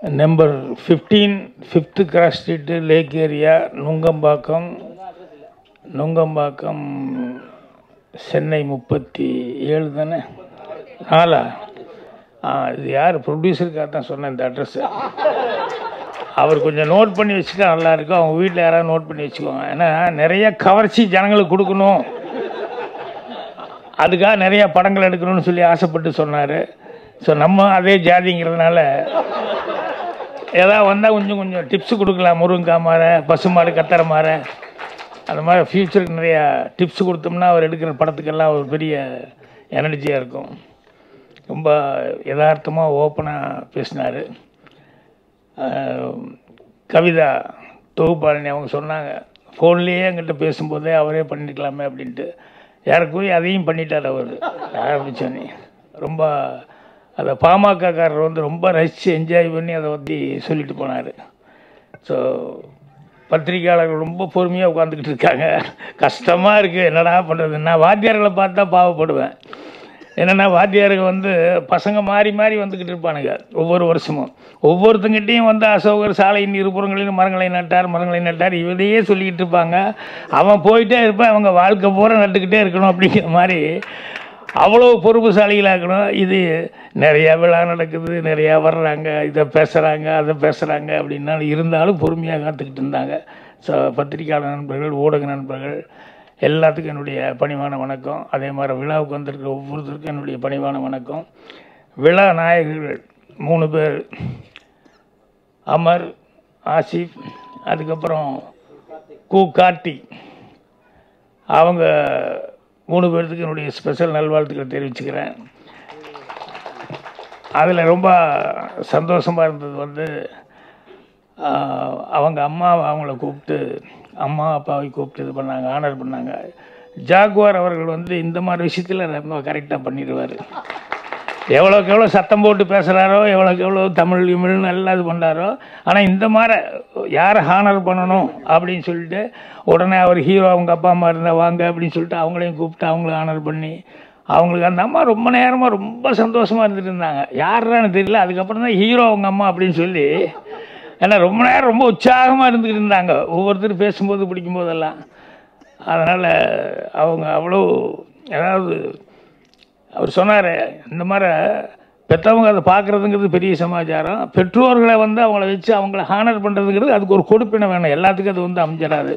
Number fifteen fifth cross street lake area Nungambakkam Nungambakkam Chennai முப்பத்தி ஏழு தானே நாலா ஆ இது யார் ப்ரொடியூசருக்காக தான் சொன்னேன் இந்த அட்ரஸ்ஸு அவர் கொஞ்சம் நோட் பண்ணி வச்சுட்டா நல்லா இருக்கும் அவங்க வீட்டில் யாராவது நோட் பண்ணி வச்சுக்கோங்க ஏன்னா நிறைய கவர்ச்சி ஜனங்களுக்கு கொடுக்கணும் அதுக்காக நிறைய படங்கள் எடுக்கணும்னு சொல்லி ஆசைப்பட்டு சொன்னார் ஸோ நம்ம அதே ஜாதிங்கிறதுனால ஏதாவது வந்தால் கொஞ்சம் கொஞ்சம் டிப்ஸ் கொடுக்கலாம் முருங்கைக்காய் மாற பசுமாடு கத்தரை மாற அந்த மாதிரி ஃப்யூச்சருக்கு நிறையா டிப்ஸ் கொடுத்தோம்னா அவர் எடுக்கிற படத்துக்கெல்லாம் ஒரு பெரிய எனர்ஜியாக இருக்கும் ரொம்ப யதார்த்தமாக ஓப்பனாக பேசினார் கவிதா தொகுப்பாளினி அவங்க சொன்னாங்க ஃபோன்லேயே என்கிட்ட பேசும்போதே அவரே பண்ணிக்கலாமே அப்படின்ட்டு யாருக்கும் அதையும் பண்ணிட்டார் அவர் ஆரம்பித்தோன்னே ரொம்ப அதை பாமகக்காரர் வந்து ரொம்ப ரசித்து என்ஜாய் பண்ணி அதை பற்றி சொல்லிட்டு போனார் ஸோ பத்திரிக்கையாளர்கள் ரொம்ப பொறுமையாக உட்காந்துக்கிட்டு இருக்காங்க கஷ்டமாக இருக்குது என்னடா பண்ணுறது நான் வாத்தியார்களை பார்த்தா பாவப்படுவேன் என்னென்னா வாத்தியாருக்கு வந்து பசங்க மாறி மாறி வந்துக்கிட்டு இருப்பானுங்க ஒவ்வொரு வருஷமும் ஒவ்வொருத்தங்கிட்டையும் வந்து அசோகர் சாலையின் இருபுறங்களிலும் மரங்களை நட்டார் மரங்களை நட்டார் இவரையே சொல்லிக்கிட்டு இருப்பாங்க அவன் போயிட்டே இருப்பான் அவங்க வாழ்க்கை பூரா நட்டுக்கிட்டே இருக்கணும் அப்படிங்கிற மாதிரி அவ்வளோ பொறுப்புசாலிகளாக இருக்கணும் இது நிறையா விழா நடக்குது நிறையா வர்றாங்க இதை பேசுகிறாங்க அதை பேசுகிறாங்க அப்படின்னா இருந்தாலும் பொறுமையாக காத்துக்கிட்டு இருந்தாங்க ஸோ பத்திரிக்கையாளர் நண்பர்கள் ஊடக நண்பர்கள் எல்லாத்துக்கும் என்னுடைய பணிவான வணக்கம் அதே மாதிரி விழாவுக்கு வந்திருக்கிற ஒவ்வொருத்தருக்கும் என்னுடைய பணிவான வணக்கம் விழா நாயகர்கள் மூணு பேர் அமர் ஆசிஃப் அதுக்கப்புறம் கு கார்த்தி அவங்க மூணு பேர்த்துக்கு என்னுடைய ஸ்பெஷல் நல்வாழ்த்துக்களை தெரிவிச்சுக்கிறேன் அதில் ரொம்ப சந்தோஷமாக இருந்தது வந்து ஆஹ், அவங்க அம்மா அவங்கள கூப்பிட்டு அம்மா அப்பாவை கூப்பிட்டு இது பண்ணாங்க ஆனர் பண்ணாங்க ஜாகுவார் அவர்கள் வந்து இந்த மாதிரி விஷயத்தில் ரொம்ப கரெக்டாக பண்ணிடுவார் எவ்வளோக்கு எவ்வளோ சத்தம் போட்டு பேசுகிறாரோ எவ்வளோக்கு எவ்வளோ தமிழ் கிமிழ்னு எல்லாம் இது பண்ணுறாரோ ஆனால் இந்த மாதிரி யாரை ஹானர் பண்ணணும் அப்படின்னு சொல்லிட்டு உடனே அவர் ஹீரோ அவங்க அப்பா அம்மா இருந்தால் வாங்க அப்படின்னு சொல்லிட்டு அவங்களையும் கூப்பிட்டு அவங்கள ஹானர் பண்ணி அவங்களுக்கு அந்த அம்மா ரொம்ப நேரமாக ரொம்ப சந்தோஷமாக இருந்துட்டு இருந்தாங்க யாருன்னு தெரியல அதுக்கப்புறம் தான் ஹீரோ அவங்க அம்மா அப்படின்னு சொல்லி ஏன்னா ரொம்ப நேரம் ரொம்ப உற்சாகமாக இருந்துக்கிட்டு இருந்தாங்க ஒவ்வொருத்தரும் பேசும்போது பிடிக்கும்போதெல்லாம் அதனால் அவங்க அவ்வளோ அதாவது அவர் சொன்னார் இந்த மாதிரி பெற்றவங்க அதை பார்க்குறதுங்கிறது பெரிய சமாச்சாரம் பெற்றோர்களை வந்து அவங்கள வச்சு அவங்கள ஹானர் பண்ணுறதுங்கிறது அதுக்கு ஒரு கொடுப்பினை வேணும் எல்லாத்துக்கும் அது வந்து அமைஞ்சிடாது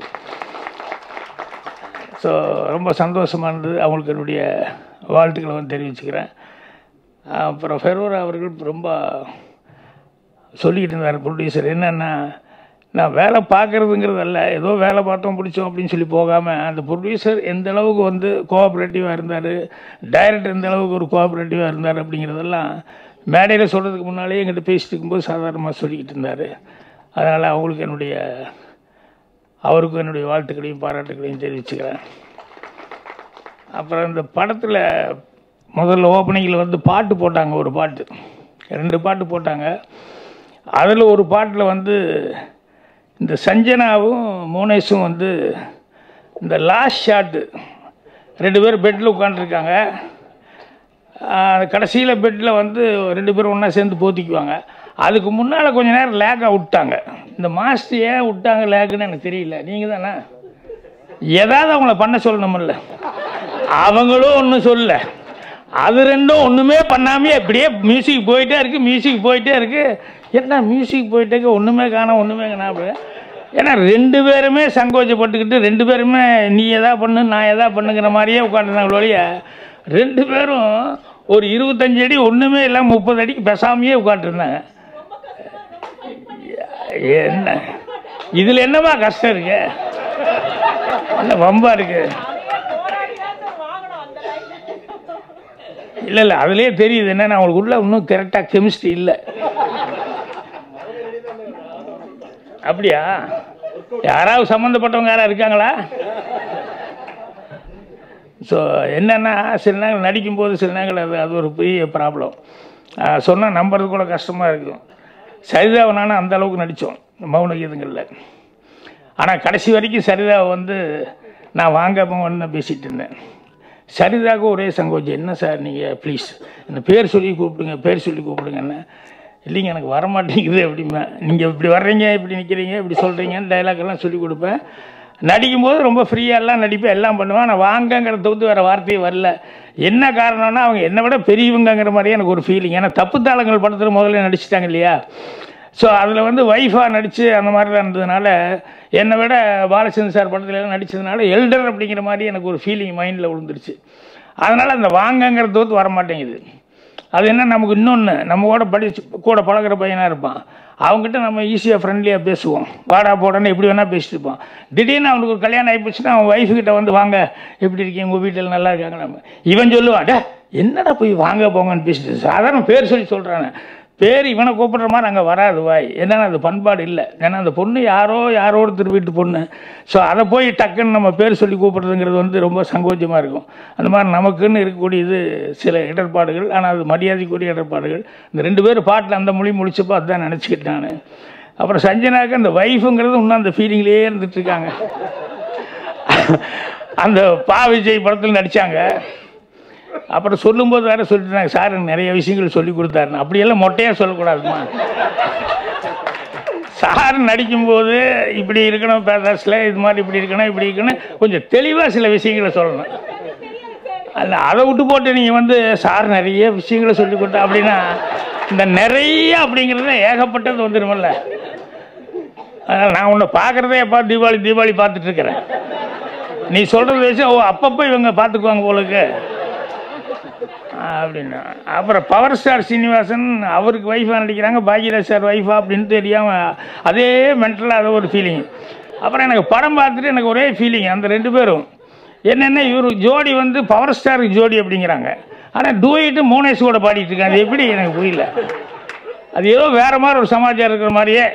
ஸோ ரொம்ப சந்தோஷமாக இருந்தது அவங்களுக்கு என்னுடைய வாழ்த்துக்களை வந்து தெரிவிச்சுக்கிறேன் அப்புறம் ஃபெரோரா அவர்கள் ரொம்ப சொல்லிக்கிட்டு இருந்தார் ப்ரொடியூசர் என்னென்னா நான் வேலை பார்க்குறதுங்கிறது அல்ல ஏதோ வேலை பார்த்தோம் பிடிச்சோம் அப்படின்னு சொல்லி போகாமல் அந்த ப்ரொடியூசர் எந்த அளவுக்கு வந்து கோஆப்ரேட்டிவாக இருந்தார் டைரக்டர் எந்த அளவுக்கு ஒரு கோஆப்ரேட்டிவாக இருந்தார் அப்படிங்கிறதெல்லாம் மேடையில் சொல்கிறதுக்கு முன்னாலே எங்கிட்ட பேசிட்டு இருக்கும்போது சாதாரணமாக சொல்லிக்கிட்டு இருந்தார் அதனால் அவங்களுக்கு என்னுடைய அவருக்கும் என்னுடைய வாழ்த்துக்களையும் பாராட்டுகளையும் தெரிவிச்சுக்கிறேன் அப்புறம் இந்த படத்தில் முதல்ல ஓப்பனிங்கில் வந்து பாட்டு போட்டாங்க ஒரு பாட்டு ரெண்டு பாட்டு போட்டாங்க அதில் ஒரு பாட்டில் வந்து இந்த சஞ்சனாவும் மோனேஷும் வந்து இந்த லாஸ்ட் ஷாட்டு ரெண்டு பேரும் பெட்டில் உட்காந்துருக்காங்க கடைசியில் பெட்டில் வந்து ரெண்டு பேரும் ஒன்றா சேர்ந்து போத்திக்குவாங்க அதுக்கு முன்னால் கொஞ்ச நேரம் லேக்காக விட்டாங்க இந்த மாஸ்டர் ஏன் விட்டாங்க லேக்குன்னு எனக்கு தெரியல நீங்கள் தானே ஏதாவது அவங்கள பண்ண சொல்லணுமில்ல அவங்களும் ஒன்றும் சொல்லல அது ரெண்டும் ஒன்றுமே பண்ணாமே அப்படியே மியூசிக் போயிட்டே இருக்கு மியூசிக் போயிட்டே இருக்கு என்ன மியூசிக் போயிட்டே இருக்கு ஒன்றுமே காணோம் ஒன்றுமே காணாம ஏன்னா ரெண்டு பேருமே சங்கோச்சப்பட்டுக்கிட்டு ரெண்டு பேருமே நீ எதா பண்ணு நான் எதா பண்ணுங்கிற மாதிரியே உட்காந்துருந்தாங்க ஒழிய ரெண்டு பேரும் ஒரு இருபத்தஞ்சு அடி ஒன்றுமே இல்லாமல் முப்பது அடிக்கு பேசாமையே உட்காந்துருந்தாங்க என்ன இதில் என்னமா கஷ்டம் இருக்கு என்ன வம்பா இருக்கு இல்லை இல்லை அதுலேயே தெரியுது என்னன்னா அவங்களுக்கு உள்ள இன்னும் கரெக்டாக கெமிஸ்ட்ரி இல்லை அப்படியா யாராவது சம்மந்தப்பட்டவங்க யாராவது இருக்காங்களா ஸோ என்னென்னா சில நேரங்கள் நடிக்கும்போது சில நேரங்கள் அது அது ஒரு பெரிய ப்ராப்ளம் சொன்னால் நம்புறது கூட கஷ்டமாக இருக்கும் சரிதாவை நானும் அந்த அளவுக்கு நடித்தோம் மௌன கீதங்களில் ஆனால் கடைசி வரைக்கும் சரிதாவை வந்து நான் வாங்காமல் பேசிகிட்டு இருந்தேன் சரிதாக்கும் ஒரே சங்கோச்சம் என்ன சார் நீங்கள் ப்ளீஸ் இந்த பேர் சொல்லி கூப்பிடுங்க பேர் சொல்லி கூப்பிடுங்கன்னு இல்லைங்க எனக்கு வர மாட்டேங்குது அப்படிம்பேன் நீங்கள் இப்படி வர்றீங்க இப்படி நிற்கிறீங்க இப்படி சொல்கிறீங்கன்னு டைலாக் எல்லாம் சொல்லி கொடுப்பேன் நடிக்கும்போது ரொம்ப ஃப்ரீயாக எல்லாம் நடிப்பேன் எல்லாம் பண்ணுவேன் ஆனால் வாங்கங்கிற தவிர்த்து வேறு வார்த்தையே வரல என்ன காரணம்னா அவங்க என்னை விட பெரியவங்கங்கிற மாதிரியே எனக்கு ஒரு ஃபீலிங் ஏன்னா தப்பு தாளங்கள் படத்தில் முதல்ல நடிச்சிட்டாங்க இல்லையா ஸோ அதில் வந்து ஒய்ஃபாக நடித்து அந்த மாதிரிலாம் இருந்ததுனால என்னை விட பாலச்சந்திர சார் படத்துல எல்லாம் நடித்ததுனால எல்டர் அப்படிங்கிற மாதிரி எனக்கு ஒரு ஃபீலிங் மைண்டில் விழுந்துருச்சு அதனால் அந்த வாங்கங்கிற தோத்து வர மாட்டேங்குது அது என்ன நமக்கு இன்னொன்று நம்ம கூட படிச்சு கூட பழகுற பையனாக இருப்பான் அவங்ககிட்ட நம்ம ஈஸியாக ஃப்ரெண்ட்லியாக பேசுவோம் வாடா போடான்னு எப்படி வேணால் பேசிட்டு இருப்போம் திடீர்னு அவனுக்கு ஒரு கல்யாணம் ஆகிப்போச்சுன்னா அவன் ஒய்ஃபு கிட்ட வந்து வாங்க எப்படி இருக்கீங்க உங்கள் வீட்டில் நல்லா இருக்காங்க நம்ம இவன் சொல்லுவான் டே என்னடா போய் வாங்க போங்கன்னு பேசிட்டு சாதாரண பேர் சொல்லி சொல்கிறானே பேர் இவனை கூப்பிடுற மாதிரி அங்கே வராது வாய் என்னன்னா அது பண்பாடு இல்லை ஏன்னா அந்த பொண்ணு யாரோ யாரோ ஒருத்தர் வீட்டு பொண்ணு ஸோ அதை போய் டக்குன்னு நம்ம பேர் சொல்லி கூப்பிடுறதுங்கிறது வந்து ரொம்ப சங்கோச்சமாக இருக்கும் அந்த மாதிரி நமக்குன்னு இருக்கக்கூடியது சில இடர்பாடுகள் ஆனால் அது மரியாதைக்குரிய இடர்பாடுகள் இந்த ரெண்டு பேரும் பாட்டில் அந்த மொழி முடிச்சப்போ அதுதான் நினச்சிக்கிட்டேன் நான் அப்புறம் சஞ்சனாக்கு அந்த ஒய்ஃபுங்கிறது இன்னும் அந்த ஃபீலிங்லேயே இருந்துட்டு இருக்காங்க அந்த பா விஜய் படத்தில் நடித்தாங்க அப்புறம் சொல்லும்போது வேற சொல்லிட்டாங்க சார் எனக்கு நிறைய விஷயங்கள் சொல்லி கொடுத்தாருன்னு அப்படியெல்லாம் மொட்டையாக சொல்லக்கூடாதுமா சார் நடிக்கும்போது இப்படி இருக்கணும் பேதர்ஸில் இது மாதிரி இப்படி இருக்கணும் இப்படி இருக்கணும் கொஞ்சம் தெளிவாக சில விஷயங்களை சொல்லணும் அல்ல அதை விட்டு போட்டு நீங்கள் வந்து சார் நிறைய விஷயங்களை சொல்லி கொடுத்தா அப்படின்னா இந்த நிறைய அப்படிங்கிறது ஏகப்பட்டது வந்துடுமில்ல அதனால் நான் உன்னை பார்க்குறதே எப்போ தீபாவளி தீபாவளி பார்த்துட்டு இருக்கிறேன் நீ சொல்கிறது வச்சு ஓ அப்பப்போ இவங்க பார்த்துக்குவாங்க போலுக்கு அப்படின்னா அப்புறம் பவர் ஸ்டார் சீனிவாசன் அவருக்கு ஒய்ஃபாக நடிக்கிறாங்க பாக்யராஜ் சார் ஒய்ஃபா அப்படின்னு தெரியாமல் அதே மென்டலாக அது ஒரு ஃபீலிங் அப்புறம் எனக்கு படம் பார்த்துட்டு எனக்கு ஒரே ஃபீலிங் அந்த ரெண்டு பேரும் என்னென்ன இவர் ஜோடி வந்து பவர் ஸ்டாருக்கு ஜோடி அப்படிங்கிறாங்க ஆனால் டூயிட்டு மோனேஷ் கூட பாடிட்டு இருக்காங்க அது எப்படி எனக்கு புரியல அது ஏதோ வேற மாதிரி ஒரு சமாச்சாரம் இருக்கிற மாதிரியே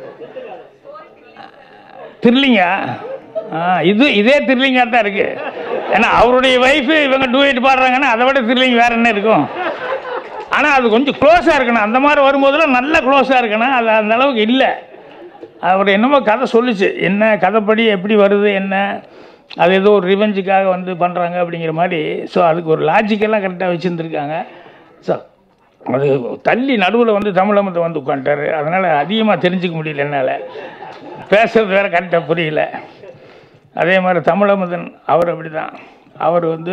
திருலிங்கா ஆ இது இதே திருலிங்காக தான் இருக்கு ஏன்னா அவருடைய ஒய்ஃபு இவங்க டூயட் பாடுறாங்கன்னா அதை விட திருலிங்க வேற என்ன இருக்கும் ஆனால் அது கொஞ்சம் க்ளோஸாக இருக்கணும் அந்த மாதிரி வரும்போதெல்லாம் நல்ல க்ளோஸாக இருக்கணும் அது அந்த அளவுக்கு இல்லை அவர் என்னமோ கதை சொல்லுச்சு என்ன கதைப்படி எப்படி வருது என்ன அது ஏதோ ஒரு ரிவெஞ்சுக்காக வந்து பண்ணுறாங்க அப்படிங்கிற மாதிரி ஸோ அதுக்கு ஒரு லாஜிக்கெல்லாம் கரெக்டாக வச்சுருந்துருக்காங்க ஸோ அது தள்ளி நடுவில் வந்து தமிழமத்தை வந்து உட்காந்துட்டாரு அதனால் அதிகமாக தெரிஞ்சுக்க முடியல என்னால் பேசுறது வேற கரெக்டாக புரியல அதே மாதிரி தமிழமுதன் அவர் அப்படி தான் அவர் வந்து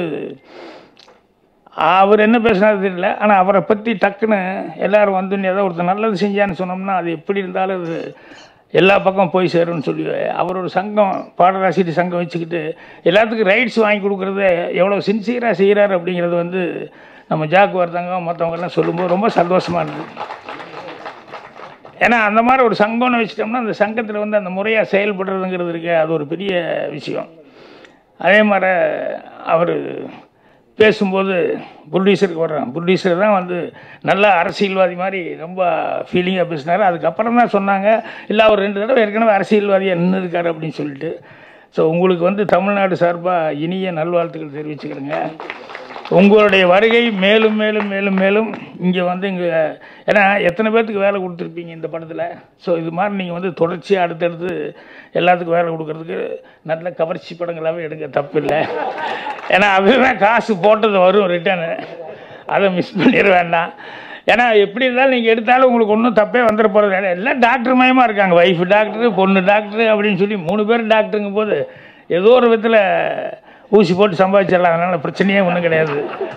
அவர் என்ன பேசினாரு தெரியல ஆனால் அவரை பற்றி டக்குன்னு எல்லாரும் வந்து ஏதோ ஒருத்தர் நல்லது செஞ்சான்னு சொன்னோம்னா அது எப்படி இருந்தாலும் அது எல்லா பக்கம் போய் சேரும்னு சொல்லி அவர் ஒரு சங்கம் பாடலாசிரியர் சங்கம் வச்சுக்கிட்டு எல்லாத்துக்கும் ரைட்ஸ் வாங்கி கொடுக்குறது எவ்வளோ சின்சியராக செய்கிறாரு அப்படிங்கிறது வந்து நம்ம ஜாக்கு வரதங்க மற்றவங்கெல்லாம் சொல்லும்போது ரொம்ப சந்தோஷமாக இருந்தது ஏன்னா அந்த மாதிரி ஒரு சங்கம்னு வச்சிட்டோம்னா அந்த சங்கத்தில் வந்து அந்த முறையாக செயல்படுறதுங்கிறது இருக்கு அது ஒரு பெரிய விஷயம் அதே மாதிரி அவர் பேசும்போது ப்ரொடியூசருக்கு வர்றான் ப்ரொடியூசர் தான் வந்து நல்ல அரசியல்வாதி மாதிரி ரொம்ப ஃபீலிங்காக பேசினார் அதுக்கப்புறம் தான் சொன்னாங்க இல்லை அவர் ரெண்டு தடவை ஏற்கனவே அரசியல்வாதியாக நின்று இருக்காரு அப்படின்னு சொல்லிட்டு ஸோ உங்களுக்கு வந்து தமிழ்நாடு சார்பாக இனிய நல்வாழ்த்துக்கள் தெரிவிச்சுக்கிறேங்க உங்களுடைய வருகை மேலும் மேலும் மேலும் மேலும் இங்கே வந்து இங்கே ஏன்னா எத்தனை பேர்த்துக்கு வேலை கொடுத்துருப்பீங்க இந்த படத்தில் ஸோ இது மாதிரி நீங்கள் வந்து தொடர்ச்சியாக அடுத்தடுத்து எல்லாத்துக்கும் வேலை கொடுக்கறதுக்கு நல்ல கவர்ச்சி படங்களாகவே எடுங்க தப்பு இல்லை ஏன்னா அதுதான் காசு போட்டது வரும் ரிட்டர்னு அதை மிஸ் பண்ணிட வேண்டாம் ஏன்னா எப்படி இருந்தாலும் நீங்கள் எடுத்தாலும் உங்களுக்கு ஒன்றும் தப்பே வந்துட போகிறது இல்லை எல்லாம் டாக்டர் மயமாக இருக்காங்க ஒய்ஃப் டாக்டரு பொண்ணு டாக்டரு அப்படின்னு சொல்லி மூணு பேர் டாக்டருங்கும் போது ஏதோ ஒரு விதத்தில் ஊசி போட்டு சம்பாதிச்சிடலாம் அதனால் பிரச்சனையே ஒன்றும் கிடையாது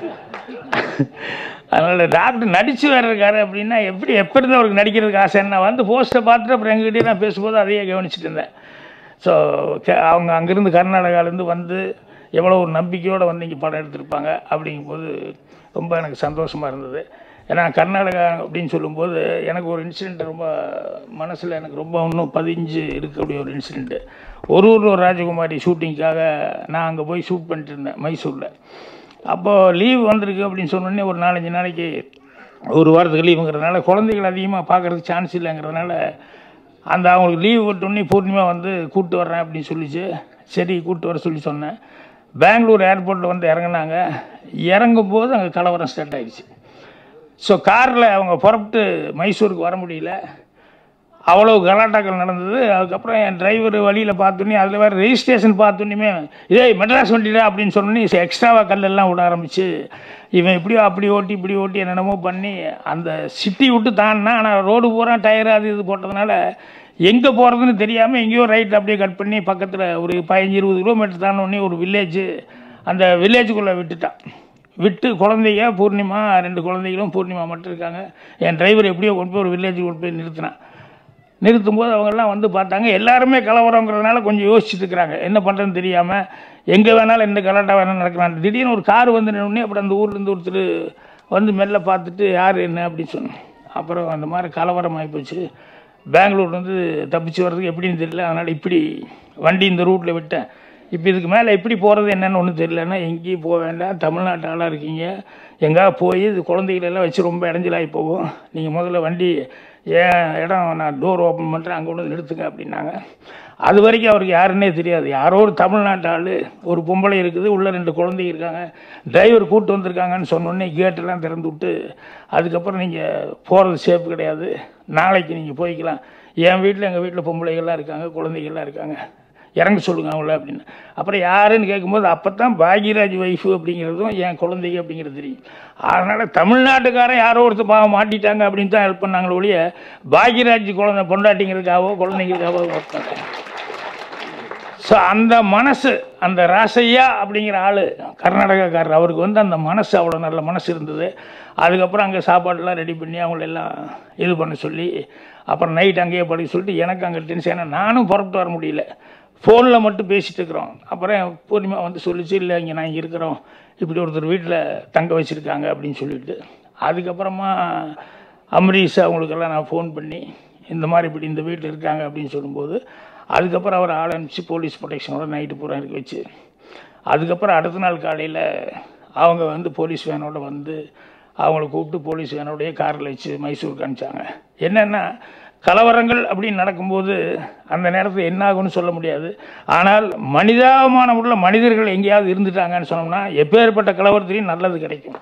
அதனால் டாக்டர் நடித்து வேறு இருக்காரு அப்படின்னா எப்படி எப்போ இருந்து அவருக்கு நடிக்கிறதுக்கு ஆசை என்ன வந்து போஸ்ட்டை பார்த்துட்டு அப்புறம் எங்ககிட்டயே நான் பேசும்போது அதையே கவனிச்சிட்டு இருந்தேன் ஸோ அவங்க அங்கேருந்து கர்நாடகாலேருந்து வந்து எவ்வளோ ஒரு நம்பிக்கையோடு வந்து இங்கே படம் எடுத்திருப்பாங்க அப்படிங்கும்போது ரொம்ப எனக்கு சந்தோஷமாக இருந்தது ஏன்னா கர்நாடகா அப்படின்னு சொல்லும்போது எனக்கு ஒரு இன்சிடெண்ட் ரொம்ப மனசில் எனக்கு ரொம்ப இன்னும் பதிஞ்சு இருக்கக்கூடிய ஒரு இன்சிடெண்ட்டு ஒரு ஊரில் ஒரு ராஜகுமாரி ஷூட்டிங்க்காக நான் அங்கே போய் ஷூட் பண்ணிட்டு இருந்தேன் மைசூரில் அப்போது லீவ் வந்திருக்கு அப்படின்னு சொன்னோடனே ஒரு நாலஞ்சு நாளைக்கு ஒரு வாரத்துக்கு லீவுங்கிறதுனால குழந்தைகள் அதிகமாக பார்க்குறதுக்கு சான்ஸ் இல்லைங்கிறதுனால அந்த அவங்களுக்கு லீவ் விட்டோடனே பூர்ணிமா வந்து கூப்பிட்டு வர்றேன் அப்படின்னு சொல்லிச்சு சரி கூப்பிட்டு வர சொல்லி சொன்னேன் பெங்களூர் ஏர்போர்ட்டில் வந்து இறங்குனாங்க இறங்கும் போது அங்கே கலவரம் ஸ்டார்ட் ஆயிடுச்சு ஸோ காரில் அவங்க புறப்பட்டு மைசூருக்கு வர முடியல அவ்வளோ கலாட்டாக்கள் நடந்தது அதுக்கப்புறம் என் டிரைவர் வழியில் பார்த்தோன்னே அதில் வேறு ரெஜிஸ்ட்ரேஷன் பார்த்தோன்னே இதே மெட்ராஸ் வண்டியில் அப்படின்னு சொன்னோன்னே எக்ஸ்ட்ராவாக கல்லெல்லாம் விட ஆரம்பிச்சு இவன் இப்படியோ அப்படி ஓட்டி இப்படி ஓட்டி என்னென்னமோ பண்ணி அந்த சிட்டி விட்டு தாண்டினா ஆனால் ரோடு பூரா டயர் அது இது போட்டதுனால எங்கே போகிறதுன்னு தெரியாமல் எங்கேயோ ரைட் அப்படியே கட் பண்ணி பக்கத்தில் ஒரு பதினஞ்சு இருபது கிலோமீட்டர் தாண்டோடனே ஒரு வில்லேஜ் அந்த வில்லேஜுக்குள்ளே விட்டுட்டான் விட்டு குழந்தைங்க பூர்ணிமா ரெண்டு குழந்தைகளும் பூர்ணிமா மட்டும் இருக்காங்க என் டிரைவர் எப்படியோ கொண்டு போய் ஒரு வில்லேஜுக்கு கொண்டு போய் நிறுத்தினான் நிறுத்தும்போது அவங்கெல்லாம் வந்து பார்த்தாங்க எல்லாருமே கலவரங்கிறதுனால கொஞ்சம் யோசிச்சுட்டு இருக்கிறாங்க என்ன பண்ணுறதுன்னு தெரியாமல் எங்கே வேணாலும் எந்த கலாட்டா வேணாலும் நடக்கலாம் திடீர்னு ஒரு கார் வந்து நின்னே அப்புறம் அந்த ஊர்லேருந்து ஒருத்தர் வந்து மெல்ல பார்த்துட்டு யார் என்ன அப்படின்னு சொன்னேன் அப்புறம் அந்த மாதிரி கலவரம் ஆகிப்போச்சு பெங்களூர் வந்து தப்பிச்சு வர்றதுக்கு எப்படின்னு தெரியல அதனால் இப்படி வண்டி இந்த ரூட்டில் விட்டேன் இப்போ இதுக்கு மேலே எப்படி போகிறது என்னன்னு ஒன்றும் தெரியலன்னா எங்கேயும் போக வேண்டாம் தமிழ்நாட்டு ஆளாக இருக்கீங்க எங்கேயா போய் இது குழந்தைகளெல்லாம் வச்சு ரொம்ப இடைஞ்சலாகி போகும் நீங்கள் முதல்ல வண்டி ஏன் இடம் நான் டோர் ஓப்பன் பண்ணுறேன் அங்கே கொண்டு வந்து நிறுத்துங்க அப்படின்னாங்க அது வரைக்கும் அவருக்கு யாருன்னே தெரியாது யாரோ ஒரு தமிழ்நாட்டு ஆள் ஒரு பொம்பளை இருக்குது உள்ள ரெண்டு குழந்தைங்க இருக்காங்க டிரைவர் கூப்பிட்டு வந்திருக்காங்கன்னு சொன்னோடனே கேட்டெல்லாம் திறந்து விட்டு அதுக்கப்புறம் நீங்கள் போகிறது சேஃப் கிடையாது நாளைக்கு நீங்கள் போய்க்கலாம் என் வீட்டில் எங்கள் வீட்டில் பொம்பளைகள்லாம் இருக்காங்க குழந்தைகள்லாம் இருக்காங்க இறங்க சொல்லுங்க அவங்கள அப்படின்னு அப்புறம் யாருன்னு கேட்கும்போது அப்போ தான் பாக்யராஜ் ஒய்ஃபு அப்படிங்கிறதும் என் குழந்தைங்க அப்படிங்கிறது தெரியும் அதனால் தமிழ்நாட்டுக்காரன் யாரோ ஒருத்தர் பாவம் மாட்டிட்டாங்க அப்படின்னு தான் ஹெல்ப் பண்ணாங்களே ஒழிய பாக்யராஜ் குழந்தை பொண்டாட்டிங்கிறதுக்காகவோ குழந்தைங்களுக்காகவோ ஒர்க் பண்ணேன் ஸோ அந்த மனசு அந்த ராசையா அப்படிங்கிற ஆள் கர்நாடகாக்காரர் அவருக்கு வந்து அந்த மனசு அவ்வளோ நல்ல மனசு இருந்தது அதுக்கப்புறம் அங்கே சாப்பாடெல்லாம் ரெடி பண்ணி அவங்களெல்லாம் இது பண்ண சொல்லி அப்புறம் நைட் அங்கேயே படிக்க சொல்லிட்டு எனக்கு அங்கே டென்ஷன் ஏன்னா நானும் புறப்பட்டு வர முடியல ஃபோனில் மட்டும் பேசிகிட்டு இருக்கிறோம் அப்புறம் பூர்ணிமா வந்து சொல்லிச்சு இல்லை இங்கே நான் இங்கே இருக்கிறோம் இப்படி ஒருத்தர் வீட்டில் தங்க வச்சுருக்காங்க அப்படின்னு சொல்லிட்டு அதுக்கப்புறமா அம்ரீஷ் அவங்களுக்கெல்லாம் நான் ஃபோன் பண்ணி இந்த மாதிரி இப்படி இந்த வீட்டில் இருக்காங்க அப்படின்னு சொல்லும்போது அதுக்கப்புறம் அவர் ஆள் அனுப்பிச்சு போலீஸ் ப்ரொடெக்ஷனோட நைட்டு பூரா இருக்க வச்சு அதுக்கப்புறம் அடுத்த நாள் காலையில் அவங்க வந்து போலீஸ் வேனோட வந்து அவங்கள கூப்பிட்டு போலீஸ் வேனோடய காரில் வச்சு மைசூருக்கு அனுப்பிச்சாங்க என்னென்னா கலவரங்கள் அப்படின்னு நடக்கும்போது அந்த நேரத்தில் என்ன ஆகும்னு சொல்ல முடியாது ஆனால் மனிதாபிமானம் உள்ள மனிதர்கள் எங்கேயாவது இருந்துட்டாங்கன்னு சொன்னோம்னா எப்பேற்பட்ட கலவரத்திலையும் நல்லது கிடைக்கும்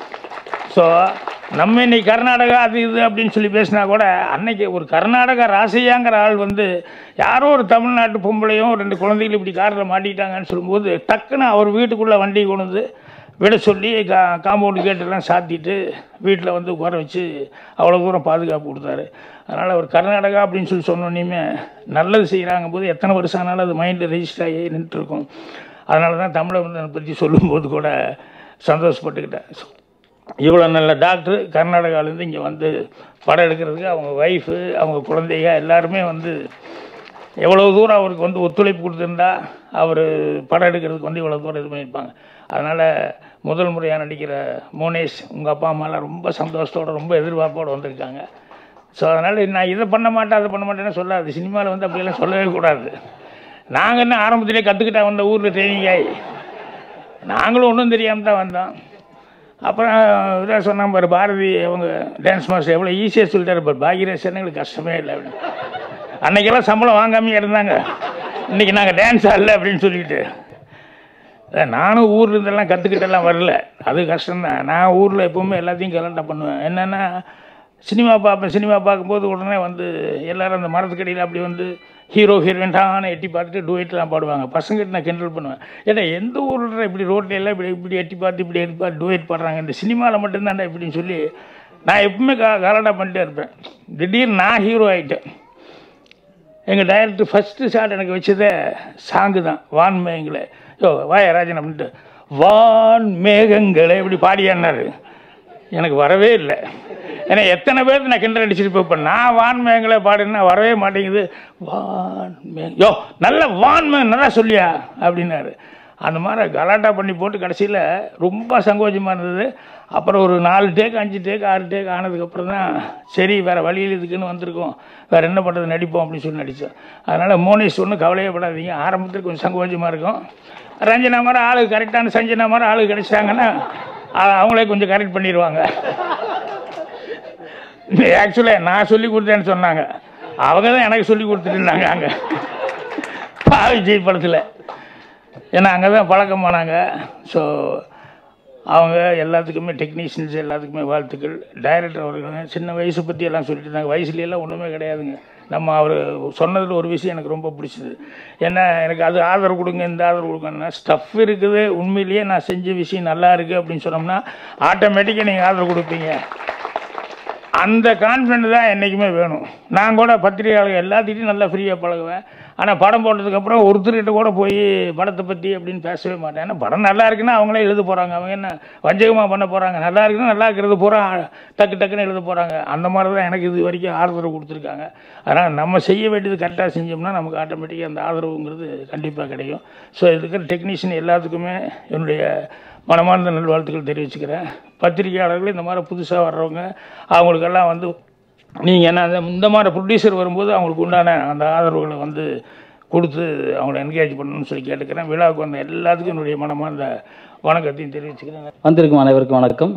ஸோ நம்ம இன்னைக்கு கர்நாடகா அது இது அப்படின்னு சொல்லி பேசினா கூட அன்னைக்கு ஒரு கர்நாடகா ராசையாங்கிற ஆள் வந்து யாரோ ஒரு தமிழ்நாட்டு பொம்பளையும் ரெண்டு குழந்தைகள் இப்படி காரில் மாட்டிக்கிட்டாங்கன்னு சொல்லும்போது டக்குன்னு அவர் வீட்டுக்குள்ளே வண்டி கொண்டு வந்து விட சொல்லி கா காம்பவுண்டு கேட்டெல்லாம் சாத்திட்டு வீட்டில் வந்து உட்கார வச்சு அவ்வளோ தூரம் பாதுகாப்பு கொடுத்தாரு அதனால் அவர் கர்நாடகா அப்படின்னு சொல்லி சொன்னோன்னே நல்லது செய்கிறாங்க போது எத்தனை வருஷம் ஆனாலும் அது மைண்டில் ரெஜிஸ்டர் ஆகி நின்றுருக்கும் அதனால தான் தமிழை பற்றி சொல்லும்போது கூட சந்தோஷப்பட்டுக்கிட்டேன் இவ்வளோ நல்ல டாக்டர் கர்நாடகாவிலேருந்து இங்கே வந்து படம் எடுக்கிறதுக்கு அவங்க ஒய்ஃபு அவங்க குழந்தைங்க எல்லாருமே வந்து எவ்வளோ தூரம் அவருக்கு வந்து ஒத்துழைப்பு கொடுத்துருந்தா அவர் படம் எடுக்கிறதுக்கு வந்து இவ்வளோ தூரம் இது பண்ணியிருப்பாங்க அதனால் முதல் முறையாக நடிக்கிற மோனேஷ் உங்கள் அப்பா அம்மாலாம் ரொம்ப சந்தோஷத்தோடு ரொம்ப எதிர்பார்ப்போடு வந்திருக்காங்க ஸோ அதனால் நான் இதை பண்ண மாட்டேன் அதை பண்ண மாட்டேன்னு சொல்லாது சினிமாவில் வந்து அப்படியெல்லாம் சொல்லவே கூடாது நாங்கள் என்ன ஆரம்பத்திலே கற்றுக்கிட்டா வந்த ஊரில் ட்ரைனிங் ஆகி நாங்களும் ஒன்றும் தெரியாமல் தான் வந்தோம் அப்புறம் இதாக சொன்னாங்க பாரு பாரதி அவங்க டான்ஸ் மாஸ்டர் எவ்வளோ ஈஸியாக சொல்லிட்டாரு பாரு பாகியராஜ் எங்களுக்கு கஷ்டமே இல்லை அப்படின்னு அன்னைக்கெல்லாம் சம்பளம் வாங்காமையே இருந்தாங்க இன்றைக்கி நாங்கள் டான்ஸ் ஆடல அப்படின்னு சொல்லிட்டு அதான் நானும் ஊர்ல இருந்தெல்லாம் கற்றுக்கிட்டெல்லாம் வரல அது கஷ்டம்தான் நான் ஊரில் எப்போவுமே எல்லாத்தையும் கலண்டா பண்ணுவேன் என்னென்னா சினிமா பார்ப்பேன் சினிமா பார்க்கும்போது உடனே வந்து எல்லாரும் அந்த மரத்துக்கடியில் அப்படி வந்து ஹீரோ ஹீரோயின் டான எட்டி பார்த்துட்டு டூயட்லாம் பாடுவாங்க பசங்கிட்ட நான் கிண்டல் பண்ணுவேன் ஏன்னா எந்த ஊரில் இப்படி ரோட்டில் எல்லாம் இப்படி இப்படி எட்டி பார்த்து இப்படி எட்டி பார்த்து டூயட் பாடுறாங்க இந்த சினிமாவில் மட்டும்தான்டா இப்படின்னு சொல்லி நான் எப்பவுமே கா கலாட்டா பண்ணிட்டே இருப்பேன் திடீர்னு நான் ஹீரோ ஆகிட்டேன் எங்கள் டைரக்டர் ஃபஸ்ட்டு ஷாட் எனக்கு வச்சதே சாங்கு தான் வான் மேகங்களே யோ வாய ராஜன் அப்படின்ட்டு வான் மேகங்களே இப்படி பாடியான்னாரு எனக்கு வரவே இல்லை ஏன்னா எத்தனை பேருக்கு நான் கிண்டல் அடிச்சுட்டு போய் நான் வான் மேகங்களே பாடுன்னா வரவே மாட்டேங்குது வான் மே யோ நல்ல வான் மேகம் நல்லா சொல்லியா அப்படின்னாரு அந்த மாதிரி கலாட்டா பண்ணி போட்டு கடைசியில் ரொம்ப சங்கோஜமாக இருந்தது அப்புறம் ஒரு நாலு டேக் அஞ்சு டேக் ஆறு டேக் ஆனதுக்கப்புறம் தான் சரி வேறு வழியில் இதுக்குன்னு வந்திருக்கோம் வேறு என்ன பண்ணுறது நடிப்போம் அப்படின்னு சொல்லி நடித்தோம் அதனால் மோனேஷ் ஒன்றும் கவலையப்படாதீங்க ஆரம்பத்தில் கொஞ்சம் சங்கோஜமாக இருக்கும் ரஞ்சனா மாதிரி ஆளுக்கு கரெக்டான சஞ்சனா மாதிரி ஆளுக்கு கிடைச்சாங்கன்னா அ- அவங்களே கொஞ்சம் கரெக்ட் பண்ணிடுவாங்க ஆக்சுவலாக நான் சொல்லி கொடுத்தேன்னு சொன்னாங்க அவங்க தான் எனக்கு சொல்லி கொடுத்துட்டு இருந்தாங்க அங்கே விஜய் படத்தில் ஏன்னா அங்கே தான் பழக்கமானாங்க ஸோ அவங்க எல்லாத்துக்குமே டெக்னீஷியன்ஸ் எல்லாத்துக்குமே வாழ்த்துக்கள் டைரக்டர் அவர்கள் சின்ன வயசை பற்றி எல்லாம் சொல்லிட்டு இருந்தாங்க வயசுல எல்லாம் ஒன்றுமே கிடையாதுங்க நம்ம அவர் சொன்னதில் ஒரு விஷயம் எனக்கு ரொம்ப பிடிச்சது ஏன்னா எனக்கு அது ஆதரவு கொடுங்க இந்த ஆதரவு கொடுங்கன்னா ஸ்டஃப் இருக்குது உண்மையிலேயே நான் செஞ்ச விஷயம் நல்லா இருக்குது அப்படின்னு சொன்னோம்னா ஆட்டோமேட்டிக்காக நீங்கள் ஆதரவு கொடுப்பீங்க அந்த கான்ஃபிடென்ட் தான் என்றைக்குமே வேணும் நான் கூட பத்திரிகையாளர்கள் எல்லாத்திட்டையும் நல்லா ஃப்ரீயாக பழகுவேன் ஆனால் படம் போட்டதுக்கப்புறம் ஒருத்தர்கிட்ட கூட போய் படத்தை பற்றி அப்படின்னு பேசவே மாட்டேன் ஏன்னா படம் நல்லா இருக்குன்னா அவங்களே எழுத போகிறாங்க அவங்க என்ன வஞ்சகமாக பண்ண போகிறாங்க நல்லா இருக்குன்னா நல்லா இருக்கிறது பூரா டக்கு டக்குன்னு எழுத போகிறாங்க அந்த மாதிரி தான் எனக்கு இது வரைக்கும் ஆதரவு கொடுத்துருக்காங்க அதனால் நம்ம செய்ய வேண்டியது கரெக்டாக செஞ்சோம்னா நமக்கு ஆட்டோமேட்டிக்காக அந்த ஆதரவுங்கிறது கண்டிப்பாக கிடைக்கும் ஸோ இருக்கிற டெக்னீஷியன் எல்லாத்துக்குமே என்னுடைய மனமார்ந்த நல்வாழ்த்துக்கள் தெரிவிச்சுக்கிறேன் பத்திரிகையாளர்கள் இந்த மாதிரி புதுசாக வர்றவங்க அவங்களுக்கெல்லாம் வந்து நீங்கள் என்ன அந்த இந்த மாதிரி ப்ரொடியூசர் வரும்போது அவங்களுக்கு உண்டான அந்த ஆதரவுகளை வந்து கொடுத்து அவங்கள என்கரேஜ் பண்ணணும்னு சொல்லி கேட்டுக்கிறேன் விழாவுக்கு வந்த எல்லாத்துக்கும் என்னுடைய மனமார்ந்த வணக்கத்தையும் தெரிவிச்சுக்கிறேன் வந்திருக்கும் அனைவருக்கும் வணக்கம்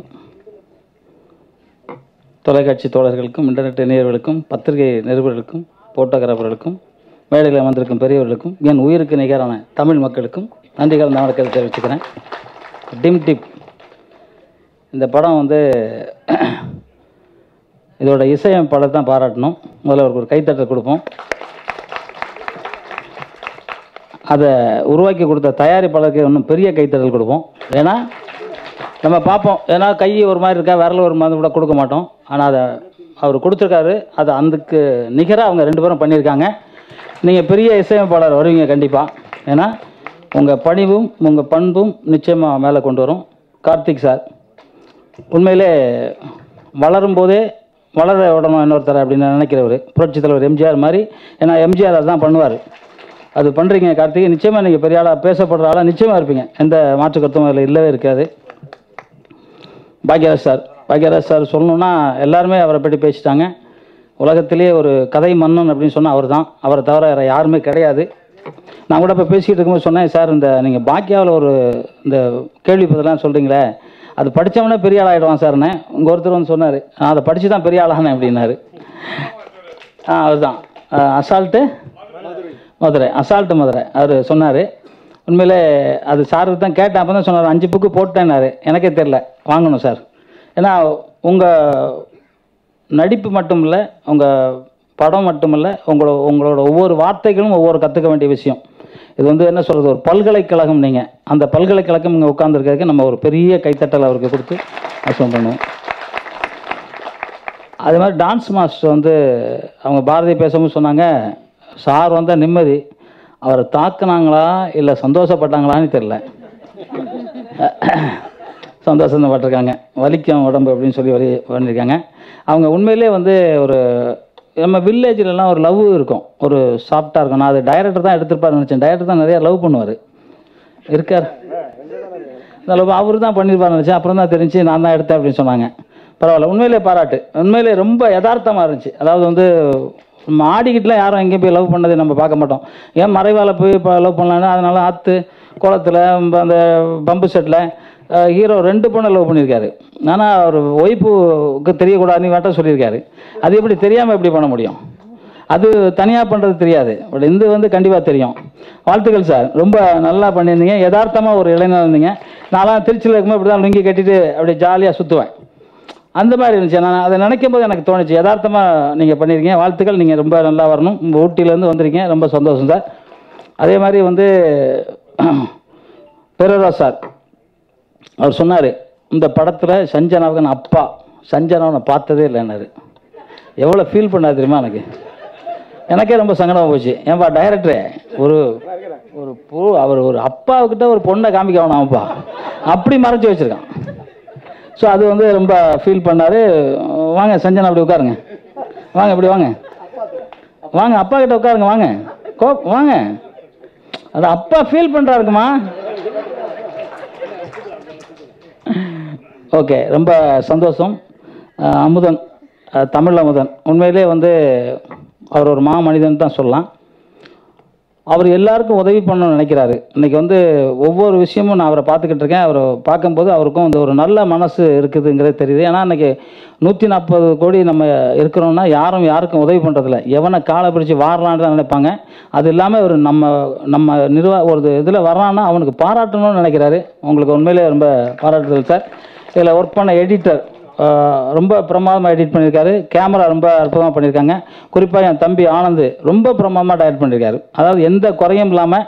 தொலைக்காட்சி தோழர்களுக்கும் இன்டர்நெட் இணையர்களுக்கும் பத்திரிகை நிருபர்களுக்கும் போட்டோகிராஃபர்களுக்கும் மேடையில் வந்திருக்கும் பெரியவர்களுக்கும் என் உயிருக்கு நிகரான தமிழ் மக்களுக்கும் நன்றி கலந்த வணக்கத்தை தெரிவிச்சுக்கிறேன் டிம் டிப் இந்த படம் வந்து இதோட இசையமைப்பாளர் தான் பாராட்டணும் முதல்ல அவருக்கு ஒரு கைத்தட்டல் கொடுப்போம் அதை உருவாக்கி கொடுத்த தயாரிப்பாளருக்கு இன்னும் பெரிய கைத்தட்டல் கொடுப்போம் ஏன்னா நம்ம பார்ப்போம் ஏன்னா கை ஒரு மாதிரி இருக்கா விரல் ஒரு மாதிரி கூட கொடுக்க மாட்டோம் ஆனால் அதை அவர் கொடுத்துருக்காரு அதை அதுக்கு நிகராக அவங்க ரெண்டு பேரும் பண்ணியிருக்காங்க நீங்கள் பெரிய இசையமைப்பாளர் வருவீங்க கண்டிப்பாக ஏன்னா உங்கள் பணிவும் உங்கள் பண்பும் நிச்சயமாக மேலே கொண்டு வரும் கார்த்திக் சார் உண்மையிலே வளரும் போதே வளர விடணும் இன்னொருத்தர் அப்படின்னு நினைக்கிறவர் புரட்சி தலைவர் எம்ஜிஆர் மாதிரி ஏன்னா எம்ஜிஆர் அதான் பண்ணுவார் அது பண்ணுறீங்க கார்த்திக் நிச்சயமாக நீங்கள் பெரிய ஆளாக பேசப்படுற ஆளாக நிச்சயமாக இருப்பீங்க எந்த மாற்று கருத்தும் அதில் இல்லவே இருக்காது பாக்யராஜ் சார் பாக்யராஜ் சார் சொல்லணும்னா எல்லாருமே அவரை பற்றி பேசிட்டாங்க உலகத்திலே ஒரு கதை மன்னன் அப்படின்னு சொன்னால் அவர் தான் அவரை தவிர வேறு யாருமே கிடையாது நான் கூட இப்போ பேசிக்கிட்டு இருக்கும்போது சொன்னேன் சார் இந்த நீங்கள் பாக்கியாவில் ஒரு இந்த கேள்வி பதிலாம் சொல்கிறீங்களே அது படித்தவனே பெரிய ஆள் ஆகிடுவான் சார்னே உங்கள் ஒருத்தர் வந்து சொன்னார் நான் அதை படித்து தான் பெரிய ஆளானேன் அப்படின்னாரு ஆ அதுதான் அசால்ட்டு மதுரை அசால்ட்டு மதுரை அவர் சொன்னார் உண்மையிலே அது சாருக்கு தான் கேட்டேன் அப்போ தான் சொன்னார் அஞ்சு புக்கு போட்டேன்னாரு எனக்கே தெரில வாங்கணும் சார் ஏன்னா உங்கள் நடிப்பு மட்டும் இல்லை உங்கள் படம் மட்டும் இல்லை உங்களோட உங்களோட ஒவ்வொரு வார்த்தைகளும் ஒவ்வொரு கற்றுக்க வேண்டிய விஷயம் இது வந்து என்ன சொல்கிறது ஒரு பல்கலைக்கழகம் நீங்கள் அந்த பல்கலைக்கழகம் இங்கே உட்காந்துருக்கிறதுக்கு நம்ம ஒரு பெரிய கைத்தட்டல் அவருக்கு கொடுத்து அசுவம் பண்ணுவோம் அது மாதிரி டான்ஸ் மாஸ்டர் வந்து அவங்க பாரதி பேசும்போது சொன்னாங்க சார் வந்தால் நிம்மதி அவரை தாக்குனாங்களா இல்லை சந்தோஷப்பட்டாங்களான்னு தெரில சந்தோஷப்பட்டிருக்காங்க வலிக்கும் உடம்பு அப்படின்னு சொல்லி வரி பண்ணியிருக்காங்க அவங்க உண்மையிலே வந்து ஒரு நம்ம வில்லேஜ்லலாம் ஒரு லவ் இருக்கும் ஒரு சாஃப்டாக இருக்கும் நான் அது டைரக்டர் தான் எடுத்திருப்பாருன்னு நினச்சேன் டைரக்டர் தான் நிறைய லவ் பண்ணுவார் இருக்கார் இந்த லவ் அவர் தான் பண்ணியிருப்பாருன்னு நினச்சேன் அப்புறம் தான் தெரிஞ்சு நான் தான் எடுத்தேன் அப்படின்னு சொன்னாங்க பரவாயில்ல உண்மையிலே பாராட்டு உண்மையிலே ரொம்ப யதார்த்தமாக இருந்துச்சு அதாவது வந்து நம்ம ஆடிக்கிட்டுலாம் யாரும் எங்கேயும் போய் லவ் பண்ணதை நம்ம பார்க்க மாட்டோம் ஏன் மறைவால போய் இப்போ லவ் பண்ணலான்னு அதனால ஆற்று குளத்துல அந்த பம்பு செட்டில் ஹீரோ ரெண்டு பொண்ணை லவ் பண்ணியிருக்காரு ஆனால் அவர் ஒய்ஃபுக்கு தெரியக்கூடாதுன்னு வேட்ட சொல்லியிருக்காரு அது எப்படி தெரியாமல் எப்படி பண்ண முடியும் அது தனியாக பண்ணுறது தெரியாது பட் இது வந்து கண்டிப்பாக தெரியும் வாழ்த்துக்கள் சார் ரொம்ப நல்லா பண்ணியிருந்தீங்க யதார்த்தமாக ஒரு இளைஞர் இருந்தீங்க நான்லாம் திருச்சியில் இருக்கும்போது இப்படி தான் லுங்கி கட்டிட்டு அப்படியே ஜாலியாக சுற்றுவேன் அந்த மாதிரி இருந்துச்சு நான் அதை நினைக்கும் போது எனக்கு தோணுச்சு யதார்த்தமாக நீங்கள் பண்ணியிருக்கீங்க வாழ்த்துக்கள் நீங்கள் ரொம்ப நல்லா வரணும் உங்கள் ஊட்டியிலேருந்து வந்திருக்கீங்க ரொம்ப சந்தோஷம் சார் அதே மாதிரி வந்து பெரோரா சார் அவர் சொன்னார் இந்த படத்தில் சஞ்சனாவுக்கு அப்பா சஞ்சனாவை நான் பார்த்ததே இல்லைன்னாரு எவ்வளோ ஃபீல் பண்ணாது தெரியுமா எனக்கு எனக்கே ரொம்ப சங்கடமாக போச்சு ஏன்பா டைரக்டரே ஒரு ஒரு பூ அவர் ஒரு அப்பாவுக்கிட்ட ஒரு பொண்ணை காமிக்க வேணாம் அப்பா அப்படி மறைச்சி வச்சுருக்கான் ஸோ அது வந்து ரொம்ப ஃபீல் பண்ணார் வாங்க சஞ்சனா அப்படி உட்காருங்க வாங்க இப்படி வாங்க வாங்க அப்பா கிட்ட உட்காருங்க வாங்க கோ வாங்க அது அப்பா ஃபீல் பண்ணுறாருக்குமா ஓகே ரொம்ப சந்தோஷம் அஹ் அமுதன் அஹ் தமிழ் அமுதன் உண்மையிலே வந்து அவர் ஒரு மாமனிதன் தான் சொல்லலாம் அவர் எல்லாருக்கும் உதவி பண்ணணும்னு நினைக்கிறாரு இன்னைக்கு வந்து ஒவ்வொரு விஷயமும் நான் அவரை பார்த்துக்கிட்டு இருக்கேன் அவரை பார்க்கும்போது அவருக்கும் வந்து ஒரு நல்ல மனசு இருக்குதுங்கிறது தெரியுது ஏன்னா இன்னைக்கு நூற்றி நாற்பது கோடி நம்ம இருக்கிறோம்னா யாரும் யாருக்கும் உதவி பண்ணுறதில்ல எவனை காலை பிடிச்சி வாரலான்னு தான் நினைப்பாங்க அது இல்லாமல் ஒரு நம்ம நம்ம நிர்வா ஒரு இதில் வர்றான்னா அவனுக்கு பாராட்டணும்னு நினைக்கிறாரு உங்களுக்கு உண்மையிலே ரொம்ப பாராட்டுதல் சார் இதில் ஒர்க் பண்ண எடிட்டர் ஆஹ், ரொம்ப பிரமாதமாக எடிட் பண்ணியிருக்காரு கேமரா ரொம்ப அற்புதமாக பண்ணியிருக்காங்க குறிப்பாக என் தம்பி ஆனந்த் ரொம்ப பிரமாதமாக டைரக்ட் பண்ணியிருக்காரு அதாவது எந்த குறையும் இல்லாமல்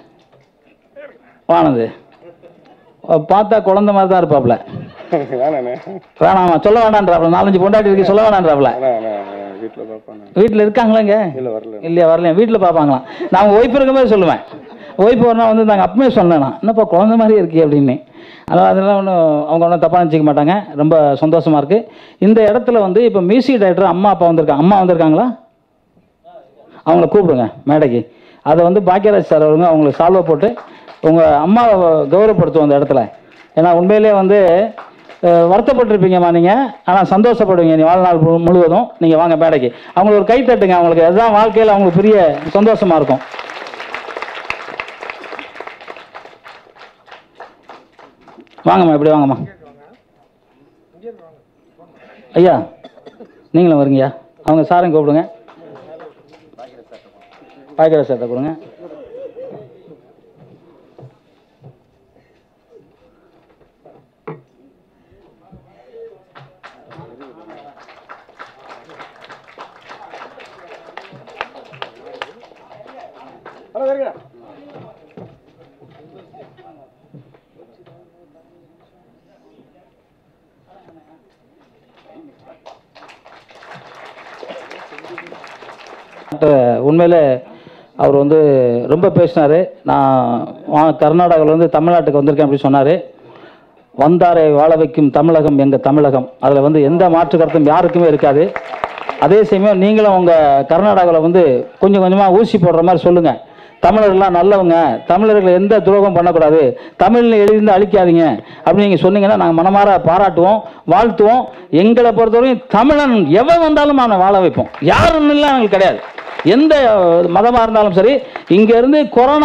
ஆனந்த் அஹ், பார்த்தா குழந்தை மாதிரி தான் இருப்பாப்புல வேணாண்ணே வேணாமா சொல்ல வேணான்றாப்புல நாலஞ்சு பொண்டாட்டி இருக்கு சொல்ல வேணான்றாப்புல வேணாண்ணே வீட்டில் பார்ப்பாண்ணே வீட்டில் இருக்காங்களாங்க இல்லை வரல இல்லையா வரலையா வீட்டில் பார்ப்பாங்களாம் நான் ஒய்ஃப் இருக்கும்போது சொல்லுவேன் ஒய்ஃப் ஒரு நாள் வந்து நாங்கள் அப்பவே சொன்னேன் நான் என்னப்பா குழந்தை மாதிரி இருக்கே அப்படின்னு அதனால் அதெல்லாம் ஒன்றும் அவங்க ஒன்றும் தப்பாக நினச்சிக்க மாட்டாங்க ரொம்ப சந்தோஷமாக இருக்குது இந்த இடத்துல வந்து இப்போ மியூசிக் டைரக்டர் அம்மா அப்பா வந்திருக்காங்க அம்மா வந்திருக்காங்களா அவங்கள கூப்பிடுங்க மேடைக்கு அதை வந்து பாக்கியராஜ் சார் அவருங்க அவங்களுக்கு சால்வை போட்டு உங்கள் அம்மாவை கௌரவப்படுத்துவோம் அந்த இடத்துல ஏன்னா உண்மையிலே வந்து அஹ், வருத்தப்பட்டிருப்பீங்கம்மா நீங்கள் ஆனால் சந்தோஷப்படுவீங்க நீ வாழ்நாள் மு- முழுவதும் நீங்கள் வாங்க மேடைக்கு அவங்களுக்கு ஒரு கை தட்டுங்க அவங்களுக்கு அதுதான் வாழ்க்கையில் அவங்களுக்கு பெரிய சந்தோஷமாக இருக்கும் வாங்கம்மா இப்படி வாங்கம்மா ஐயா நீங்களும் வரீங்கய்யா அவங்க சாரையும் கூப்பிடுங்க பாய்க்கிற சேர்த்த கொடுங்க உண்மையிலே அவர் வந்து ரொம்ப பேசினார் நான் வா- கர்நாடகாவில் வந்து தமிழ்நாட்டுக்கு வந்திருக்கேன் அப்படின்னு சொன்னார் வந்தாரை வாழ வைக்கும் தமிழகம் எங்கள் தமிழகம் அதில் வந்து எந்த மாற்று கருத்தும் யாருக்குமே இருக்காது அதே சமயம் நீங்களும் உங்கள் கர்நாடகாவில் வந்து கொஞ்சம் கொஞ்சமாக ஊசி போடுற மாதிரி சொல்லுங்கள் தமிழர்கள்லாம் நல்லவங்க தமிழர்களை எந்த துரோகம் பண்ணக்கூடாது தமிழ்ல எழுதிருந்து அழிக்காதீங்க அப்படின்னு நீங்கள் சொன்னீங்கன்னா நாங்கள் மனமார பாராட்டுவோம் வாழ்த்துவோம் எங்களை பொறுத்தவரையும் தமிழன் எவன் வந்தாலும் அவனை வாழ வைப்போம் யாருன்னு இல்லை எங்களுக்கு கிடையாது எந்த மதமாக இருந்தாலும் சரி இங்க இருந்து கொரோனா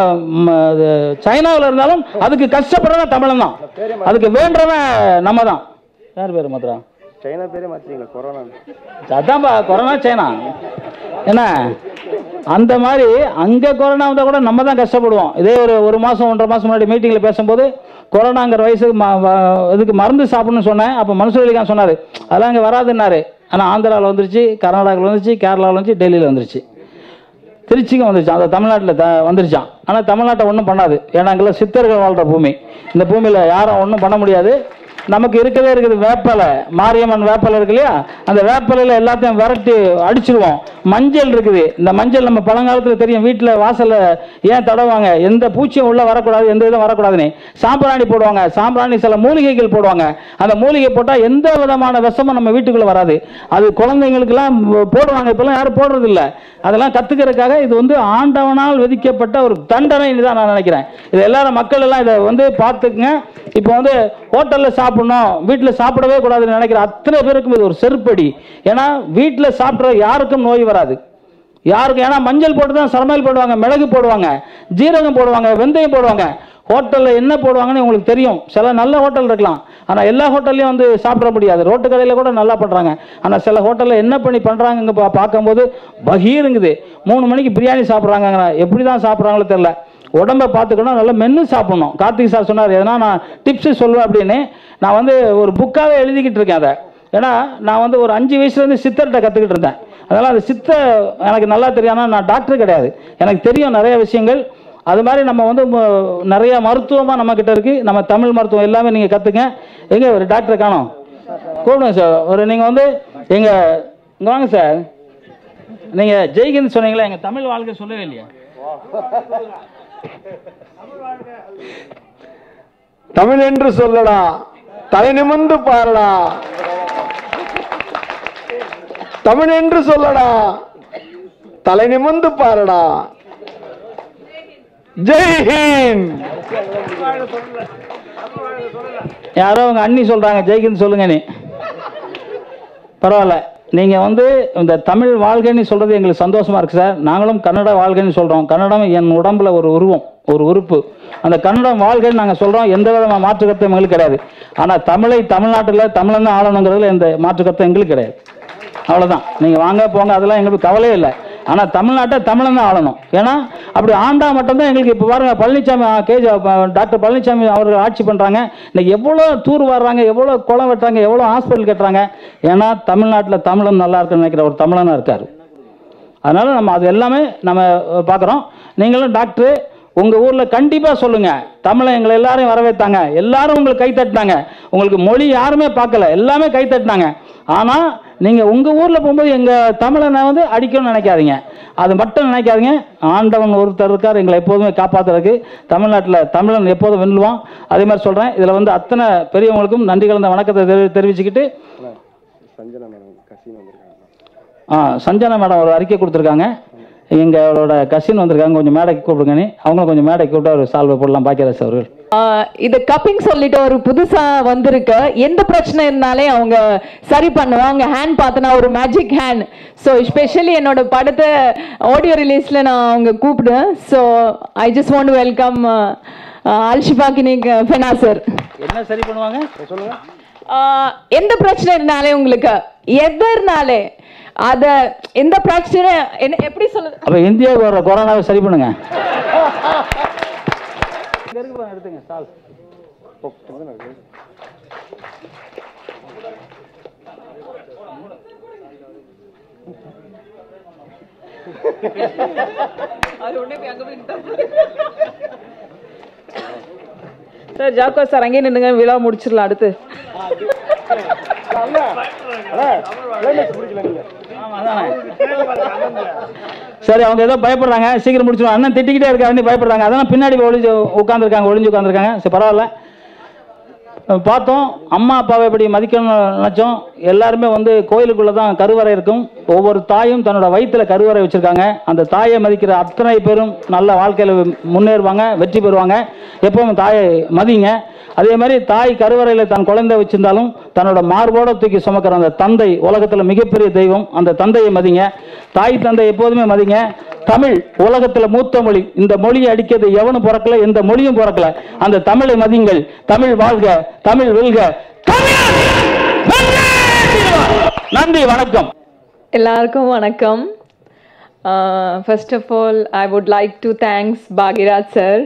சைனாவில் இருந்தாலும் அதுக்கு கஷ்டப்படுறவன் தமிழன் தான் அதுக்கு வேண்டவன் நம்ம தான் யார் பேர் மதுரா சைனா பேரே மாற்றிங்களா கொரோனா அதான்ப்பா கொரோனா சைனா என்ன அந்த மாதிரி அங்கே கொரோனா வந்தால் கூட நம்ம தான் கஷ்டப்படுவோம் இதே ஒரு ஒரு மாதம் ஒன்றரை மாதம் முன்னாடி மீட்டிங்கில் பேசும்போது கொரோனாங்கிற வயசுக்கு ம வ- இதுக்கு மருந்து சாப்பிடணும்னு சொன்னேன் அப்போ மனுஷலிகான் சொன்னார் அதெல்லாம் இங்கே வராதுன்னாரு ஆனால் ஆந்திராவில் வந்துருச்சு கர்நாடகாவில் வந்துருச்சு கேரளாவில் வந்துச்சு டெல்லியில் வந்துருச்சு திருச்சிக்கும் வந்துருச்சு அந்த தமிழ்நாட்டில் த வந்துருச்சான் ஆனால் தமிழ்நாட்டை ஒன்றும் பண்ணாது ஏன்னா அங்கெல்லாம் சித்தர்கள் வாழ்கிற பூமி இந்த பூமியில் யாரும் ஒன்றும் பண்ண முடியாது நமக்கு இருக்கவே இருக்குது வேப்பலை மாரியம்மன் வேப்பலை இருக்கு இல்லையா அந்த வேப்பலையில் எல்லாத்தையும் விரட்டி அடிச்சிருவோம் மஞ்சள் இருக்குது இந்த மஞ்சள் நம்ம பழங்காலத்தில் தெரியும் வீட்டில் வாசலில் ஏன் தடவாங்க எந்த பூச்சியும் உள்ளே வரக்கூடாது எந்த இதுவும் வரக்கூடாதுன்னு சாம்பிராணி போடுவாங்க சாம்பிராணி சில மூலிகைகள் போடுவாங்க அந்த மூலிகை போட்டால் எந்த விதமான விஷமும் நம்ம வீட்டுக்குள்ளே வராது அது குழந்தைங்களுக்கெல்லாம் போடுவாங்க இப்போல்லாம் யாரும் போடுறது இல்ல அதெல்லாம் கத்துக்கிறதுக்காக இது வந்து ஆண்டவனால் விதிக்கப்பட்ட ஒரு தண்டனைன்னு தான் நான் நினைக்கிறேன் இது எல்லாரும் மக்கள் எல்லாம் இதை வந்து பார்த்துக்குங்க இப்போ வந்து ஹோட்டலில் சாப்பிடணும் வீட்டில் சாப்பிடவே கூடாதுன்னு நினைக்கிற அத்தனை பேருக்கும் இது ஒரு செருப்படி ஏன்னா வீட்டில் சாப்பிட்ற யாருக்கும் நோய் வராது யாருக்கும் ஏன்னா மஞ்சள் போட்டு தான் சமையல் போடுவாங்க மிளகு போடுவாங்க ஜீரகம் போடுவாங்க வெந்தயம் போடுவாங்க ஹோட்டலில் என்ன போடுவாங்கன்னு உங்களுக்கு தெரியும் சில நல்ல ஹோட்டல் இருக்கலாம் ஆனால் எல்லா ஹோட்டல்லையும் வந்து சாப்பிட முடியாது ரோட்டு கடையில் கூட நல்லா பண்ணுறாங்க ஆனால் சில ஹோட்டலில் என்ன பண்ணி பண்ணுறாங்க பா பார்க்கும்போது பகீருங்குது மூணு மணிக்கு பிரியாணி சாப்பிட்றாங்க எப்படி தான் சாப்பிட்றாங்களோ தெரில உடம்பை பார்த்துக்கணும் நல்லா மென்று சாப்பிடணும் கார்த்திக் சார் சொன்னார் எதனா நான் டிப்ஸு சொல்லுவேன் அப்படின்னு நான் வந்து ஒரு புக்காகவே எழுதிக்கிட்டு இருக்கேன் அதை ஏன்னா நான் வந்து ஒரு அஞ்சு வயசுலேருந்து சித்தர்கிட்ட கற்றுக்கிட்டு இருந்தேன் அதனால் அந்த சித்த எனக்கு நல்லா தெரியும் ஆனால் நான் டாக்டர் கிடையாது எனக்கு தெரியும் நிறைய விஷயங்கள் அது மாதிரி நம்ம வந்து ம- நிறைய மருத்துவமாக நம்மக்கிட்ட இருக்குது நம்ம தமிழ் மருத்துவம் எல்லாமே நீங்கள் கற்றுங்க எங்கே ஒரு டாக்டரை காணோம் கூப்பிடுங்க சார் ஒரு நீங்கள் வந்து எங்கள் இங்கே வாங்க சார் நீங்கள் ஜெய்கிந்த் சொன்னீங்களா எங்கள் தமிழ் வாழ்க்கை சொல்லவே இல்லையா தமிழ் என்று சொல்லடா தலை நிமிர்ந்து பாருடா தமிழ் என்று சொல்லடா தலை நிமிர்ந்து பாருடா ஜெய் ஹிந்த் யாரோ உங்க அண்ணி சொல்றாங்க ஜெய்கிந்த் சொல்லுங்க நீ பரவாயில்ல நீங்க வந்து இந்த தமிழ் வாழ்க்கைன்னு சொல்றது எங்களுக்கு சந்தோஷமா இருக்கு சார் நாங்களும் கன்னட வாழ்க்கைன்னு சொல்றோம் கன்னடம் என் உடம்புல ஒரு உருவம் ஒரு உறுப்பு அந்த கன்னடம் வாழ்க்கைன்னு நாங்க சொல்றோம் எந்த விதமான மாற்று கருத்தும் எங்களுக்கு கிடையாது ஆனா தமிழை தமிழ்நாட்டில் தமிழன் தான் ஆளணுங்கிறதுல எந்த மாற்று கருத்தும் எங்களுக்கு கிடையாது அவ்வளவுதான் நீங்க வாங்க போங்க அதெல்லாம் எங்களுக்கு கவலையே இல்லை ஆனால் தமிழ்நாட்டை தமிழன் தான் ஆளணும் ஏன்னா அப்படி ஆண்டா மட்டும்தான் எங்களுக்கு இப்போ பாருங்க பழனிசாமி கேஜ் டாக்டர் பழனிசாமி அவர்கள் ஆட்சி பண்ணுறாங்க இன்னைக்கு எவ்வளோ தூர் வர்றாங்க எவ்வளோ குளம் வெட்டுறாங்க எவ்வளோ ஹாஸ்பிட்டல் கட்டுறாங்க ஏன்னா தமிழ்நாட்டில் தமிழன் நல்லா இருக்குன்னு நினைக்கிற ஒரு தமிழனாக இருக்கார் அதனால் நம்ம அது எல்லாமே நம்ம பார்க்குறோம் நீங்களும் டாக்டர் உங்கள் ஊரில் கண்டிப்பாக சொல்லுங்கள் தமிழை எங்களை எல்லாரையும் வரவேற்றாங்க எல்லாரும் உங்களுக்கு கை தட்டினாங்க உங்களுக்கு மொழி யாருமே பார்க்கல எல்லாமே கை தட்டினாங்க ஆனால் நீங்கள் உங்கள் ஊரில் போகும்போது எங்கள் தமிழனை வந்து அடிக்கணும்னு நினைக்காதீங்க அது மட்டும் நினைக்காதீங்க ஆண்டவன் ஒருத்தர் இருக்கார் எங்களை எப்போதுமே காப்பாற்றுறதுக்கு தமிழ்நாட்டில் தமிழன் எப்போதும் வெல்லுவான் அதே மாதிரி சொல்கிறேன் இதில் வந்து அத்தனை பெரியவங்களுக்கும் நன்றி கலந்த வணக்கத்தை தெரி தெரிவிச்சுக்கிட்டு ஆ சஞ்சனா மேடம் ஒரு அறிக்கை கொடுத்துருக்காங்க எங்களோட கசின் வந்திருக்காங்க கொஞ்சம் மேடைக்கு கூப்பிடுங்க நீ அவங்களும் கொஞ்சம் மேடைக்கு கூப்பிட்டு ஒரு சால்வை போடலாம் பாக்கியராஜ் அவர்கள் ஆஹ் இது கப்பிங் சொல்லிட்டு ஒரு புதுசா வந்திருக்கு எந்த பிரச்சனை இருந்தாலே அவங்க சரி பண்ணுவாங்க ஹேண்ட் பார்த்தனா ஒரு மேஜிக் ஹேண்ட் ஸோ ஸ்பெஷலி என்னோட படத்தை ஆடியோ ரிலீஸ்ல நான் அவங்க கூப்பிடுவேன் so I just want welcome Alshifa clinic ஃபெனா சார் என்ன சரி பண்ணுவாங்க சொல்லுங்க ஆஹ் எந்த பிரச்சனை இருந்தாலே உங்களுக்கு எது இருந்தாலே அத எந்த பிரச்சனை என்ன எப்படி சொல்லுது அப்போ இந்தியாவுக்கு வர கொரோனாவை சரி பண்ணுங்க எடுத்துங்க சால் சார் ஜாக்கோ சார் அங்கேயே நின்னுங்க விழா முடிச்சிடலாம் அடுத்து சரி அவங்க ஏதோ பயப்படுறாங்க சீக்கிரம் முடிச்சிடும் அண்ணன் திட்டிக்கிட்டே இருக்காருன்னு பயப்படுறாங்க அதெல்லாம் பின்னாடி ஒளிஞ்சு உட்காந்துருக்காங்க ஒளிஞ்சு உட்காந்துருக்காங்க சரி பரவாயில்ல பார்த்தோம் அம்மா அப்பாவை எப்படி மதிக்கணும்னு நினச்சோம் எல்லாருமே வந்து கோயிலுக்குள்ளே தான் கருவறை இருக்கும் ஒவ்வொரு தாயும் தன்னோட வயிற்றுல கருவறை வச்சுருக்காங்க அந்த தாயை மதிக்கிற அத்தனை பேரும் நல்ல வாழ்க்கையில் முன்னேறுவாங்க வெற்றி பெறுவாங்க எப்பவும் தாயை மதிங்க அதே மாதிரி தாய் கருவறையில் தன் குழந்தை வச்சிருந்தாலும் தன்னோட மார்போட தூக்கி சுமக்கிற அந்த தந்தை உலகத்தில் மிகப்பெரிய தெய்வம் அந்த தந்தையை மதிங்க தாய் தந்தை எப்போதுமே மதிங்க தமிழ் உலகத்துல மூத்த மொழி இந்த மொழியை அடிக்கிறது எவனும் பிறக்கல எந்த மொழியும் பிறக்கல அந்த தமிழை மதிங்கள் தமிழ் வாழ்க தமிழ் வெல்க தமிழர் வென்றேறுவார். நன்றி வணக்கம் எல்லாருக்கும் வணக்கம் first of all I would like to thanks Bhagyaraj sir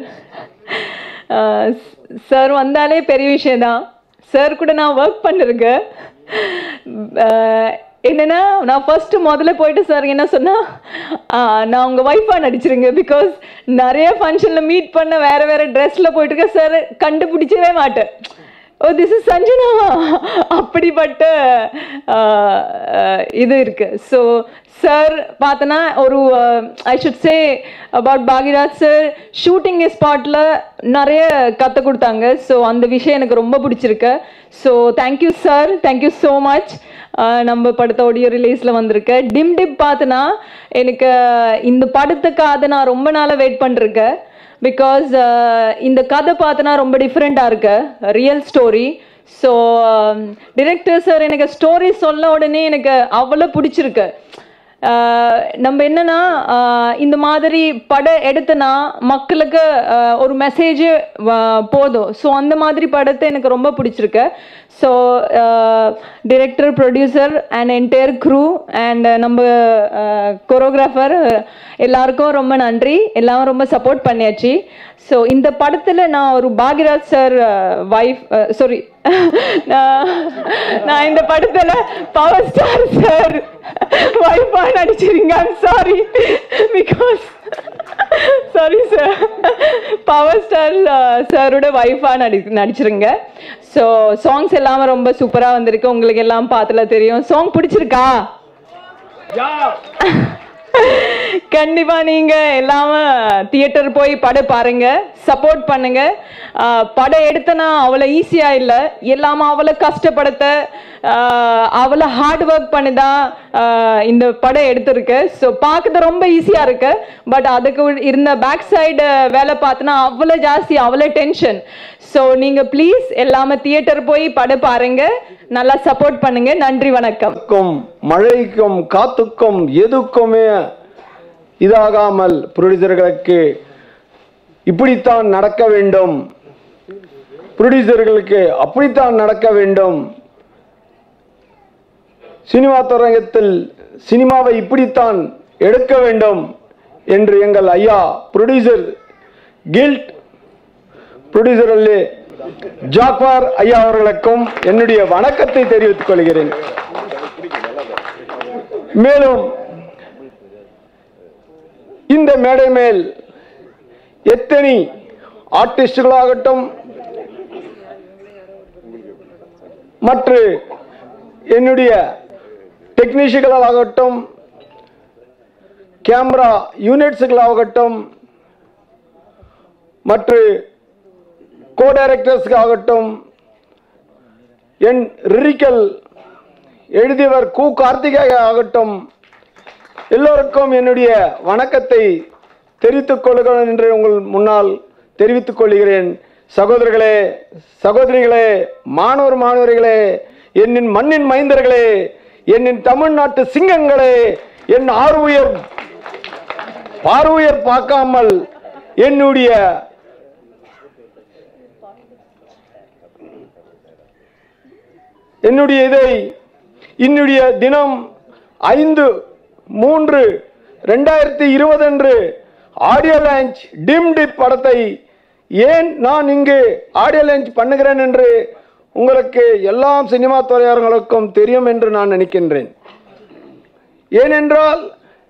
sir வந்தாலே பெரிய விஷயம்தான் சார் கூட நான் ஒர்க் பண்ணிருக்கேன் Uh, என்னன்னா நான் ஃபர்ஸ்ட் முதல்ல போயிட்டு சார் என்ன சொன்னா ஆஹ், நான் உங்க ஒய்ஃபா நடிச்சிருங்க பிகாஸ் நிறைய ஃபங்க்ஷன்ல மீட் பண்ண வேற வேற ட்ரெஸ்ல போயிட்டு இருக்க சார் கண்டுபிடிச்சவே மாட்டேன் ஓ திஸ் இஸ் சஞ்சனாவா அப்படிப்பட்ட ஆஹ், ஆஹ், இது இருக்கு ஸோ சார் பார்த்தனா ஒரு I should say about Bhagyaraj sir shooting ஸ்பாட்டில் நிறைய கற்றுக் கொடுத்தாங்க ஸோ அந்த விஷயம் எனக்கு ரொம்ப பிடிச்சிருக்கு so thank you sir thank you so much நம்ம படத்த ஆடியோ ரிலீஸில் வந்திருக்கு டிம் டிப் பார்த்தனா எனக்கு இந்த படத்துக்காக நான் ரொம்ப நாளாக வெயிட் பண்ணிருக்கேன் பிகாஸ் இந்த கதை பார்த்தனா ரொம்ப டிஃப்ரெண்ட்டாக இருக்கு real story so director sir எனக்கு ஸ்டோரி சொல்ல உடனே எனக்கு அவ்வளோ பிடிச்சிருக்கு ஆஹ் நம்ம என்னன்னா ஆஹ் இந்த மாதிரி படம் எடுத்தனா மக்களுக்கு ஆஹ் ஒரு மெசேஜ் போதும் ஸோ அந்த மாதிரி படத்தை எனக்கு ரொம்ப பிடிச்சிருக்கு so director producer and entire crew and நம்ம கொரியோகிராஃபர் எல்லாருக்கும் ரொம்ப நன்றி எல்லாரும் ரொம்ப சப்போர்ட் பண்ணியாச்சு ஸோ இந்த படத்தில் நான் ஒரு பாக்யராஜ் சார் வைஃப் சாரி நான் நான் இந்த படத்தில் பவர் ஸ்டார் சார் வைஃபாக நடிச்சிருங்க sorry because sorry sir power star சாரோட வைஃபாக நடி நடிச்சிருங்க ஸோ சாங்ஸ் எல்லாமே ரொம்ப சூப்பராக வந்திருக்கு உங்களுக்கு எல்லாம் பார்த்துல தெரியும் சாங் பிடிச்சிருக்கா கண்டிப்பா நீங்க எல்லாமே தியேட்டர் போய் படம் பாருங்க சப்போர்ட் பண்ணுங்க ஆஹ் படம் எடுத்தனா அவ்வளோ ஈஸியா இல்லை எல்லாமே அவ்வளோ கஷ்டப்படுத்த ஆஹ் அவ்வளோ ஹார்ட் ஒர்க் பண்ணி தான் ஆஹ் இந்த படம் எடுத்திருக்கு ஸோ பார்க்கறது ரொம்ப ஈஸியா இருக்கு பட் அதுக்கு உள் இருந்த பேக் சைடு வேலை பார்த்தனா அவ்வளோ ஜாஸ்தி அவ்வளோ டென்ஷன் ஸோ நீங்க ப்ளீஸ் எல்லாமே தியேட்டர் போய் படம் பாருங்க நல்லா சப்போர்ட் பண்ணுங்க நன்றி வணக்கம் க்கும் மழைக்கும் காத்துக்கும் எதுக்குமே இதாகாமல் ப்ரொடியூசர்களுக்கு இப்படித்தான் நடக்க வேண்டும் ப்ரொடியூசர்களுக்கு அப்படித்தான் நடக்க வேண்டும் சினிமா துறையத்தில் சினிமாவை இப்படித்தான் எடுக்க வேண்டும் என்று எங்கள் ஐயா ப்ரொடியூசர் கில்ட் ப்ரொடியூசர் அல்லே ஜாக்வார் ஐயா அவர்களுக்கும் என்னுடைய வணக்கத்தை தெரிவித்துக் கொள்கிறேன் மேலும் இந்த மேடை மேல் எத்தனை ஆர்டிஸ்டுகளாகட்டும் மற்ற என்னுடைய டெக்னீஷியன்களாகட்டும் கேமரா யூனிட்ஸுகளாகட்டும் மற்ற கோ டைரக்டர்ஸ்க்காகட்டும் என் ரிரிக்கல் எழுதியவர் கு கார்த்திகேய ஆகட்டும் எல்லோருக்கும் என்னுடைய வணக்கத்தை தெரிவித்துக் கொள்கிறேன் என்று உங்கள் முன்னால் தெரிவித்துக் கொள்கிறேன் சகோதரர்களே சகோதரிகளே மாணவர் மாணவர்களே என்னின் மண்ணின் மைந்தர்களே என்னின் தமிழ்நாட்டு சிங்கங்களே என் ஆர்வுயர் பார்வையர் பார்க்காமல் என்னுடைய என்னுடைய இதை என்னுடைய தினம் ஐந்து மூன்று ரெண்டாயிரத்தி இருபது அன்று ஆடியோ லான்ச் டிம்டி படத்தை ஏன் நான் இங்கு ஆடியோ லான்ச் பண்ணுகிறேன் என்று உங்களுக்கு எல்லாம் சினிமா துறையாளர்களுக்கும் தெரியும் என்று நான் நினைக்கின்றேன் ஏனென்றால்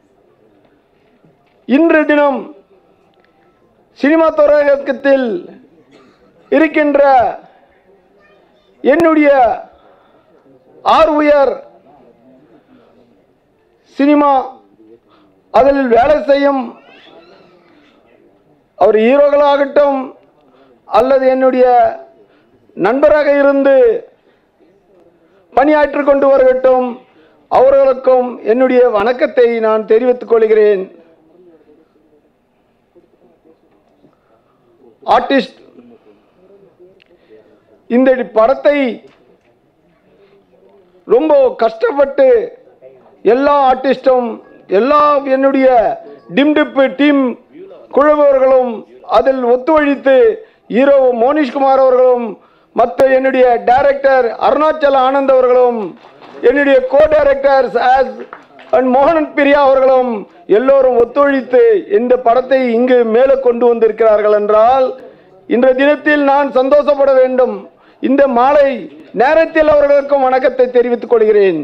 இன்று தினம் சினிமா துறையகத்தில் இருக்கின்ற என்னுடைய ஆர் உயர் சினிமா அதில் வேலை செய்யும் அவர் ஹீரோக்களாகட்டும் அல்லது என்னுடைய நண்பராக இருந்து பணியாற்றிக் கொண்டு வருகட்டும் அவர்களுக்கும் என்னுடைய வணக்கத்தை நான் தெரிவித்துக் கொள்கிறேன் ஆர்டிஸ்ட் இந்த படத்தை ரொம்ப கஷ்டப்பட்டு எல்லா ஆர்டிஸ்டும் எல்லா என்னுடைய டிம்டிப்பு டீம் குழுவர்களும் அதில் ஒத்துழைத்து ஹீரோ மோனிஷ்குமார் அவர்களும் மற்ற என்னுடைய டைரக்டர் அருணாச்சல ஆனந்த் அவர்களும் என்னுடைய கோ டைரக்டர்ஸ் அண்ட் மோகன் பிரியா அவர்களும் எல்லோரும் ஒத்துழைத்து இந்த படத்தை இங்கு மேலே கொண்டு வந்திருக்கிறார்கள் என்றால் இன்றைய தினத்தில் நான் சந்தோஷப்பட வேண்டும் இந்த மாலை நேரத்தில் அவர்களுக்கும் வணக்கத்தை தெரிவித்துக் கொள்கிறேன்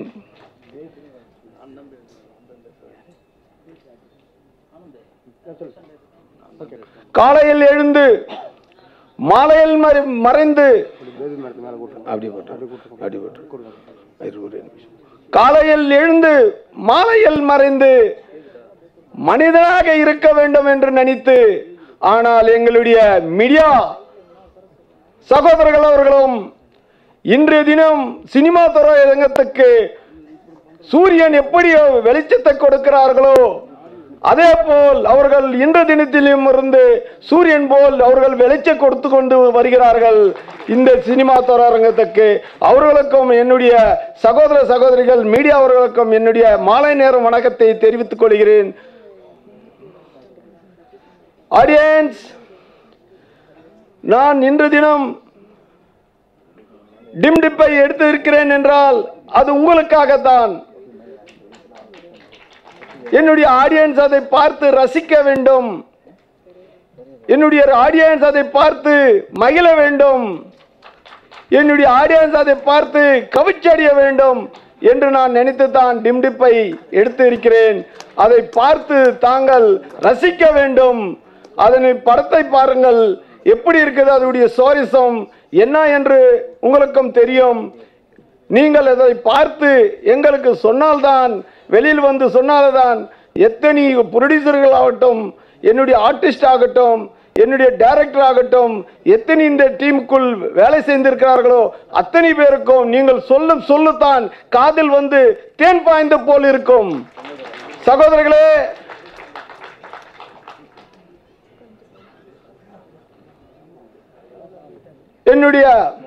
காலையில் எழுந்து மாலையில் மறை- மறைந்து அப்படி போட்டு, அப்படி போட்டு. இரு, ஒரு நிமிஷம். காலையில் எழுந்து மாலையில் மறைந்து மனிதனாக இருக்க வேண்டும் என்று நினைத்து ஆனால் எங்களுடைய மீடியா சகோதரர்கள் அவர்களும் இன்றைய தினம் சினிமா துறையரங்கத்துக்கு சூரியன் எப்படி வெளிச்சத்தை கொடுக்கிறார்களோ அதே போல் அவர்கள் இன்று தினத்திலும் இருந்து சூரியன் போல் அவர்கள் வெளிச்சம் கொடுத்து கொண்டு வருகிறார்கள் இந்த சினிமா துறையரங்கத்துக்கு அவர்களுக்கும் என்னுடைய சகோதர சகோதரிகள் மீடியா அவர்களுக்கும் என்னுடைய மாலை நேரம் வணக்கத்தை தெரிவித்துக் கொள்கிறேன் ஆடியன்ஸ் நான் இன்று தினம் டிம் டிப்பை எடுத்து இருக்கிறேன் என்றால் அது உங்களுக்காகத்தான் என்னுடைய ஆடியன்ஸ் அதை பார்த்து ரசிக்க வேண்டும் என்னுடைய ஆடியன்ஸ் அதை பார்த்து மகிழ வேண்டும் என்னுடைய ஆடியன்ஸ் அதை பார்த்து கவிச்சடைய வேண்டும் என்று நான் நினைத்து தான் டிம்டிப்பை எடுத்து இருக்கிறேன் அதை பார்த்து தாங்கள் ரசிக்க வேண்டும் அதனை படத்தை பாருங்கள் எப்படி இருக்குது அதனுடைய சோரிசம் என்ன என்று உங்களுக்கும் தெரியும் நீங்கள் அதை பார்த்து எங்களுக்கு சொன்னால்தான் வெளியில் வந்து சொன்னால்தான் எத்தனை ப்ரொடியூசர்கள் ஆகட்டும் என்னுடைய ஆர்டிஸ்ட் ஆகட்டும் என்னுடைய டைரக்டர் ஆகட்டும் எத்தனை இந்த டீமுக்குள் வேலை செய்திருக்கிறார்களோ அத்தனை பேருக்கும் நீங்கள் சொல்லும் சொல்லுத்தான் காதில் வந்து தேன் பாய்ந்த போல் இருக்கும் சகோதரர்களே என்னுடைய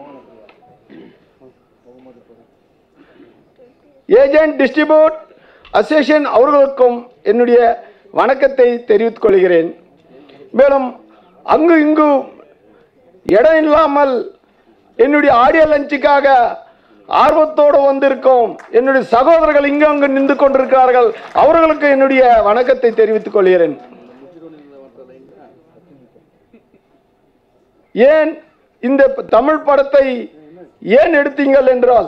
ஏஜென்ட் டிஸ்ட்ரிபியூட் அசோசியேஷன் அவர்களுக்கும் என்னுடைய வணக்கத்தை தெரிவித்துக் கொள்கிறேன் மேலும் அங்கு இங்கு இடம் இல்லாமல் என்னுடைய ஆடியோ லஞ்சுக்காக ஆர்வத்தோடு வந்திருக்கோம் என்னுடைய சகோதரர்கள் இங்கு அங்கு நின்று கொண்டிருக்கிறார்கள் அவர்களுக்கு என்னுடைய வணக்கத்தை தெரிவித்துக் கொள்கிறேன் ஏன் இந்த தமிழ் படத்தை ஏன் எடுத்தீங்கள் என்றால்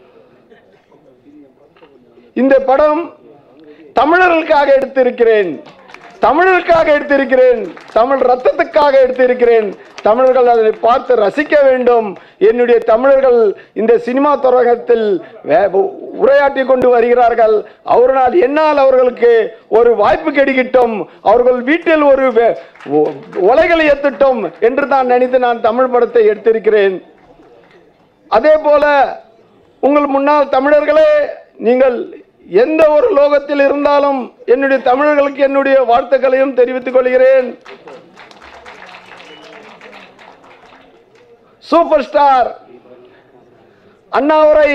இந்த படம் தமிழர்களுக்காக எடுத்திருக்கிறேன் தமிழருக்காக எடுத்திருக்கிறேன் தமிழ் ரத்தத்துக்காக எடுத்திருக்கிறேன் தமிழர்கள் அதை பார்த்து ரசிக்க வேண்டும் என்னுடைய தமிழர்கள் இந்த சினிமா துறையத்தில் வே- உரையாற்றி கொண்டு வருகிறார்கள் அவர்களால் என்னால் அவர்களுக்கு ஒரு வாய்ப்பு கிடைக்கட்டும் அவர்கள் வீட்டில் ஒரு வே- ஒ- ஒலைகளை ஏத்தட்டும் என்று தான் நினைத்து நான் தமிழ் படத்தை எடுத்திருக்கிறேன் அதே போல உங்கள் முன்னால் தமிழர்களே நீங்கள் எந்த ஒரு லோகத்தில் இருந்தாலும் என்னுடைய தமிழர்களுக்கு என்னுடைய வாழ்த்துக்களையும் தெரிவித்துக் கொள்கிறேன் சூப்பர் ஸ்டார் அண்ணாவரை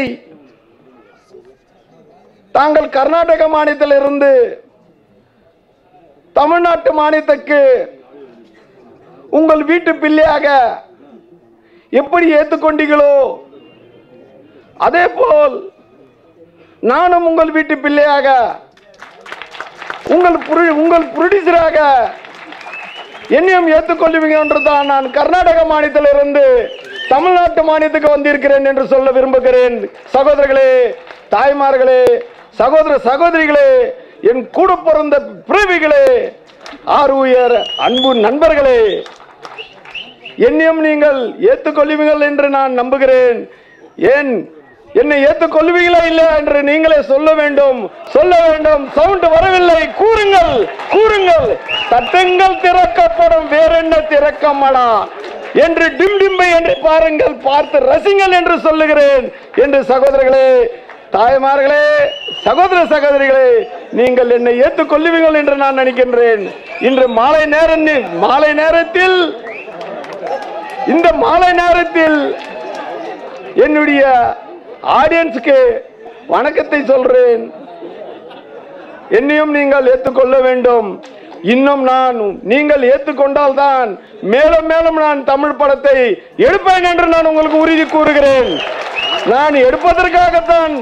தாங்கள் கர்நாடக மாநிலத்திலிருந்து தமிழ்நாட்டு மாநிலத்துக்கு உங்கள் வீட்டு பிள்ளையாக எப்படி ஏற்றுக்கொண்டீங்களோ அதே போல் நானும் உங்கள் வீட்டு பிள்ளையாக உங்கள் புரு- உங்கள் ப்ரொடியூசராக என்னையும் ஏற்றுக்கொள்வீங்க என்றுதான் நான் கர்நாடக மாநிலத்திலிருந்து தமிழ்நாட்டு மாநிலத்துக்கு வந்திருக்கிறேன் என்று சொல்ல விரும்புகிறேன் சகோதரர்களே தாய்மார்களே சகோதர சகோதரிகளே என் கூட பிறந்த பிறவிகளே ஆறு உயர் அன்பு நண்பர்களே என்னையும் நீங்கள் ஏற்றுக்கொள்வீர்கள் என்று நான் நம்புகிறேன் ஏன் என்னை ஏற்றுக்கொள்வீங்களா இல்ல என்று நீங்களே சொல்ல வேண்டும் சொல்ல வேண்டும் சவுண்ட் வரவில்லை கூறுங்கள் கூறுங்கள் தட்டுங்கள் திறக்கப்படும் வேறென்ன திறக்கமாடா என்று டிம் டிம்பை என்று பாருங்கள் பார்த்து ரசிங்கள் என்று சொல்லுகிறேன் என்று சகோதரர்களே தாய்மார்களே சகோதர சகோதரிகளே நீங்கள் என்னை ஏற்றுக்கொள்ளுவீர்கள் என்று நான் நினைக்கின்றேன் இன்று மாலை நேரம் மாலை நேரத்தில் இந்த மாலை நேரத்தில் என்னுடைய ஆடியன்ஸுக்கு வணக்கத்தை சொல்றேன் என்னையும் நீங்கள் ஏற்றுக்கொள்ள வேண்டும் இன்னும் நான் நீங்கள் ஏற்றுக்கொண்டால் தான் மேலும் மேலும் நான் தமிழ் படத்தை எடுப்பேன் என்று நான் உங்களுக்கு உறுதி கூறுகிறேன் நான் எடுப்பதற்காகத்தான்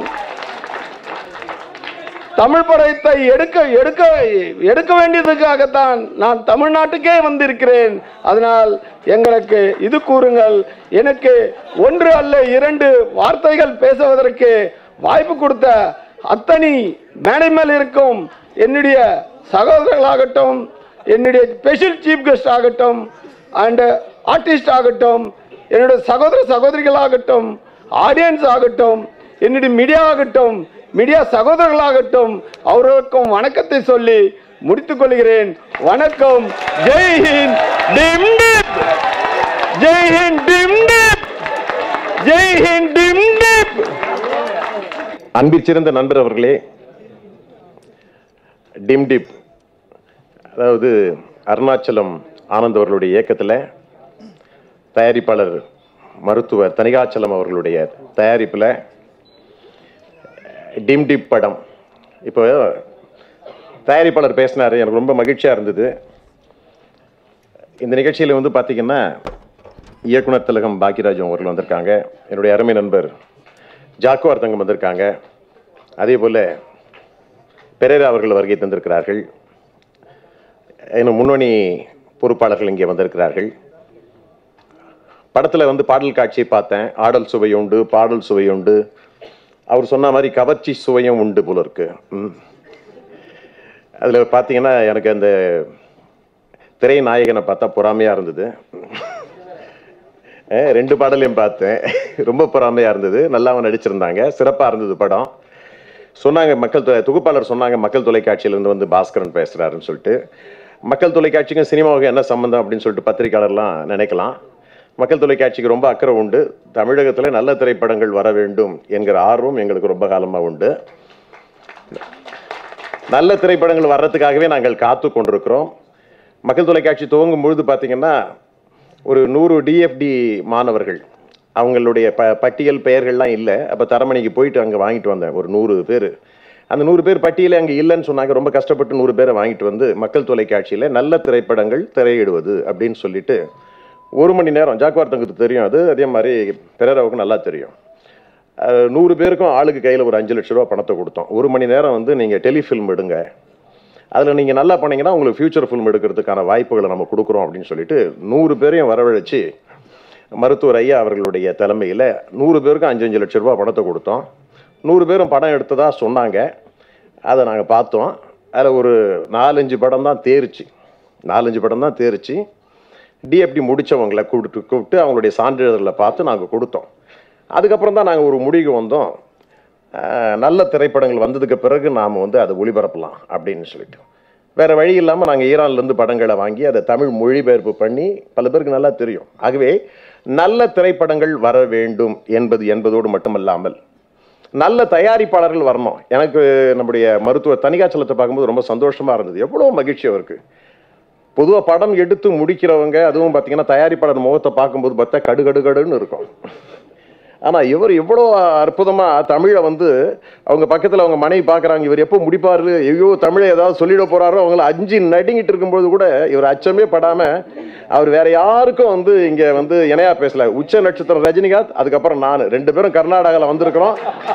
தமிழ் படத்தை எடுக்க எடுக்க எடுக்க வேண்டியதுக்காகத்தான் நான் தமிழ்நாட்டுக்கே வந்திருக்கிறேன் அதனால் எங்களுக்கு இது கூறுங்கள் எனக்கு ஒன்று அல்ல இரண்டு வார்த்தைகள் பேசுவதற்கு வாய்ப்பு கொடுத்த அத்தனை மேடை மேல் இருக்கும் என்னுடைய சகோதரர்களாகட்டும் என்னுடைய ஸ்பெஷல் சீஃப் கெஸ்ட் ஆகட்டும் அண்ட் ஆர்டிஸ்ட் ஆகட்டும் என்னுடைய சகோதர சகோதரிகளாகட்டும் ஆடியன்ஸ் ஆகட்டும் என்னுடைய மீடியா ஆகட்டும் மீடியா சகோதரர்களாகட்டும் அவர்களுக்கும் வணக்கத்தை சொல்லி முடித்துக் கொள்கிறேன் வணக்கம் ஜெய் ஹிந்த் டிம் டிப் ஜெய் ஹிந்த் டிம் டிப் ஜெய் ஹிந்த் டிம் டிப் அன்பிற்சிறந்த நண்பர் அவர்களே டிம் டிப் அதாவது அருணாச்சலம் ஆனந்த் அவர்களுடைய இயக்கத்தில் தயாரிப்பாளர் மருத்துவர் தனிகாச்சலம் அவர்களுடைய தயாரிப்பில் டிம் டிப் படம் இப்போ தயாரிப்பாளர் பேசினார் எனக்கு ரொம்ப மகிழ்ச்சியாக இருந்தது இந்த நிகழ்ச்சியில் வந்து பார்த்தீங்கன்னா இயக்குனர் திலகம் பாக்கியராஜன் அவர்கள் வந்திருக்காங்க என்னுடைய அருமை நண்பர் ஜாக்கோ அர்த்தங்கம் வந்திருக்காங்க அதே போல் பெரேரா அவர்கள் வருகை தந்திருக்கிறார்கள் இன்னும் முன்னணி பொறுப்பாளர்கள் இங்கே வந்திருக்கிறார்கள் படத்தில் வந்து பாடல் காட்சியை பார்த்தேன் ஆடல் சுவை உண்டு பாடல் சுவை உண்டு அவர் சொன்ன மாதிரி கவர்ச்சி சுவையும் உண்டு போல இருக்கு ம். அதில் பார்த்தீங்கன்னா எனக்கு அந்த திரை நாயகனை பார்த்தா பொறாமையாக இருந்தது அஹ் ரெண்டு பாடலையும் பார்த்தேன் ரொம்ப பொறாமையாக இருந்தது நல்லாவும் நடிச்சிருந்தாங்க சிறப்பாக இருந்தது படம் சொன்னாங்க மக்கள் தொலை தொகுப்பாளர் சொன்னாங்க மக்கள் தொலைக்காட்சியிலேருந்து வந்து பாஸ்கரன் பேசுகிறாருன்னு சொல்லிட்டு மக்கள் தொலைக்காட்சிக்கும் சினிமாவுக்கும் என்ன சம்மந்தம் அப்படின்னு சொல்லிட்டு பத்திரிக்கையாளர்லாம் நினைக்கலாம் மக்கள் தொலைக்காட்சிக்கு ரொம்ப அக்கறை உண்டு தமிழகத்தில் நல்ல திரைப்படங்கள் வர வேண்டும் என்கிற ஆர்வம் எங்களுக்கு ரொம்ப காலமாக உண்டு நல்ல திரைப்படங்கள் வர்றதுக்காகவே நாங்கள் காத்து கொண்டிருக்கிறோம் மக்கள் தொலைக்காட்சி துவங்கும் பொழுது பார்த்தீங்கன்னா ஒரு நூறு டிஎஃப்டி மாணவர்கள் அவங்களுடைய ப பட்டியல் பெயர்கள்லாம் இல்லை அப்போ தரமணிக்கு போயிட்டு அங்கே வாங்கிட்டு வந்தேன் ஒரு நூறு பேர் அந்த நூறு பேர் பட்டியலே அங்கே இல்லைன்னு சொன்னாங்க ரொம்ப கஷ்டப்பட்டு நூறு பேரை வாங்கிட்டு வந்து மக்கள் தொலைக்காட்சியில் நல்ல திரைப்படங்கள் திரையிடுவது அப்படின்னு சொல்லிட்டு ஒரு மணி நேரம் ஜாக்குவார் தங்குக்கு தெரியும் அது அதே மாதிரி பெரேராவுக்கு நல்லா தெரியும் அஹ், நூறு பேருக்கும் ஆளுக்கு கையில் ஒரு அஞ்சு லட்ச ரூபா பணத்தை கொடுத்தோம் ஒரு மணி நேரம் வந்து நீங்கள் டெலிஃபில்ம் எடுங்க அதில் நீங்கள் நல்லா பண்ணீங்கன்னா உங்களுக்கு ஃபியூச்சர் ஃபிலிம் எடுக்கிறதுக்கான வாய்ப்புகளை நம்ம கொடுக்குறோம் அப்படின்னு சொல்லிட்டு நூறு பேரையும் வரவழைச்சு மருத்துவர் ஐயா அவர்களுடைய தலைமையில் நூறு பேருக்கும் அஞ்சு அஞ்சு லட்ச ரூபா பணத்தை கொடுத்தோம் நூறு பேரும் படம் எடுத்ததா சொன்னாங்க அதை நாங்கள் பார்த்தோம் அதில் ஒரு நாலஞ்சு படம் தான் தேர்ச்சி நாலஞ்சு படம் தான் தேர்ச்சி டிஎஃப்டி முடித்தவங்களை கூப்பிட்டு கூப்பிட்டு அவங்களுடைய சான்றிதழை பார்த்து நாங்கள் கொடுத்தோம் அதுக்கப்புறம் தான் நாங்கள் ஒரு முடிவுக்கு வந்தோம் அஹ், நல்ல திரைப்படங்கள் வந்ததுக்கு பிறகு நாம் வந்து அதை ஒளிபரப்பலாம் அப்படின்னு சொல்லிட்டு வேற வழி இல்லாமல் நாங்கள் ஈரான்லேருந்து படங்களை வாங்கி அதை தமிழ் மொழிபெயர்ப்பு பண்ணி பல பேருக்கு நல்லா தெரியும் ஆகவே நல்ல திரைப்படங்கள் வர வேண்டும் என்பது என்பதோடு மட்டுமல்லாமல் நல்ல தயாரிப்பாளர்கள் வரணும் எனக்கு நம்முடைய மருத்துவ தனிகாச்சலத்தை பார்க்கும்போது ரொம்ப சந்தோஷமா இருந்தது எவ்வளோ மகிழ்ச்சி அவருக்கு பொதுவாக படம் எடுத்து முடிக்கிறவங்க அதுவும் பார்த்தீங்கன்னா தயாரிப்பாளர் முகத்தை பார்க்கும்போது பார்த்தா கடு கடு கடுன்னு இருக்கும் ஆனால் இவர் இவ்வளோ அற்புதமாக தமிழை வந்து அவங்க பக்கத்தில் அவங்க மனைவி பார்க்குறாங்க இவர் எப்போ முடிப்பாரு ஐயோ தமிழை ஏதாவது சொல்லிட போறாரோ அவங்கள அஞ்சு நடுங்கிட்டு இருக்கும்போது கூட இவர் அச்சமே படாமல் அவர் வேற யாருக்கும் வந்து இங்கே வந்து இணையா பேசல உச்ச நட்சத்திரம் ரஜினிகாந்த் அதுக்கப்புறம் நான் ரெண்டு பேரும் கர்நாடகாவில் வந்திருக்கிறோம்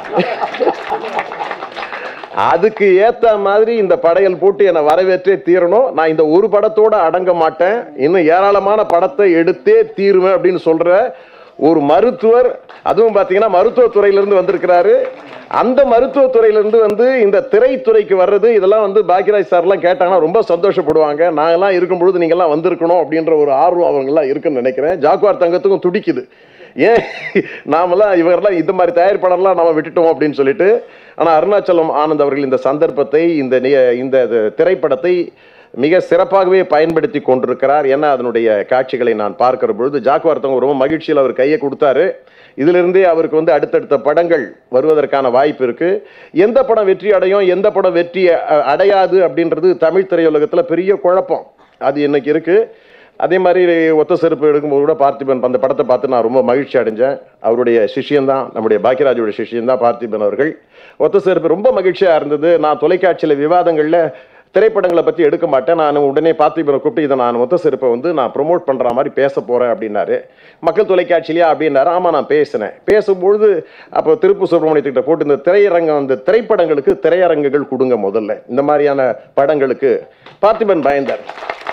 அதுக்கு ஏத்த மாதிரி இந்த படையல் போட்டு என்னை வரவேற்றே தீரணும் நான் இந்த ஒரு படத்தோட அடங்க மாட்டேன் இன்னும் ஏராளமான படத்தை எடுத்தே தீருவேன் அப்படின்னு சொல்ற ஒரு மருத்துவர் அதுவும் பாத்தீங்கன்னா மருத்துவத்துறையிலிருந்து வந்திருக்கிறாரு அந்த மருத்துவத்துறையிலிருந்து வந்து இந்த திரைத்துறைக்கு வர்றது இதெல்லாம் வந்து பாக்யராஜ் சார்லாம் கேட்டாங்கன்னா ரொம்ப சந்தோஷப்படுவாங்க நாங்கெல்லாம் இருக்கும்பொழுது நீங்கெல்லாம் வந்திருக்கணும் அப்படின்ற ஒரு ஆர்வம் அவங்கெல்லாம் இருக்குன்னு நினைக்கிறேன் ஜாக்குவார் தங்கத்துக்கும் துடிக்குது ஏன் நாமெல்லாம் இவரெல்லாம் இந்த மாதிரி தயாரிப்பாளர்லாம் நாம விட்டுட்டோம் அப்படின்னு சொல்லிட்டு ஆனா அருணாச்சலம் ஆனந்த் அவர்கள் இந்த சந்தர்ப்பத்தை இந்த நி- இந்த இது- திரைப்படத்தை மிக சிறப்பாகவே பயன்படுத்தி கொண்டிருக்கிறார் ஏன்னா அதனுடைய காட்சிகளை நான் பார்க்கிற பொழுது ஜாக்குவார்த்தவங்க ரொம்ப மகிழ்ச்சியில் அவர் கையை கொடுத்தாரு இதிலிருந்தே அவருக்கு வந்து அடுத்தடுத்த படங்கள் வருவதற்கான வாய்ப்பு இருக்கு எந்த படம் வெற்றி அடையும் எந்த படம் வெற்றி அ- அடையாது அப்படின்றது தமிழ் திரையுலகத்துல பெரிய குழப்பம் அது இன்னைக்கு இருக்கு அதே மாதிரி ஒத்த செருப்பு எடுக்கும்போது கூட பார்த்திபன் அந்த படத்தை பார்த்து நான் ரொம்ப மகிழ்ச்சி அடைஞ்சேன் அவருடைய சிஷ்யன் தான் நம்முடைய பாக்கியராஜோட சிஷ்யன் தான் பார்த்திபன் அவர்கள் ஒத்த செருப்பு ரொம்ப மகிழ்ச்சியாக இருந்தது நான் தொலைக்காட்சியில் விவாதங்களில் திரைப்படங்களை பற்றி எடுக்க மாட்டேன் நான் உடனே பார்த்திபனை கூப்பிட்டு இதை நான் ஒத்த செருப்பை வந்து நான் ப்ரொமோட் பண்ணுற மாதிரி பேச போகிறேன் அப்படின்னாரு மக்கள் தொலைக்காட்சியிலையா அப்படின்னாரு ஆமாம் நான் பேசினேன் பேசும்பொழுது அப்போ திருப்பு சுப்பிரமணியத்துக்கிட்ட போட்டு இந்த திரையரங்கம் இந்த திரைப்படங்களுக்கு திரையரங்குகள் கொடுங்க முதல்ல இந்த மாதிரியான படங்களுக்கு பார்த்திபன் பயந்தார்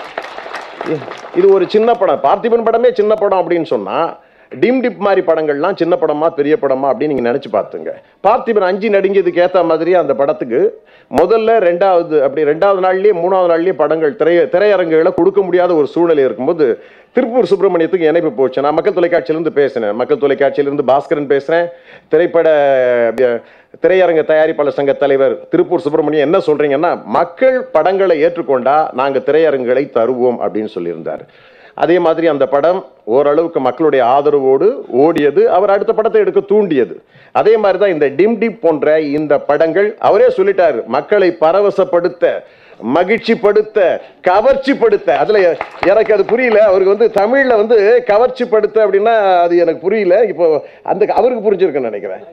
இது ஒரு சின்ன படம் பார்த்திபன் படமே சின்ன படம் அப்படின்னு சொன்னா டிம் டிப் மாதிரி படங்கள்லாம் சின்ன படமா பெரிய படமா அப்படின்னு நீங்க நினைச்சு பார்த்துங்க பார்த்திபன் அஞ்சு நடுங்கியதுக்கு ஏத்த மாதிரி அந்த படத்துக்கு முதல்ல ரெண்டாவது அப்படி ரெண்டாவது நாள்லயே மூணாவது நாள்லயே படங்கள் திரைய திரையரங்குகளை கொடுக்க முடியாத ஒரு சூழ்நிலை இருக்கும்போது திருப்பூர் சுப்பிரமணியத்துக்கு இணைப்பு போச்சு நான் மக்கள் தொலைக்காட்சியிலிருந்து பேசினேன் மக்கள் தொலைக்காட்சியிலிருந்து பாஸ்கரன் பேசுறேன் திரைப்பட அஹ், திரையரங்க தயாரிப்பாளர் சங்க தலைவர் திருப்பூர் சுப்பிரமணியம் என்ன சொல்றீங்கன்னா மக்கள் படங்களை ஏற்றுக்கொண்டா நாங்க திரையரங்குகளை தருவோம் அப்படின்னு சொல்லியிருந்தார் அதே மாதிரி அந்த படம் ஓரளவுக்கு மக்களுடைய ஆதரவோடு ஓடியது அவர் அடுத்த படத்தை எடுக்க தூண்டியது அதே மாதிரி தான் இந்த டிம் டிப் போன்ற இந்த படங்கள் அவரே சொல்லிட்டாரு மக்களை பரவசப்படுத்த மகிழ்ச்சிப்படுத்த கவர்ச்சிப்படுத்த அதுல எ- எனக்கு அது புரியல அவருக்கு வந்து தமிழ்ல வந்து கவர்ச்சிப்படுத்த அப்படின்னா அது எனக்கு புரியல இப்போ அந்த அவருக்கு புரிஞ்சிருக்குன்னு நினைக்கிறேன்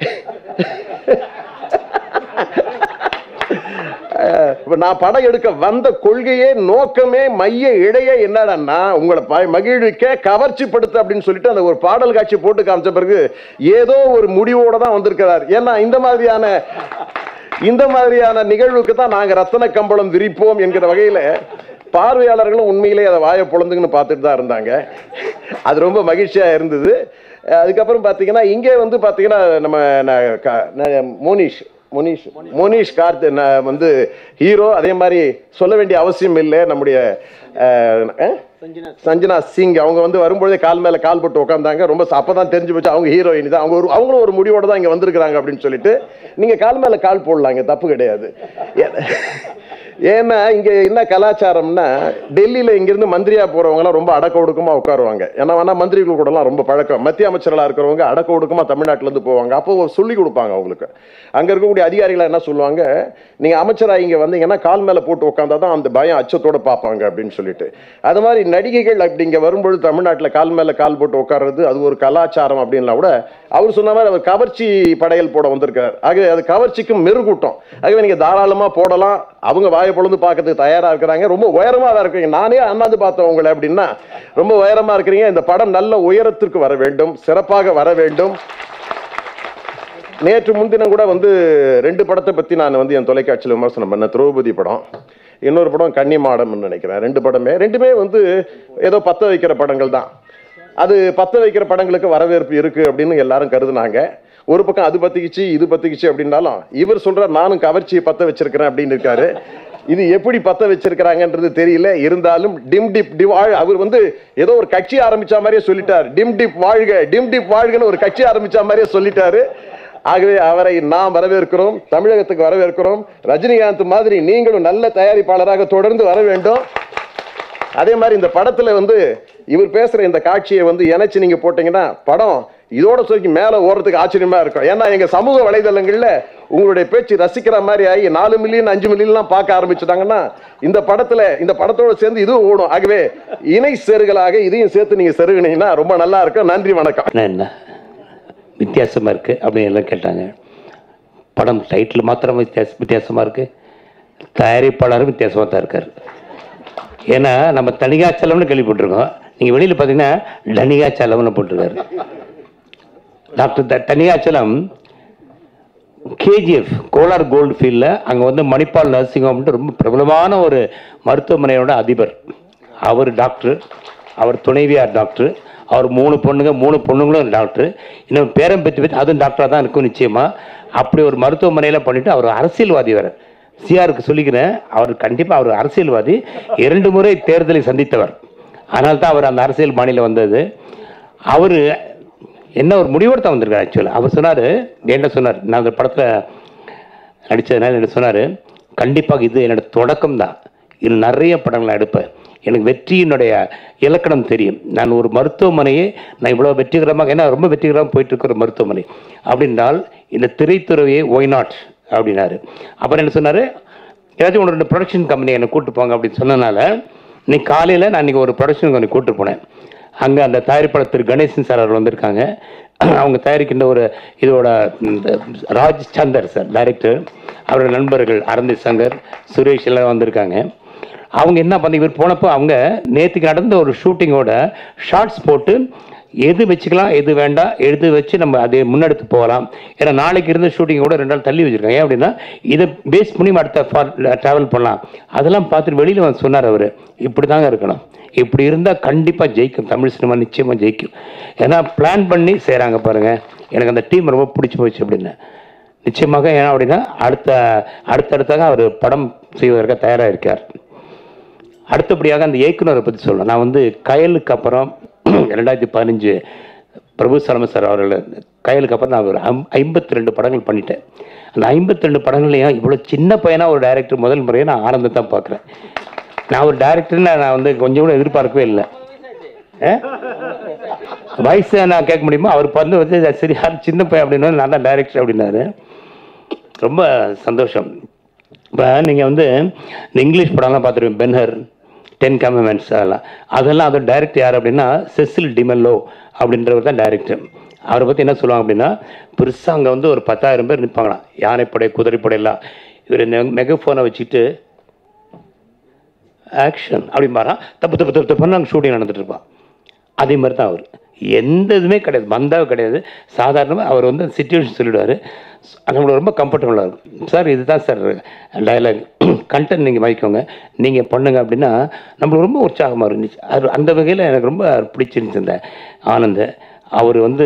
அஹ் இப்ப நான் படம் எடுக்க வந்த கொள்கையே நோக்கமே மைய இடையே என்னடான்னா உங்களை ப- மகிழ்விக்க கவர்ச்சிப்படுத்த அப்படின்னு சொல்லிட்டு அந்த ஒரு பாடல் காட்சி போட்டு காமிச்ச பிறகு ஏதோ ஒரு முடிவோட தான் வந்திருக்கிறார் ஏன்னா இந்த மாதிரியான இந்த மாதிரியான நிகழ்வுக்கு தான் நாங்க ரத்தன கம்பளம் விரிப்போம் என்கிற வகையில பார்வையாளர்களும் உண்மையிலே அதை வாயை பொழந்துங்கன்னு பார்த்துட்டு தான் இருந்தாங்க அது ரொம்ப மகிழ்ச்சியா இருந்தது அஹ் அதுக்கப்புறம் பார்த்தீங்கன்னா இங்கே வந்து பார்த்தீங்கன்னா நம்ம ந- க- ந- மோனிஷ் மோனிஷ் மோனிஷ் கார்த் ந- வந்து ஹீரோ அதே மாதிரி சொல்ல வேண்டிய அவசியம் இல்லை நம்முடைய அஹ், அஹ்? சஞ்சனா சிங் அவங்க வந்து வரும்பொழுதே கால் மேல கால் போட்டு உட்காந்தாங்க ரொம்ப ச- அப்பதான் தெரிஞ்சு போச்சு அவங்க ஹீரோயின் தான் அவங்க ஒரு அவங்களும் ஒரு முடிவோட தான் இங்க வந்திருக்கிறாங்க அப்படின்னு சொல்லிட்டு நீங்க கால் மேல கால் போடலாங்க தப்பு கிடையாது ஏ- ஏன்னா இங்க என்ன கலாச்சாரம்னா டெல்லியில இங்கிருந்து மந்திரியா போறவங்க ரொம்ப அடக்க ஒடுக்கமா உட்காருவாங்க ஏன்னா வேணா மந்திரிகள் கூட எல்லாம் ரொம்ப பழக்கம் மத்திய அமைச்சர்களா இருக்கிறவங்க அடக்க ஒடுக்கமா தமிழ்நாட்டுல இருந்து போவாங்க அப்போ சொல்லி கொடுப்பாங்க அவங்களுக்கு அங்க இருக்கக்கூடிய அதிகாரிகள் என்ன சொல்லுவாங்க நீங்க அமைச்சரா இங்க வந்தீங்கன்னா கால் மேல போட்டு உட்காந்தாதான் அந்த பயம் அச்சத்தோட பார்ப்பாங்க அப்படின்னு சொல்லிட்டு அது மாதிரி நடிகைகள் அப்படி இங்க வரும்பொழுது தமிழ்நாட்டுல கால் மேல கால் போட்டு உட்கார்றது அது ஒரு கலாச்சாரம் அப்படின்லாம் கூட அவர் சொன்ன மாதிரி அவர் கவர்ச்சி படையல் போட வந்திருக்கார் ஆகவே அது கவர்ச்சிக்கு மெருகூட்டம் ஆகவே நீங்க தாராளமா போடலாம் அவங்க வாயை பொழுது பார்க்கறதுக்கு தயாரா இருக்கிறாங்க ரொம்ப உயரமா தான் இருக்கீங்க நானே அண்ணாந்து பார்த்தேன் உங்களை அப்படின்னா ரொம்ப உயரமா இருக்கிறீங்க இந்த படம் நல்ல உயரத்திற்கு வர வேண்டும் சிறப்பாக வர வேண்டும் நேற்று முன்தினம் கூட வந்து ரெண்டு படத்தை பற்றி நான் வந்து என் தொலைக்காட்சியில் விமர்சனம் பண்ணேன் திரௌபதி படம் இன்னொரு படம் கன்னிமாடம்னு நினைக்கிறேன் ரெண்டு படமே ரெண்டுமே வந்து ஏதோ பத்த வைக்கிற படங்கள் தான் அது பத்த வைக்கிற படங்களுக்கு வரவேற்பு இருக்கு அப்படின்னு எல்லாரும் கருதுனாங்க ஒரு பக்கம் அது பத்திக்கிச்சு இது பத்திக்கிச்சு அப்படின்னாலும் இவர் சொல்றார் நானும் கவர்ச்சியை பத்த வச்சிருக்கிறேன் அப்படின்னு இருக்காரு இது எப்படி பத்த வச்சிருக்கிறாங்கன்றது தெரியல இருந்தாலும் டிம் டிப் டி வாழ் அவர் வந்து ஏதோ ஒரு கட்சி ஆரம்பிச்ச மாதிரியே சொல்லிட்டார் டிம் டிப் வாழ்க டிம் டிப் வாழ்கன்னு ஒரு கட்சி ஆரம்பிச்ச மாதிரியே சொல்லிட்டாரு ஆகவே அவரை நாம் வரவேற்கிறோம் தமிழகத்துக்கு வரவேற்கிறோம் ரஜினிகாந்த் மாதிரி நீங்களும் நல்ல தயாரிப்பாளராக தொடர்ந்து வர வேண்டும் அதே மாதிரி இந்த படத்துல வந்து இவர் பேசுற இந்த காட்சியை வந்து இணைச்சு நீங்க போட்டீங்கன்னா படம் இதோட சொல்லி மேல ஓடுறதுக்கு ஆச்சரியமா இருக்கும் ஏன்னா எங்க சமூக வலைதளங்கள்ல உங்களுடைய பேச்சு ரசிக்கிற மாதிரி ஆகி நாலு மில்லியன் அஞ்சு மில்லியன்லாம் பார்க்க ஆரம்பிச்சுட்டாங்கன்னா இந்த படத்துல இந்த படத்தோட சேர்ந்து இதுவும் ஓடும் ஆகவே இணை செருகலாக இதையும் சேர்த்து நீங்க செருகுனீங்கன்னா ரொம்ப நல்லா இருக்கும் நன்றி வணக்கம் என்ன என்ன வித்தியாசமாக இருக்குது அப்படின்னு எல்லாம் கேட்டாங்க படம் டைட்டில் மாத்திரம் வித்தியாச வித்தியாசமாக இருக்குது தயாரிப்பாளரும் வித்தியாசமாக தான் இருக்கார் ஏன்னா நம்ம தனிகாச்சலம்னு கேள்விப்பட்டிருக்கோம் நீங்கள் வெளியில் பார்த்தீங்கன்னா தனிகாச்சலம்னு போட்டிருக்காரு டாக்டர் த தனிகாச்சலம் கேஜிஎஃப் கோலார் கோல்டு ஃபீல்டில் அங்கே வந்து மணிப்பால் நர்சிங் ஹோம்னு ரொம்ப பிரபலமான ஒரு மருத்துவமனையோட அதிபர் அவர் டாக்டர் அவர் துணைவியார் டாக்டர் அவர் மூணு பொண்ணுங்க மூணு பொண்ணுங்களும் டாக்டர் இன்னும் பேரம் பெற்று பெற்று அதுவும் டாக்டராக தான் இருக்கும் நிச்சயமா அப்படி ஒரு மருத்துவமனையில் பண்ணிட்டு அவர் அரசியல்வாதி வர சிஆருக்கு சொல்லிக்கிறேன் அவர் கண்டிப்பாக அவர் அரசியல்வாதி இரண்டு முறை தேர்தலை சந்தித்தவர் அதனால தான் அவர் அந்த அரசியல் மாநிலம் வந்தது அவர் என்ன ஒரு முடிவோடு தான் வந்திருக்காரு ஆக்சுவலாக அவர் சொன்னார் என்ன சொன்னார் நான் அந்த படத்தில் நடித்ததுனால என்ன சொன்னார் கண்டிப்பாக இது என்னோட தொடக்கம் தான் இது நிறைய படங்கள் நான் எடுப்பேன் எனக்கு வெற்றியினுடைய இலக்கணம் தெரியும் நான் ஒரு மருத்துவமனையை நான் இவ்வளோ வெற்றிகரமாக ஏன்னா ரொம்ப வெற்றிகரமாக போயிட்டு இருக்கிற ஒரு மருத்துவமனை அப்படின்னால் இந்த திரைத்துறையை ஒய் நாட் அப்படின்னாரு அப்புறம் என்ன சொன்னார் ஏதாச்சும் ஒன்று ரெண்டு ப்ரொடக்ஷன் கம்பெனி என்னை கூட்டு போங்க அப்படின்னு சொன்னனால இன்னைக்கு காலையில் நான் இன்னைக்கு ஒரு ப்ரொடக்ஷன் கம்பெனி கூட்டு போனேன் அங்கே அந்த தயாரிப்பாளர் திரு கணேசன் சார் அவர் வந்திருக்காங்க அவங்க தயாரிக்கின்ற ஒரு இதோட இந்த ராஜ் சந்தர் சார் டைரக்டர் அவரோட நண்பர்கள் அரந்தி சங்கர் சுரேஷ் எல்லாம் வந்திருக்காங்க அவங்க என்ன பண்ணி இவர் போனப்போ அவங்க நேற்றுக்கு நடந்த ஒரு ஷூட்டிங்கோட ஷார்ட்ஸ் போட்டு எது வச்சுக்கலாம் எது வேண்டாம் எது வச்சு நம்ம அதை முன்னெடுத்து போகலாம் ஏன்னா நாளைக்கு இருந்த ஷூட்டிங் கூட ரெண்டு நாள் தள்ளி வச்சிருக்காங்க ஏன் அப்படின்னா இதை பேஸ் பண்ணி அடுத்த ட்ராவல் பண்ணலாம் அதெல்லாம் பார்த்துட்டு வெளியில் வந்து சொன்னார் அவர் இப்படி தாங்க இருக்கணும் இப்படி இருந்தால் கண்டிப்பாக ஜெயிக்கும் தமிழ் சினிமா நிச்சயமாக ஜெயிக்கும் ஏன்னா பிளான் பண்ணி செய்கிறாங்க பாருங்கள் எனக்கு அந்த டீம் ரொம்ப பிடிச்சி போச்சு அப்படின்னு நிச்சயமாக ஏன்னா அப்படின்னா அடுத்த அடுத்தடுத்தாக அவர் படம் செய்வதற்கு தயாராக இருக்கார் அடுத்தபடியாக அந்த இயக்குனரை பற்றி சொல்லணும் நான் வந்து கயலுக்கு அப்புறம் ரெண்டாயிரத்தி பதினஞ்சு பிரபு சலம சார் அவர்கள் கயலுக்கு அப்புறம் நான் ஒரு ஐம்பத்தி ரெண்டு படங்கள் பண்ணிட்டேன் அந்த ஐம்பத்தி ரெண்டு படங்கள்லையும் இவ்வளோ சின்ன பையனாக ஒரு டைரக்டர் முதல் முறையை நான் ஆனந்தம் தான் பார்க்குறேன் நான் ஒரு டைரக்டர்னு நான் வந்து கொஞ்சம் கூட எதிர்பார்க்கவே இல்லை ஆ? வயசு நான் கேட்க முடியுமா அவர் வந்து வந்து சரி யார் சின்ன பையன் அப்படின்னு நான் தான் டைரக்டர் அப்படின்னாரு ரொம்ப சந்தோஷம் இப்போ நீங்கள் வந்து இந்த இங்கிலீஷ் படம்லாம் பார்த்துருவீங்க பென்ஹர் டென் கமெண்ட்ஸ் அதெல்லாம் அதெல்லாம் அது டைரக்டர் யார் அப்படின்னா செசில் டிமெல்லோ அப்படின்றவர் தான் டைரக்டர் அவரை பற்றி என்ன சொல்லுவாங்க அப்படின்னா பெருசாக அங்கே வந்து ஒரு பத்தாயிரம் பேர் நிற்பாங்களாம் யானைப்படை குதிரைப்படை எல்லாம் இவர் மெகஃபோனை வச்சுட்டு ஆக்ஷன் அப்படிம்பாரா தப்பு தப்பு தப்பு தப்புன்னு அங்கே ஷூட்டிங் நடந்துட்டு இருப்பான் அதே மாதிரி தான் அவர் எந்த இதுவுமே கிடையாது பந்தாவே கிடையாது சாதாரணமாக அவர் வந்து சுச்சுவேஷன் சொல்லிடுவார் நம்மளுக்கு ரொம்ப கம்ஃபர்டபுளாக இருக்கும் சார் இதுதான் சார் டயலாக் கண்டென்ட் நீங்கள் வாங்கிக்கோங்க நீங்கள் பண்ணுங்க அப்படின்னா நம்மளுக்கு ரொம்ப உற்சாகமாக இருந்துச்சு அது அந்த வகையில் எனக்கு ரொம்ப பிடிச்சிருந்துச்சு அந்த ஆனந்த அவர் வந்து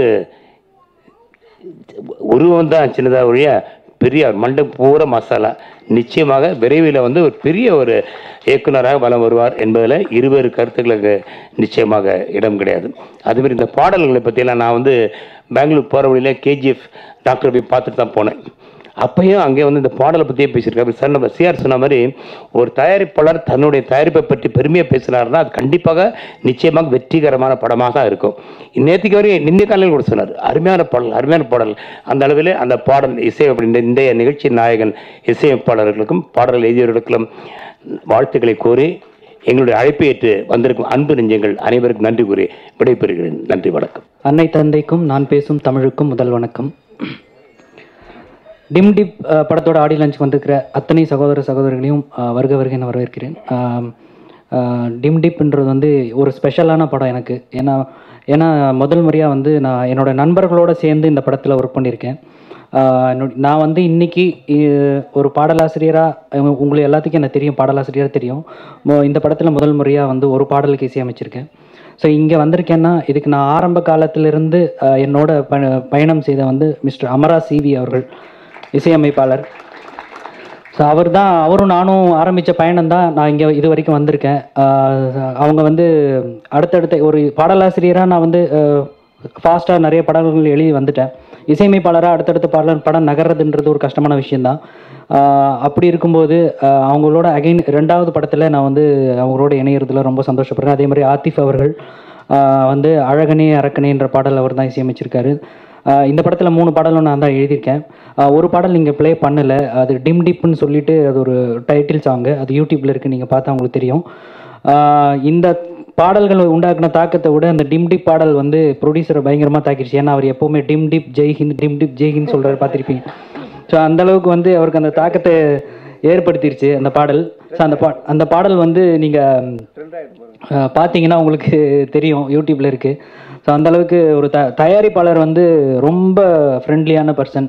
உருவம் தான் சின்னதாக ஒழிய பெரிய மண்டை பூரா மசாலா நிச்சயமாக விரைவில் வந்து ஒரு பெரிய ஒரு இயக்குனராக வலம் வருவார் என்பதில் இருவேறு கருத்துக்களுக்கு நிச்சயமாக இடம் கிடையாது அதுமாரி இந்த பாடல்களை பற்றியெல்லாம் நான் வந்து பெங்களூர் போகிற வழியில கேஜிஎஃப் டாக்டர் போய் பார்த்துட்டு தான் போனேன் அப்பயும் அங்கே வந்து இந்த பாடலை பற்றியே பேசியிருக்காரு சார் நம்ம சிஆர் சொன்ன மாதிரி ஒரு தயாரிப்பாளர் தன்னுடைய தயாரிப்பை பற்றி பெருமையாக பேசினார்னா அது கண்டிப்பாக நிச்சயமாக வெற்றிகரமான படமாக தான் இருக்கும் நேற்றுக்கு வரையும் நின்ன காலையில் கூட சொன்னார் அருமையான பாடல் அருமையான பாடல் அந்த அளவில் அந்த பாடல் இசை அப்படின்ற இந்த நிகழ்ச்சி நாயகன் இசையமைப்பாளர்களுக்கும் பாடல் எழுதியவர்களுக்கும் வாழ்த்துக்களை கோரி எங்களுடைய அழைப்பை ஏற்று வந்திருக்கும் அன்பு நெஞ்சங்கள் அனைவருக்கும் நன்றி கூறி விடைபெறுகிறேன் நன்றி வணக்கம் அன்னை தந்தைக்கும் நான் பேசும் தமிழுக்கும் முதல் வணக்கம் டிம் டிப் அஹ், படத்தோட ஆடியோ லான்ச்சுக்கு வந்திருக்கிற அத்தனை சகோதர சகோதரிகளையும் அஹ், வருக வருக என வரவேற்கிறேன் ஆம், அஹ், டிம் டிப்ன்றது வந்து ஒரு ஸ்பெஷலான படம் எனக்கு ஏன்னா ஏன்னா முதல் முறையாக வந்து நான் என்னோட நண்பர்களோடு சேர்ந்து இந்த படத்தில் ஒர்க் பண்ணியிருக்கேன் ஆஹ் என்னோட- நான் வந்து இன்னைக்கு இ- ஒரு பாடலாசிரியராக உங்களுக்கு எல்லாத்துக்கும் எனக்கு தெரியும் பாடலாசிரியராக தெரியும் மொ- இந்த படத்தில் முதல் முறையாக வந்து ஒரு பாடலுக்கு இசையமைச்சிருக்கேன் ஸோ இங்கே வந்திருக்கேன்னா இதுக்கு நான் ஆரம்ப காலத்திலிருந்து ஆஹ் என்னோட ப பயணம் செய்த வந்து மிஸ்டர் அமரா சிவி அவர்கள் இசையமைப்பாளர் ஸோ அவர் தான் அவரும் நானும் ஆரம்பித்த பயணம் தான் நான் இங்கே இது வரைக்கும் வந்திருக்கேன் ஆஹ் அவங்க வந்து அடுத்தடுத்த ஒரு பாடலாசிரியராக நான் வந்து ஃபாஸ்ட்டாக நிறைய படங்கள் எழுதி வந்துட்டேன் இசையமைப்பாளராக அடுத்தடுத்த பாடல் படம் நகர்றதுன்றது ஒரு கஷ்டமான விஷயந்தான் ஆஹ் அப்படி இருக்கும்போது ஆஹ் அவங்களோட அகைன் ரெண்டாவது படத்தில் நான் வந்து அவங்களோட இணையறதுல ரொம்ப சந்தோஷப்படுறேன் அதே மாதிரி ஆத்திஃப் அவர்கள் ஆஹ் வந்து அழகனே அரக்கனேன்ற பாடல் அவர் தான் இசையமைச்சிருக்காரு ஆஹ் இந்த படத்தில் மூணு பாடலும் நான் தான் எழுதியிருக்கேன் ஆஹ் ஒரு பாடல் நீங்கள் ப்ளே பண்ணலை அது டிம் டிப்னு சொல்லிட்டு அது ஒரு டைட்டில் சாங்கு அது யூடியூப்பில் இருக்குது நீங்கள் பார்த்தா உங்களுக்கு தெரியும் ஆஹ் இந்த பாடல்கள் உண்டாக்குன தாக்கத்தை விட அந்த டிம் டிப் பாடல் வந்து ப்ரொடியூசரை பயங்கரமாக தாக்கிடுச்சு ஏன்னா அவர் எப்போவுமே டிம் டிப் ஜெய்ஹிந்த் டிம் டிப் ஜெய்ஹிந்த் சொல்கிறாரு பார்த்துருப்பீங்க ஸோ அந்த அளவுக்கு வந்து அவருக்கு அந்த தாக்கத்தை ஏற்படுத்திருச்சு அந்த பாடல் ஸோ அந்த பா அந்த பாடல் வந்து நீங்கள் பார்த்தீங்கன்னா உங்களுக்கு தெரியும் யூடியூப்ல இருக்கு ஸோ அந்த அளவுக்கு ஒரு த தயாரிப்பாளர் வந்து ரொம்ப ஃப்ரெண்ட்லியான பர்சன்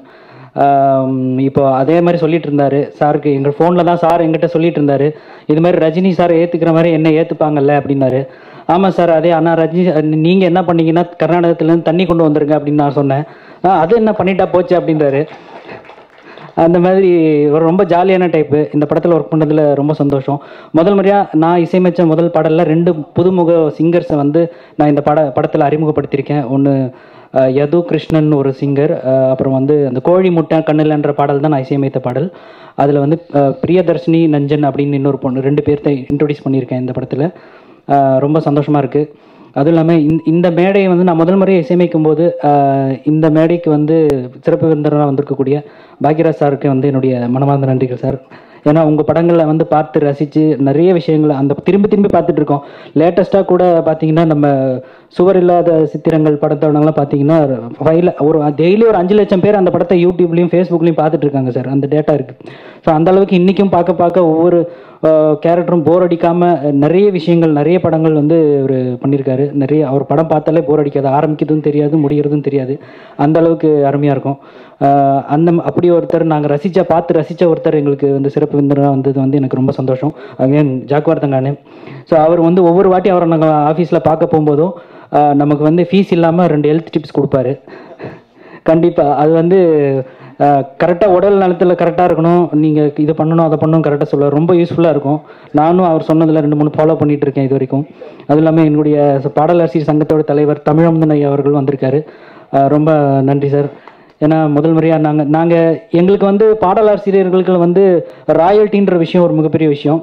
இப்போ அதே மாதிரி சொல்லிட்டு இருந்தாரு சாருக்கு எங்கள் ஃபோனில் தான் சார் எங்கிட்ட சொல்லிட்டு இருந்தாரு இது மாதிரி ரஜினி சார் ஏற்றுக்கிற மாதிரி என்ன ஏற்றுப்பாங்கல்ல அப்படின்னாரு ஆமாம் சார் அதே ஆனால் ரஜினி நீங்கள் என்ன பண்ணீங்கன்னா கர்நாடகத்துலேருந்து தண்ணி கொண்டு வந்துருங்க அப்படின்னு நான் சொன்னேன் "ஆ, அது என்ன பண்ணிட்டா போச்சு அப்படின்றாரு அந்த மாதிரி ஒரு ரொம்ப ஜாலியான டைப்பு இந்த படத்தில் ஒர்க் பண்ணதில் ரொம்ப சந்தோஷம் முதல் முறையாக நான் இசையமைச்ச முதல் பாடலில் ரெண்டு புதுமுக சிங்கர்ஸை வந்து நான் இந்த பட படத்தில் அறிமுகப்படுத்தியிருக்கேன் ஒன்று யது கிருஷ்ணன் ஒரு சிங்கர் அப்புறம் வந்து அந்த கோழி முட்டை கண்ணில்ன்ற பாடல் தான் நான் இசையமைத்த பாடல் அதில் வந்து அஹ், பிரியதர்ஷினி நஞ்சன் அப்படின்னு இன்னொரு பொண்ணு ரெண்டு பேர்த்த இன்ட்ரொடியூஸ் பண்ணியிருக்கேன் இந்த படத்தில் ரொம்ப சந்தோஷமாக இருக்குது அதுவும் இல்லாமல் இந்த இந்த மேடையை வந்து நான் முதல் முறையை இசையமைக்கும் போது ஆஹ், இந்த மேடைக்கு வந்து சிறப்பு விருந்தினராக வந்திருக்கக்கூடிய பாக்யராஜ் சாருக்கு வந்து என்னுடைய மனமார்ந்த நன்றிகள் சார் ஏன்னா உங்கள் படங்களை வந்து பார்த்து ரசித்து நிறைய விஷயங்களை அந்த திரும்பி திரும்பி பார்த்துட்டு இருக்கோம் லேட்டஸ்ட்டாக கூட பார்த்தீங்கன்னா நம்ம சுவர் இல்லாத சித்திரங்கள் படத்தோடலாம் பார்த்தீங்கன்னா ஃபைல ஒரு டெய்லி ஒரு அஞ்சு லட்சம் பேர் அந்த படத்தை யூடியூப்லேயும் ஃபேஸ்புக்லேயும் பார்த்துட்டு இருக்காங்க சார் அந்த டேட்டா இருக்குது ஸோ அந்த அளவுக்கு இன்றைக்கும் பார்க்க பார்க்க ஒவ்வொரு கேரக்டரும் போர் அடிக்காமல் நிறைய விஷயங்கள் நிறைய படங்கள் வந்து அவர் பண்ணியிருக்காரு நிறைய அவர் படம் பார்த்தாலே போர் அடிக்காது ஆரம்பிக்கிறதும் தெரியாது முடிகிறதும் தெரியாது அந்த அளவுக்கு அருமையாக இருக்கும் ஆஹ் அந்த ம- அப்படி ஒருத்தர் நாங்கள் ரசித்த பார்த்து ரசித்த ஒருத்தர் எங்களுக்கு வந்து சிறப்பு விருந்தினராக வந்தது வந்து எனக்கு ரொம்ப சந்தோஷம் அகேன் ஜாக்வார்த்தங்கானு ஸோ அவர் வந்து ஒவ்வொரு வாட்டி அவரை நாங்கள் ஆஃபீஸில் பார்க்க போகும்போதும் ஆஹ் நமக்கு வந்து ஃபீஸ் இல்லாமல் ரெண்டு ஹெல்த் டிப்ஸ் கொடுப்பாரு கண்டிப்பாக அது வந்து கரெக்டாக உடல் நலத்தில் கரெக்டாக இருக்கணும் நீங்கள் இது பண்ணணும் அதை பண்ணணும் கரெக்டாக சொல்ல ரொம்ப யூஸ்ஃபுல்லாக இருக்கும் நானும் அவர் சொன்னதில் ரெண்டு மூணு ஃபாலோ பண்ணிட்டு இருக்கேன் இது வரைக்கும் அது இல்லாமல் என்னுடைய பாடலாசிரியர் சங்கத்தோட தலைவர் தமிழமுதன் ஐயா அவர்கள் வந்திருக்காரு அஹ் ரொம்ப நன்றி சார் ஏன்னா முதல் முறையாக நாங்கள் நாங்கள் எங்களுக்கு வந்து பாடலாசிரியர்களுக்கு வந்து ராயல்ட்டின்ற விஷயம் ஒரு மிகப்பெரிய விஷயம்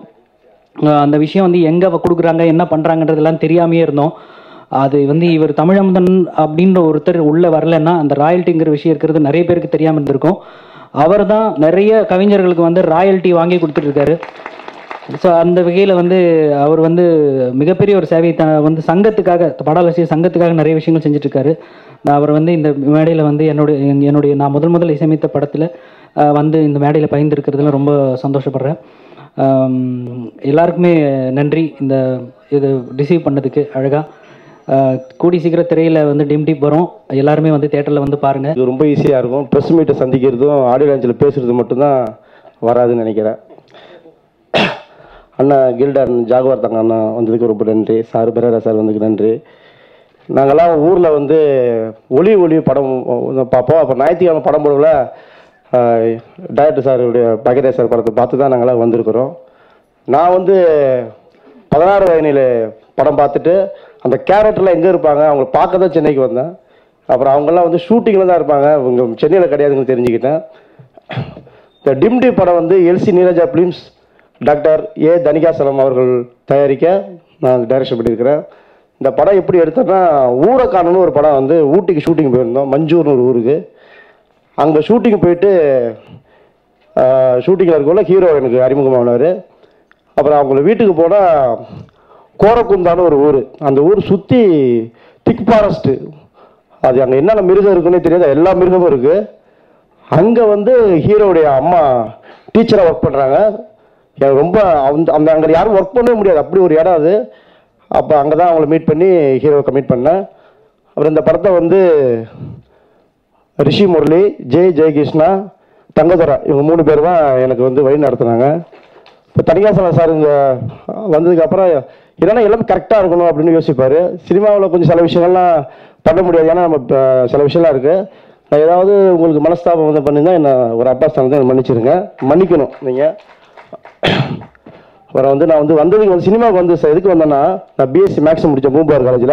அஹ் அந்த விஷயம் வந்து எங்கே கொடுக்குறாங்க என்ன பண்ணுறாங்கன்றதெல்லாம் தெரியாமையே இருந்தோம் அது வந்து இவர் தமிழமுதன் அப்படின்ற ஒருத்தர் உள்ளே வரலன்னா அந்த ராயல்ட்டிங்கிற விஷயம் இருக்கிறது நிறைய பேருக்கு தெரியாமல் இருந்திருக்கும் அவர் தான் நிறைய கவிஞர்களுக்கு வந்து ராயல்ட்டி வாங்கி கொடுத்துட்ருக்காரு ஸோ அந்த வகையில் வந்து அவர் வந்து மிகப்பெரிய ஒரு சேவை த வந்து சங்கத்துக்காக பாடாலாசிரியர் சங்கத்துக்காக நிறைய விஷயங்கள் செஞ்சுட்ருக்காரு நான் அவர் வந்து இந்த மேடையில் வந்து என்னுடைய என்- என்னுடைய நான் முதல் முதல் இசையமைத்த படத்தில் வந்து இந்த மேடையில் பயந்துருக்கிறதுல ரொம்ப சந்தோஷப்படுறேன் ஆம், எல்லாருக்குமே நன்றி இந்த இது ரிசீவ் பண்ணதுக்கு அழகாக கூடி சீக்கிரம் திரையில் வந்து டிம் டிப் வரும் எல்லாருமே வந்து தேட்டரில் வந்து பாருங்கள் இது ரொம்ப ஈஸியாக இருக்கும் ப்ரெஸ் மீட்டை சந்திக்கிறதும் ஆடியோ லான்ச்சில் பேசுறது மட்டும்தான் வராதுன்னு நினைக்கிறேன் அண்ணா கில்டன் ஜாகுவார் தங்க அண்ணா வந்ததுக்கு ரொம்ப நன்றி சார் பெரேரா சார் வந்ததுக்கு நன்றி நாங்கள்லாம் ஊரில் வந்து ஒளி ஒளி படம் பார்ப்போம் அப்போ ஞாயிற்றுக்கிழமை படம் போடல டைரக்டர் சாருடைய பகரே சார் படத்தை பார்த்து தான் நாங்களாம் வந்திருக்கிறோம் நான் வந்து பதினாறு வயதில் படம் பார்த்துட்டு அந்த கேரக்டர்லாம் எங்கே இருப்பாங்க அவங்கள பார்க்க தான் சென்னைக்கு வந்தேன் அப்புறம் அவங்கெல்லாம் வந்து ஷூட்டிங்கில் தான் இருப்பாங்க இவங்க சென்னையில் கிடையாதுன்னு தெரிஞ்சுக்கிட்டேன் இந்த டிம்டி படம் வந்து LC Neeraja films doctor A Thanikachalam அவர்கள் தயாரிக்க நான் டைரக்ஷன் பண்ணியிருக்கிறேன் இந்த படம் எப்படி எடுத்தேன்னா ஊரக்கானன்னு ஒரு படம் வந்து ஊட்டிக்கு ஷூட்டிங் போயிருந்தோம் மஞ்சூர்னு ஒரு ஊருக்கு அங்கே ஷூட்டிங் போயிட்டு ஷூட்டிங்கில் இருக்கக்குள்ள ஹீரோ எனக்கு அறிமுகமானவர் அப்புறம் அவங்கள வீட்டுக்கு போனால் கோரக்குந்தான்னு ஒரு ஊர் அந்த ஊர் சுற்றி திக் ஃபாரஸ்ட்டு அது அங்கே என்னென்ன மிருகம் இருக்குன்னே தெரியாது எல்லா மிருகமும் இருக்குது அங்கே வந்து ஹீரோவுடைய அம்மா டீச்சராக ஒர்க் பண்ணுறாங்க எனக்கு ரொம்ப அந்த அந்த அங்கே யாரும் ஒர்க் பண்ணவே முடியாது அப்படி ஒரு இடம் அது அப்போ அங்கே தான் அவங்கள மீட் பண்ணி ஹீரோவை மீட் பண்ணேன் அப்புறம் இந்த படத்தை வந்து ரிஷி முரளி ஜெய் ஜெயகிருஷ்ணா தங்கதுரை இவங்க மூணு பேர் தான் எனக்கு வந்து வழி நடத்துனாங்க இப்போ தனிகாசலம் சார் இங்கே வந்ததுக்கப்புறம் இல்லைன்னா எல்லாமே கரெக்டாக இருக்கணும் அப்படின்னு யோசிப்பார் சினிமாவில் கொஞ்சம் சில விஷயங்கள்லாம் பண்ண முடியாது ஏன்னா நம்ம இப்ப சில விஷயம்லாம் இருக்குது நான் ஏதாவது உங்களுக்கு மனஸ்தாபம் வந்து பண்ணியிருந்தா என்ன ஒரு அப்பா ஸ்தானத்தை என்னை மன்னிச்சிருங்க மன்னிக்கணும் நீங்கள் அப்புறம் வந்து நான் வந்து வந்ததுக்கு வந்து சினிமாவுக்கு வந்து சார் எதுக்கு வந்தேன்னா நான் பிஎஸ்சி மேக்ஸ் முடித்தேன் பூம்பார் காலேஜில்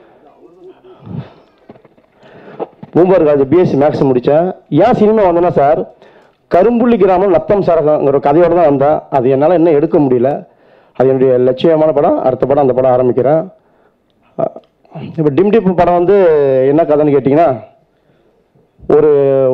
பூம்பார் காலேஜ் பிஎஸ்சி மேக்ஸ் முடித்தேன் ஏன் சினிமா வந்தேன்னா சார் கரும்புள்ளி கிராமம் நத்தம் சரகங்கிற கதையோடு தான் வந்தேன் அது என்னால் இன்னும் எடுக்க முடியல அது என்னுடைய லட்சியமான படம் அடுத்த படம் அந்த படம் ஆரம்பிக்கிறேன் இப்போ டிம்டிப் படம் வந்து என்ன கதைன்னு கேட்டிங்கன்னா ஒரு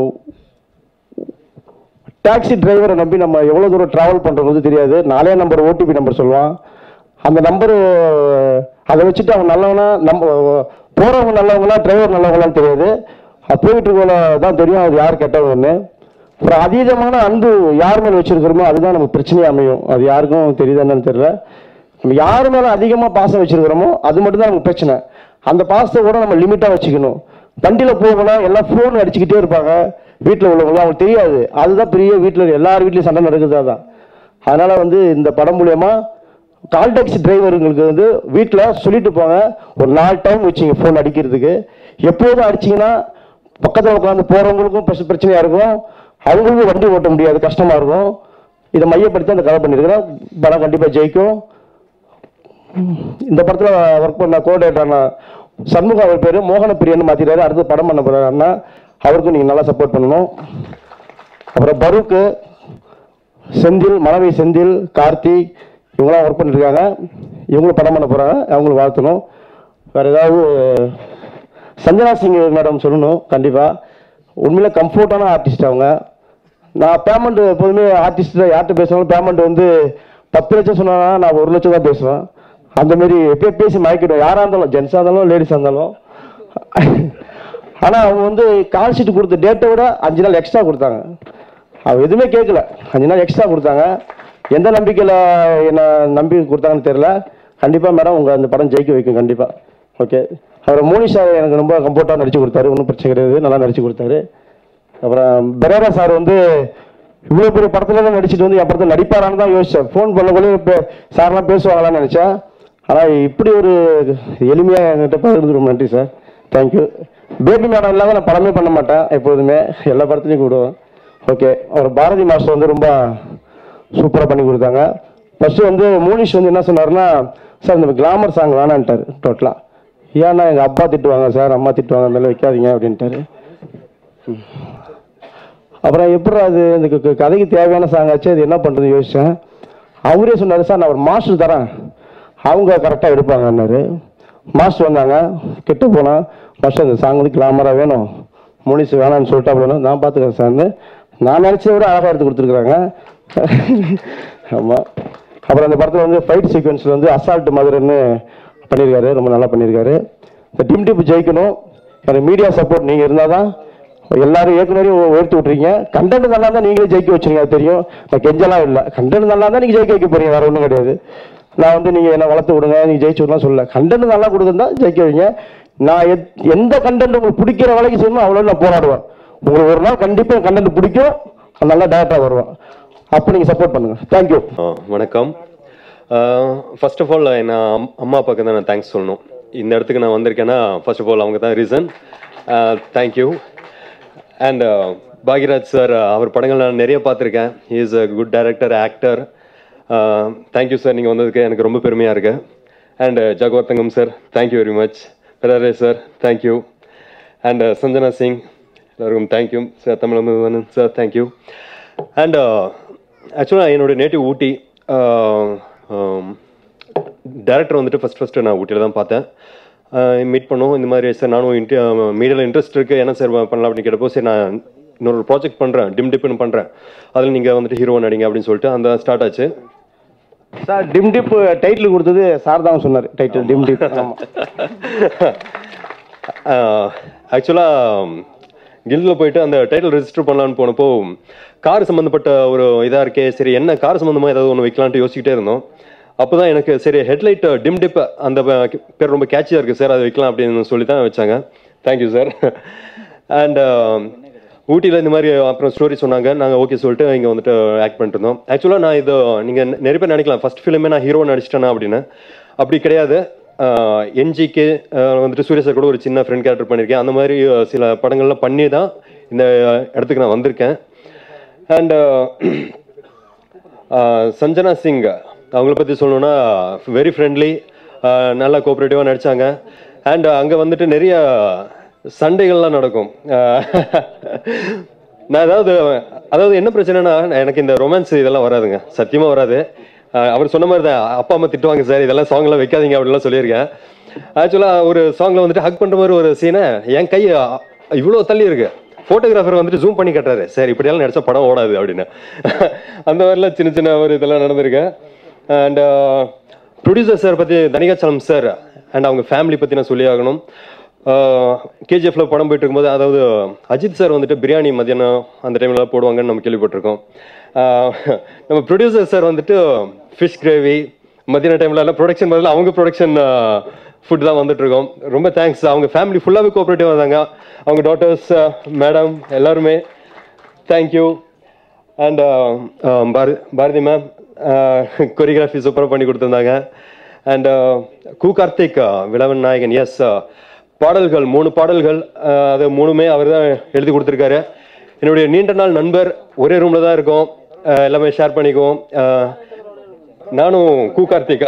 டாக்ஸி டிரைவரை நம்பி நம்ம எவ்வளோ தூரம் ட்ராவல் பண்ணுறது தெரியாது நாலே நம்பர் ஓடிபி நம்பர் சொல்லுவான் அந்த நம்பரு அதை வச்சுட்டு அவன் நல்லவனா நம்ம போகிறவங்க நல்லவங்களா டிரைவர் நல்லவங்களான்னு தெரியாது அது போயிட்டு இருக்கவங்கள தான் தெரியும் அது யார் கெட்டவங்கன்னு அப்புறம் அதீதமான அன்பு யார் மேலே வச்சிருக்கிறோமோ அதுதான் நமக்கு பிரச்சனையாக அமையும் அது யாருக்கும் தெரியுதா என்னன்னு தெரியல நம்ம யார் மேலே அதிகமாக பாசம் வச்சிருக்கிறோமோ அது மட்டும் தான் நமக்கு பிரச்சனை அந்த பாசத்தை கூட நம்ம லிமிட்டாக வச்சுக்கணும் வண்டியில் போகணும் எல்லாம் ஃபோன் அடிச்சுக்கிட்டே இருப்பாங்க வீட்டில் உள்ளவங்க அவங்களுக்கு தெரியாது அதுதான் பெரிய வீட்டில் எல்லார் வீட்லையும் சண்டை நடக்குது அதான் அதனால வந்து இந்த படம் மூலியமா கால் டாக்ஸி டிரைவருங்களுக்கு வந்து வீட்டில் சொல்லிட்டு போங்க ஒரு நாலு டைம் வச்சிங்க ஃபோன் அடிக்கிறதுக்கு எப்போதும் அடிச்சிங்கன்னா பக்கத்தில் உட்காந்து போகிறவங்களுக்கும் பிரச்ச- பிரச்சனையா இருக்கும் அவங்களுக்கும் வண்டி ஓட்ட முடியாது கஷ்டமா இருக்கும் இதை மையப்படுத்தி அந்த கதை பண்ணியிருக்கிறேன் படம் கண்டிப்பாக ஜெயிக்கும் இந்த படத்தில் ஒர்க் பண்ண கோஆர்டினேட்டர் சண்முகம் அவர் பேர் மோகன பிரியன் மாற்றிட்டாரு அடுத்து படம் பண்ண போகிறாருன்னா அவருக்கும் நீங்கள் நல்லா சப்போர்ட் பண்ணணும் அப்புறம் பரூக்கு செந்தில் மனைவி செந்தில் கார்த்திக் இவங்களாம் ஒர்க் பண்ணிருக்காங்க இவங்களும் படம் பண்ண போகிறாங்க அவங்களும் வாழ்த்தணும் வேறு ஏதாவது சஞ்சனா சிங் மேடம் சொல்லணும் கண்டிப்பாக உண்மையில கம்ஃபர்ட்டான ஆர்டிஸ்ட் அவங்க நான் பேமெண்ட் எப்போதுமே ஆர்டிஸ்ட்டில் யார்கிட்ட பேசினாலும் பேமெண்ட் வந்து பத்து லட்சம் சொன்னா நான் ஒரு லட்சம் தான் பேசுவேன் அந்த மாதிரி எப்பயும் பேசி மயக்கிடுவேன் யாராக இருந்தாலும் ஜென்ஸாக இருந்தாலும் லேடிஸாக இருந்தாலும் ஆனால் அவங்க வந்து கால் ஷீட் கொடுத்த டேட்டை விட அஞ்சு நாள் எக்ஸ்ட்ரா கொடுத்தாங்க அவங்க எதுவுமே கேட்கல அஞ்சு நாள் எக்ஸ்ட்ரா கொடுத்தாங்க எந்த நம்பிக்கையில் என்ன நம்பி கொடுத்தாங்கன்னு தெரியல கண்டிப்பாக மேடம் உங்கள் அந்த படம் ஜெயிக்க வைக்கும் கண்டிப்பாக ஓகே அப்புறம் மோனிஷா எனக்கு ரொம்ப கம்ஃபர்ட்டாக நடிச்சு கொடுத்தாரு ஒன்றும் பிரச்சனை கிடையாது நல்லா நடிச்சு கொடுத்தாரு அப்புறம் பெரேரா சார் வந்து இவ்வளோ பெரிய படத்துல தான் நடிச்சிட்டு வந்து என் படத்தில் நடிப்பாரான்னு தான் யோசிச்சேன் ஃபோன் பண்ணக்குள்ளே இப்போ சார்லாம் பேசுவாங்களான்னு நினச்சேன் ஆனால் இப்படி ஒரு எளிமையாக என்கிட்ட பகிர்ந்து ரொம்ப நன்றி சார் தேங்க்யூ பேபி மேடம் இல்லாமல் நான் படமே பண்ண மாட்டேன் எப்போதுமே எல்லா படத்துலையும் கூடுவேன் ஓகே அவர் பாரதி மாஸ்டர் வந்து ரொம்ப சூப்பராக பண்ணி கொடுத்தாங்க ஃபர்ஸ்ட் வந்து மோனிஷ் வந்து என்ன சொன்னாருன்னா சார் இந்த கிளாமர் சாங் வேணான்ட்டார் டோட்டலாக ஏன்னா எங்கள் அப்பா திட்டுவாங்க சார் அம்மா திட்டுவாங்க மேலே வைக்காதீங்க அப்படின்ட்டாரு அப்புறம் எப்படி அது இந்த க- க- கதைக்கு தேவையான சாங் ஆச்சு அது என்ன பண்ணுறது யோசித்தேன் அவரே சொன்னார் சார் நான் ஒரு மாஸ்டர் தரேன் அவங்க கரெக்டாக எடுப்பாங்கன்னாரு மாஸ்டர் வந்தாங்க கிட்ட போனால் மாஸ்டர் இந்த சாங் வந்து கிளாமராக வேணும் மோனிஸ் வேணாம்னு சொல்லிட்டு அப்படின்னு நான் பார்த்துக்கிறேன் சார்னு நான் நினச்சதை விட அழகாக எடுத்து கொடுத்துருக்குறாங்க ஆமாம் அப்புறம் அந்த படத்தில் வந்து ஃபைட் சீக்வன்ஸில் வந்து அசால்ட் மதுரைன்னு பண்ணியிருக்காரு ரொம்ப நல்லா பண்ணியிருக்காரு இந்த டிம் டிப் ஜெயிக்கணும் எனக்கு மீடியா சப்போர்ட் நீங்கள் இருந்தால் தான் எல்லாரும் ஏற்கனவே உயர்த்தி விட்றீங்க கண்டென்ட் நல்லா தான் நீங்களே ஜெயிக்க வச்சுருங்க அது தெரியும் நான் கெஞ்சலாம் இல்லை கண்டென்ட் நல்லா தான் நீங்கள் ஜெயிக்க வைக்க போறீங்க வேற ஒன்றும் கிடையாது நான் வந்து நீங்கள் என்ன வளர்த்து விடுங்க நீங்கள் ஜெயிச்சு விடலாம் சொல்லல கண்டென்ட் நல்லா கொடுக்குறதா ஜெயிக்க வைங்க நான் எத்- எந்த கண்டென்ட் உங்களுக்கு பிடிக்கிற வேலைக்கு செய்யணும் அவ்வளோ நான் போராடுவேன் உங்களுக்கு ஒரு நாள் கண்டிப்பாக கண்டென்ட் பிடிக்கும் நான் நல்லா டேரக்டாக வருவேன் அப்போ நீங்கள் சப்போர்ட் பண்ணுங்க தேங்க்யூ ஆ, வணக்கம் ஃபர்ஸ்ட் ஆஃப் ஆல் என்ன அம்- அம்மா அப்பாவுக்கு தான் நான் தேங்க்ஸ் சொல்லணும் இந்த இடத்துக்கு நான் வந்திருக்கேன்னா ஃபர்ஸ்ட் ஆஃப் ஆல் அவங்க தான் reason thank you and Bhagyaraj sir அவர் படங்கள் நான் நிறைய பார்த்துருக்கேன் is a good director actor thank you sir நீங்கள் வந்ததுக்கு எனக்கு ரொம்ப பெருமையாக இருக்கு and Jagavarthangam sir thank you very much பெராரே sir thank you and Sanjana Singh எல்லாருக்கும் thank you sir Tamil sir thank you and ஆக்சுவலாக என்னோட நேட்டிவ் ஊட்டி டேரக்டர் வந்துட்டு ஃபஸ்ட் ஃபஸ்ட்டு நான் ஊட்டியில் தான் பார்த்தேன் மீட் பண்ணோம் இந்த மாதிரி சார் நானும் இன்டி மீடியாவில் இன்ட்ரெஸ்ட் இருக்குது என்ன சார் பண்ணலாம் அப்படின்னு கேட்டப்போ சரி நான் இன்னொரு ப்ராஜெக்ட் பண்ணுறேன் டிம் டிப்னு பண்ணுறேன் அதில் நீங்கள் வந்துட்டு ஹீரோ நடிங்க அப்படின்னு சொல்லிட்டு அந்த ஸ்டார்ட் ஆச்சு சார் டிம் டிப் டைட்டில் கொடுத்தது சார் தான் சொன்னார் டைட்டில் டிம் டிப் ஆமாம் ஆக்சுவலாக கில்டில் போயிட்டு அந்த டைட்டில் ரெஜிஸ்டர் பண்ணலான்னு போனப்போ கார் சம்மந்தப்பட்ட ஒரு இதாக இருக்கே சரி என்ன கார் சம்மந்தமாக ஏதாவது ஒன்று வைக்கலான்ட்டு யோசிச்சுட்டே இருந்தோம் அப்போ தான் எனக்கு சரி ஹெட்லைட் டிம் டிப் அந்த ப- பேர் ரொம்ப கேட்சியாக இருக்குது சார் அதை வைக்கலாம் அப்படின்னு சொல்லி தான் வச்சாங்க தேங்க்யூ சார் அண்ட் ஊட்டியில் இந்த மாதிரி அப்புறம் ஸ்டோரி சொன்னாங்க நாங்கள் ஓகே சொல்லிட்டு இங்கே வந்துட்டு ஆக்ட் பண்ணிட்டு இருந்தோம் ஆக்சுவலாக நான் இது நீங்கள் நிறைய பேர் நினைக்கலாம் ஃபர்ஸ்ட் ஃபிலிமே நான் ஹீரோ நடிச்சிட்டேனா அப்படின்னு அப்படி கிடையாது என்ஜிக்கு வந்துட்டு சூர்யா சார் கூட ஒரு சின்ன ஃப்ரெண்ட் கேரக்டர் பண்ணியிருக்கேன் அந்த மாதிரி அஹ், சில படங்கள்லாம் பண்ணி தான் இந்த இடத்துக்கு நான் வந்திருக்கேன் அண்ட் சஞ்சனா சிங் அவங்கள பற்றி சொல்லணும்னா வெரி ஃப்ரெண்ட்லி நல்லா கோஆப்ரேட்டிவாக நடித்தாங்க அண்ட் அங்கே வந்துட்டு நிறைய சண்டைகள்லாம் நடக்கும் அஹ், நான் அதாவது அதாவது என்ன பிரச்சனைனா எனக்கு இந்த ரொமான்ஸ் இதெல்லாம் வராதுங்க சத்தியமாக வராது அஹ், அவர் சொன்ன மாதிரி தான் அப்பா அம்மா திட்டுவாங்க சார் இதெல்லாம் சாங்லாம் வைக்காதீங்க அப்படிலாம் சொல்லியிருக்கேன் ஆக்சுவலாக ஒரு சாங்கில் வந்துட்டு ஹக் பண்ணுற மாதிரி ஒரு சீனை என் கை இவ்வளோ தள்ளி இருக்கு ஃபோட்டோகிராஃபர் வந்துட்டு ஜூம் பண்ணி கட்டுறாரு சார் இப்படியெல்லாம் நடிச்சா படம் ஓடாது அப்படின்னு அந்த மாதிரிலாம் சின்ன சின்ன ஒரு இதெல்லாம் நடந்திருக்கு அண்ட் ப்ரொடியூசர் சார் பற்றி தனிகாச்சலம் சார் அண்ட் அவங்க ஃபேமிலி பற்றி நான் சொல்லி ஆகணும் கேஜிஎஃப்ல படம் போயிட்டு இருக்கும்போது அதாவது அஜித் சார் வந்துட்டு பிரியாணி மதியானம் அந்த டைம்ல போடுவாங்கன்னு நம்ம கேள்விப்பட்டிருக்கோம் ஆஹ் நம்ம ப்ரொடியூசர் சார் வந்துட்டு ஃபிஷ் கிரேவி மதியான டைம்ல எல்லாம் ப்ரொடக்ஷன் பதில் அவங்க ப்ரொடக்ஷன் ஃபுட் தான் வந்துட்டு இருக்கோம் ரொம்ப தேங்க்ஸ் அவங்க ஃபேமிலி ஃபுல்லாகவே கோஆப்ரேட்டிவ் வந்தாங்க அவங்க டாட்டர்ஸ் மேடம் எல்லாருமே thank you and Bharathi Bharathi ma'am choreography சூப்பராக பண்ணி கொடுத்துருந்தாங்க அண்ட் கு கார்த்திக் விளவன் நாயகன் எஸ் பாடல்கள் மூணு பாடல்கள் uh, அது மூணுமே அவர் தான் எழுதி கொடுத்துருக்காரு என்னுடைய நீண்ட நாள் நண்பர் ஒரே ரூமில் தான் இருக்கோம் uh, எல்லாமே ஷேர் பண்ணிக்குவோம் Uh, நானும் கு கார்த்திக்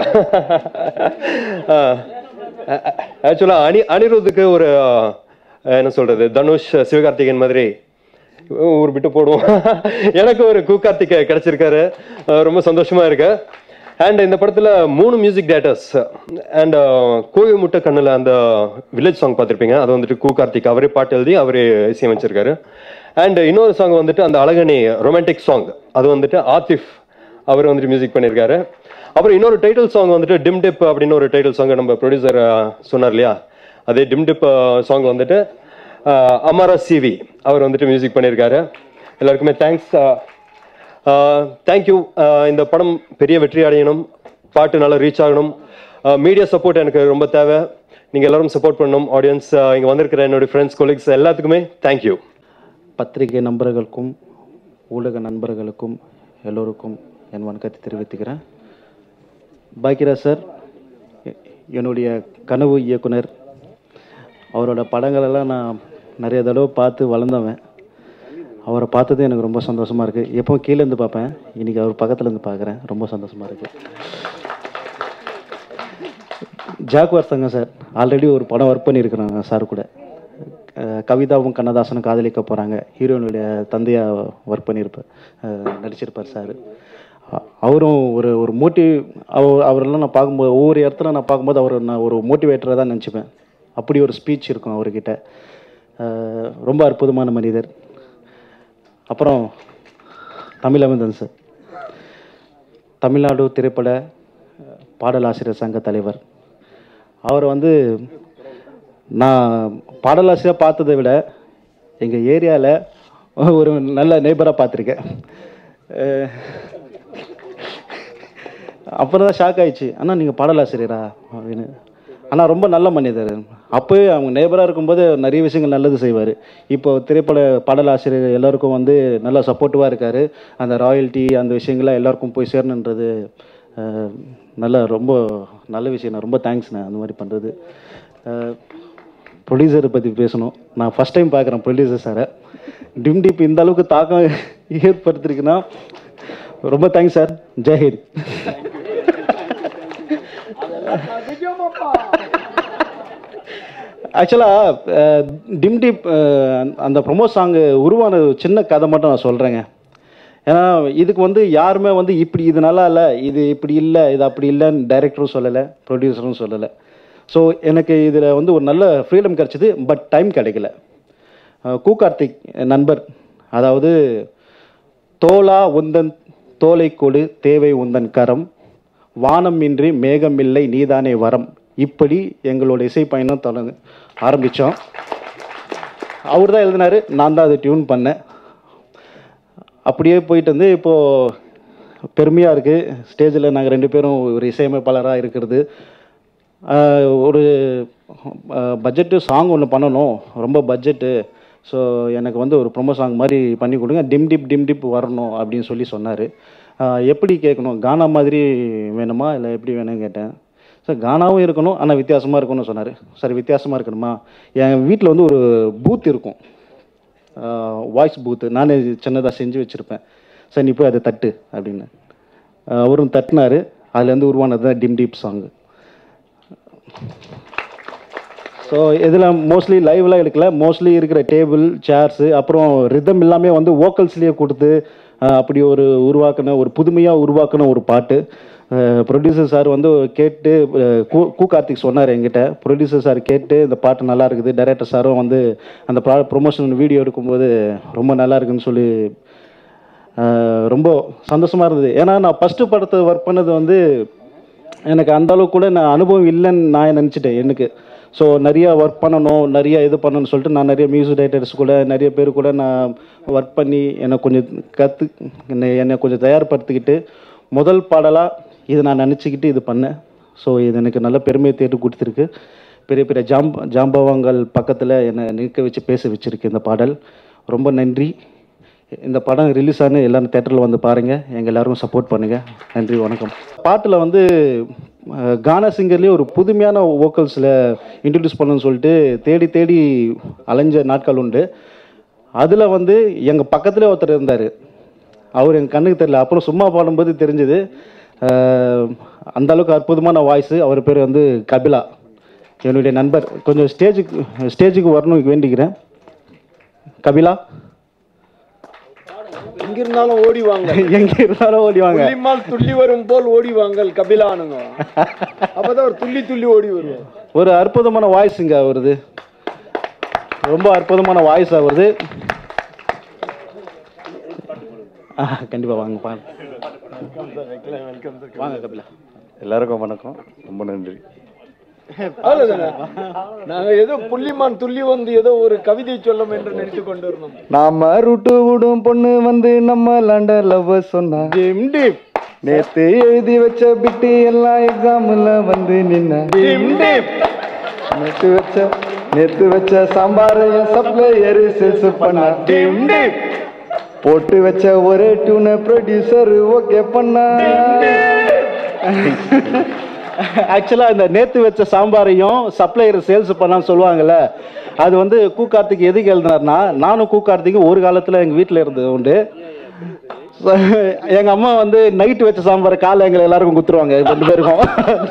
ஆக்சுவலாக அனி அனிருத்துக்கு ஒரு uh, என்ன சொல்றது தனுஷ் சிவகார்த்திகேயன் மாதிரி ஊர் விட்டு போடுவோம் எனக்கு ஒரு கு கார்த்திக் கிடைச்சிருக்காரு அஹ் ரொம்ப சந்தோஷமா இருக்கு அண்ட் இந்த படத்துல மூணு மியூசிக் டேட்டர்ஸ் அண்ட் கோவை முட்டை கண்ணுல அந்த வில்லேஜ் சாங் பார்த்திருப்பீங்க அது வந்துட்டு கு கார்த்திக் அவரே பாட்டு எழுதி அவரே இசையமைச்சிருக்காரு அண்ட் இன்னொரு சாங் வந்துட்டு அந்த அழகனி ரொமான்டிக் சாங் அது வந்துட்டு ஆத்திஃப் அவர் வந்துட்டு மியூசிக் பண்ணியிருக்காரு அப்புறம் இன்னொரு டைட்டில் சாங் வந்துட்டு டிம் டிப் அப்படின்னு ஒரு டைட்டில் சாங் நம்ம ப்ரொடியூசர் சொன்னார் இல்லையா அதே டிம் டிப் சாங் வந்துட்டு அஹ், அமரா சிவி அவர் வந்துட்டு மியூசிக் பண்ணியிருக்காரு எல்லாருக்குமே தேங்க்ஸ் தேங்க்யூ இந்த படம் பெரிய வெற்றி அடையணும் பாட்டு நல்லா ரீச் ஆகணும் மீடியா சப்போர்ட் எனக்கு ரொம்ப தேவை நீங்கள் எல்லாரும் சப்போர்ட் பண்ணணும் ஆடியன்ஸ் இங்கே வந்திருக்கிற என்னுடைய ஃப்ரெண்ட்ஸ் கொலீக்ஸ் எல்லாத்துக்குமே தேங்க்யூ பத்திரிகை நண்பர்களுக்கும் ஊடக நண்பர்களுக்கும் எல்லோருக்கும் என் வணக்கத்தை தெரிவித்துக்கிறேன் பாக்கியராஜ் சார் எ- என்னுடைய கனவு இயக்குனர் அவரோட படங்களெல்லாம் நான் நிறைய தடவை பார்த்து வளர்ந்தவன் அவரை பார்த்தது எனக்கு ரொம்ப சந்தோஷமாக இருக்குது எப்போ கீழேருந்து பார்ப்பேன் இன்றைக்கி அவர் பக்கத்துல இருந்து பார்க்குறேன் ரொம்ப சந்தோஷமாக இருக்குது ஜாக்வார் சங்கம் சார் ஆல்ரெடி ஒரு படம் ஒர்க் பண்ணியிருக்கிறாங்க சார் கூட அஹ் கவிதாவும் கண்ணதாசனும் காதலிக்க போகிறாங்க ஹீரோயினுடைய தந்தையாக ஒர்க் பண்ணியிருப்பார் அஹ் நடிச்சிருப்பார் சார் அவரும் ஒரு ஒரு மோட்டிவ் அவர் அவரெல்லாம் நான் பார்க்கும்போது ஒவ்வொரு இடத்துல நான் பார்க்கும்போது அவர் நான் ஒரு மோட்டிவேட்டராக தான் நினச்சிப்பேன் அப்படி ஒரு ஸ்பீச் இருக்கும் அவர்கிட்ட அஹ் ரொம்ப அற்புதமான மனிதர் அப்புறம் தமிழமந்தன் சார் தமிழ்நாடு திரைப்பட பாடலாசிரியர் சங்க தலைவர் அவர் வந்து நான் பாடலாசிரியர் பார்த்ததை விட எங்கள் ஏரியாவில் ஒரு நல்ல நெய்பராக பார்த்துருக்கேன் அஹ் அப்புறம் தான் ஷாக் ஆயிடுச்சு அண்ணா நீங்கள் பாடலாசிரியரா அப்படின்னு ஆனால் ரொம்ப நல்ல மனிதர் அப்போவே அவங்க நேபராக இருக்கும்போது நிறைய விஷயங்கள் நல்லது செய்வார் இப்போ திரைப்பட பாடலாசிரியர் எல்லாருக்கும் வந்து நல்லா சப்போர்ட்டிவாக இருக்கார் அந்த ராயல்ட்டி அந்த விஷயங்கள்லாம் எல்லாருக்கும் போய் சேரணுன்றது அஹ், நல்ல ரொம்ப நல்ல விஷயம் ரொம்ப தேங்க்ஸ்ண்ணே அந்த மாதிரி பண்ணுறது ப்ரொடியூசரை பற்றி பேசணும் நான் ஃபஸ்ட் டைம் பார்க்குறேன் ப்ரொடியூசர் சாரை டிம் டிப் இந்த அளவுக்கு தாக்கம் ஏற்படுத்திருக்குன்னா ரொம்ப தேங்க்ஸ் சார் ஜெயஹிந்த் ஆக்சுவலாக டிம் டிப் அந்த ப்ரொமோ சாங்கு உருவான ஒரு சின்ன கதை மட்டும் நான் சொல்கிறேங்க ஏன்னா இதுக்கு வந்து யாருமே வந்து இப்படி இது நல்லா இல்லை இது இப்படி இல்லை இது அப்படி இல்லைன்னு டைரக்டரும் சொல்லலை ப்ரொடியூசரும் சொல்லலை ஸோ எனக்கு இதில் வந்து ஒரு நல்ல ஃப்ரீடம் கிடச்சிது பட் டைம் கிடைக்கல அஹ் கு கார்த்திக் என் நண்பர் அதாவது தோளா உந்தன் தோலை கொடு தேவை உந்தன் கரம் வானமின்றி மேகமில்லை நீதானே வரம் இப்படி எங்களோட இசை பயணம் தொடர்ந்து ஆரம்பித்தோம் அவர் தான் எழுதினாரு நான் தான் அதை டியூன் பண்ணேன் அப்படியே போயிட்டு வந்து இப்போது பெருமையாக இருக்குது ஸ்டேஜில் நாங்கள் ரெண்டு பேரும் ஒரு இசையமைப்பாளராக இருக்கிறது ஆஹ் ஒரு பட்ஜெட்டு சாங் ஒன்று பண்ணணும் ரொம்ப பட்ஜெட்டு ஸோ எனக்கு வந்து ஒரு ப்ரொமோ சாங் மாதிரி பண்ணி கொடுங்க டிம் டிப் டிம் டிப் வரணும் அப்படின்னு சொல்லி சொன்னார் எப்படி கேட்கணும் கானா மாதிரி வேணுமா இல்லை எப்படி வேணும்னு கேட்டேன் சார் கானாவும் இருக்கணும் ஆனால் வித்தியாசமாக இருக்கணும்னு சொன்னார் சார் வித்தியாசமாக இருக்கணுமா என் வீட்டில் வந்து ஒரு பூத் இருக்கும் வாய்ஸ் பூத்து நானே சின்னதாக செஞ்சு வச்சுருப்பேன் சார் நீ போய் அதை தட்டு அப்படின்னு ஆஹ் அவரும் தட்டினாரு அதுலேருந்து உருவானது தான் டிம் டீப் சாங்கு ஸோ இதில் மோஸ்ட்லி லைவ்லாம் எடுக்கல மோஸ்ட்லி இருக்கிற டேபிள் சேர்ஸு அப்புறம் ரிதம் எல்லாமே வந்து வோக்கல்ஸ்லேயே கொடுத்து ஆஹ் அப்படி ஒரு உருவாக்கின ஒரு புதுமையாக உருவாக்கின ஒரு பாட்டு ப்ரொடியூசர் சார் வந்து கேட்டு ஆஹ் கு கு கார்த்திக் சொன்னார் என்கிட்ட ப்ரொடியூசர் சார் கேட்டு இந்த பாட்டு நல்லா இருக்குது டைரக்டர் சாரும் வந்து அந்த ப்ரா ப்ரொமோஷன் வீடியோ எடுக்கும்போது ரொம்ப நல்லா இருக்குன்னு சொல்லி ஆஹ் ரொம்ப சந்தோஷமாக இருந்தது ஏன்னா நான் ஃபஸ்ட்டு படத்தை ஒர்க் பண்ணது வந்து எனக்கு அந்த அளவுக்கு கூட நான் அனுபவம் இல்லைன்னு நான் நினச்சிட்டேன் எனக்கு ஸோ நிறைய ஒர்க் பண்ணணும் நிறைய இது பண்ணணும்னு சொல்லிட்டு நான் நிறைய மியூசிக் டைரக்டர்ஸ் கூட நிறைய பேர் கூட நான் ஒர்க் பண்ணி என்னை கொஞ்சம் கற்று என்னை என்னை கொஞ்சம் தயார்படுத்திக்கிட்டு முதல் பாடலாக இதை நான் நினச்சிக்கிட்டு இது பண்ணேன் ஸோ இது எனக்கு நல்ல பெருமையை தேடி கொடுத்துருக்கு பெரிய பெரிய ஜாம்ப ஜாம்பவாங்கள் பக்கத்தில் என்னை நிற்க வச்சு பேச வச்சிருக்கு இந்த பாடல் ரொம்ப நன்றி இந்த படம் ரிலீஸ் ஆன எல்லாரும் தேட்டரில் வந்து பாருங்கள் எங்கள் எல்லாரும் சப்போர்ட் பண்ணுங்கள் நன்றி வணக்கம் பாட்டில் வந்து அஹ், கானா சிங்கர்லேயே ஒரு புதுமையான வோக்கல்ஸில் இன்ட்ரடியூஸ் பண்ணணும்னு சொல்லிட்டு தேடி தேடி அலைஞ்ச நாட்கள் உண்டு அதில் வந்து எங்கள் பக்கத்துலேயே ஒருத்தர் இருந்தார் அவர் எங்கள் கண்ணுக்கு தெரியல அப்புறம் சும்மா பாடும்போது தெரிஞ்சது அந்த அளவுக்கு அற்புதமான வாய்ஸு அவர் பேர் வந்து கபிலா என்னுடைய நண்பர் கொஞ்சம் ஸ்டேஜுக்கு ஸ்டேஜுக்கு வரணும் வேண்டிக்கிறேன் கபிலா எங்க இருந்தாலும் ஓடி வாங்க எங்க இருந்தாலும் ஓடி வாங்க துள்ளிமால் துள்ளி வரும் போல் ஓடி வாங்கள் கபிலானுங்க அப்பதான் ஒரு துள்ளி துள்ளி ஓடி வருவார் ஒரு அற்புதமான வாய்ஸுங்க அவருது ரொம்ப அற்புதமான வாய்ஸ் அவருது ஆ கண்டிப்பாக வாங்க பாருங்க வாங்க கபிலா எல்லாருக்கும் வணக்கம் ரொம்ப நன்றி அவ்வளவுதானே நாங்க ஏதோ புள்ளிமான் துள்ளி வந்து ஏதோ ஒரு கவிதை சொல்லும் என்று நினைத்து கொண்டு இருந்தோம் நாம ரூட்டு விடும் பொண்ணு வந்து நம்ம லாண்ட லவ் சொன்னா டிம் டிப் நேத்து எழுதி வச்ச பிட்டு எல்லாம் எக்ஸாம்ல வந்து நின்ன டிம் டிப் நேத்து வச்ச நேத்து வச்ச சாம்பாரையும் சப்ளையர் சேல்ஸ் பண்ணா டிம் டிப் போட்டு வச்ச ஒரே டியூன ப்ரொடியூசர் ஓகே பண்ணா ஆக்சுவலாக இந்த நேத்து வச்ச சாம்பாரையும் சப்ளையர் சேல்ஸ் பண்ணான்னு சொல்லுவாங்கல்ல அது வந்து கூ கார்த்திக் எதுக்கு எழுதினார்னா நானும் கூ கார்த்திக்கும் ஒரு காலத்தில் எங்கள் வீட்டில் இருந்தது உண்டு So, எங்க அம்மா வந்து நைட்டு வச்ச சாம்பார் காலை எங்களை எல்லாருக்கும் குத்துருவாங்க ரெண்டு பேருக்கும்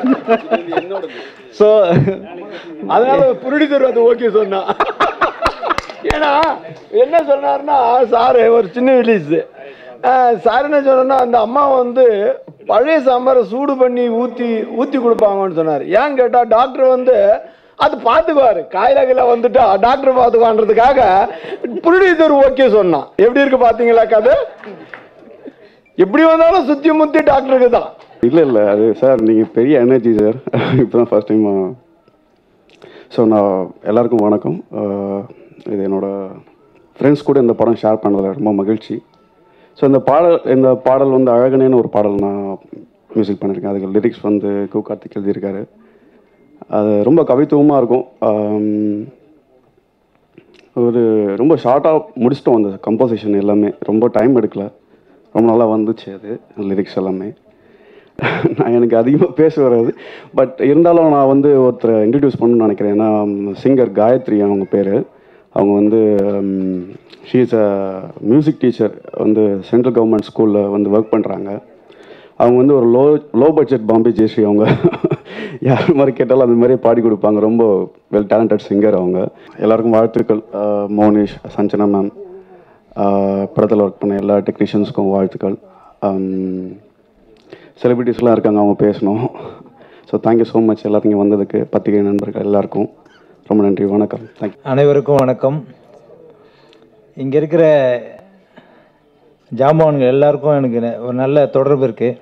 ஸோ அதனால புரொடியூசர் அது ஓகே சொன்னா ஏன்னா என்ன சொன்னாருன்னா சாரு ஒரு சின்ன ரிலீஸ் சார் என்ன சொன்னா அந்த அம்மா வந்து பழைய சாம்பாரை சூடு பண்ணி ஊற்றி ஊற்றி கொடுப்பாங்கன்னு சொன்னார் ஏன்னு கேட்டால் டாக்டர் வந்து அது பார்த்துக்குவாரு காயில கீழே வந்துட்டா டாக்டர் பார்த்துக்குவான்றதுக்காக ப்ரொடியூசர் ஓகே சொன்னான் எப்படி இருக்கு பார்த்தீங்களா கதை எப்படி வந்தாலும் சுத்தி முத்தி டாக்டருக்கு தான் இல்லை இல்லை அது சார் நீங்கள் பெரிய எனர்ஜி சார் இப்போ தான் ஃபஸ்ட் டைம் ஸோ நான் எல்லாருக்கும் வணக்கம் அஹ், இது என்னோட ஃப்ரெண்ட்ஸ் கூட இந்த படம் ஷேர் பண்ணதில் ரொம்ப மகிழ்ச்சி ஸோ இந்த பாடல் இந்த பாடல் வந்து அழகனேன்னு ஒரு பாடல் நான் மியூசிக் பண்ணியிருக்கேன் அதுக்கு லிரிக்ஸ் வந்து கு கார்த்திக் எழுதியிருக்காரு அது ரொம்ப கவித்துவமாக இருக்கும் ஆம், ஒரு ரொம்ப ஷார்ட்டாக முடிச்சிட்டோம் அந்த கம்போசிஷன் எல்லாமே ரொம்ப டைம் எடுக்கல ரொம்ப நல்லா வந்துச்சு அது லிரிக்ஸ் எல்லாமே நான் எனக்கு அதிகமாக பேச வராது பட் இருந்தாலும் நான் வந்து ஒருத்தரை இன்ட்ரடியூஸ் பண்ணணும்னு நினைக்கிறேன் ஏன்னா சிங்கர் காயத்ரி அவங்க பேர் அவங்க வந்து she is a music teacher வந்து சென்ட்ரல் கவர்மெண்ட் ஸ்கூலில் வந்து ஒர்க் பண்ணுறாங்க அவங்க வந்து ஒரு low low budget Bombay Jayashri அவங்க யார் மாதிரி கேட்டாலும் அந்த மாதிரி பாடி கொடுப்பாங்க ரொம்ப வெல் டேலண்டட் சிங்கர் அவங்க எல்லாருக்கும் வாழ்த்துக்கள் அஹ், மோனிஷ் சஞ்சனா மேம் படத்தில் ஒர்க் பண்ண எல்லா டெக்னீஷியன்ஸ்க்கும் வாழ்த்துக்கள் செலிபிரிட்டிஸ்லாம் இருக்காங்க அவங்க பேசணும் ஸோ தேங்க்யூ ஸோ மச் எல்லாரும் இங்கே வந்ததுக்கு பத்திரிகை நண்பர்கள் எல்லாருக்கும் ரொம்ப நன்றி வணக்கம் தேங்க்யூ அனைவருக்கும் வணக்கம் இங்கே இருக்கிற ஜாம்பவான்கள் எல்லாருக்கும் எனக்கு ந- ஒரு நல்ல தொடர்பு இருக்குது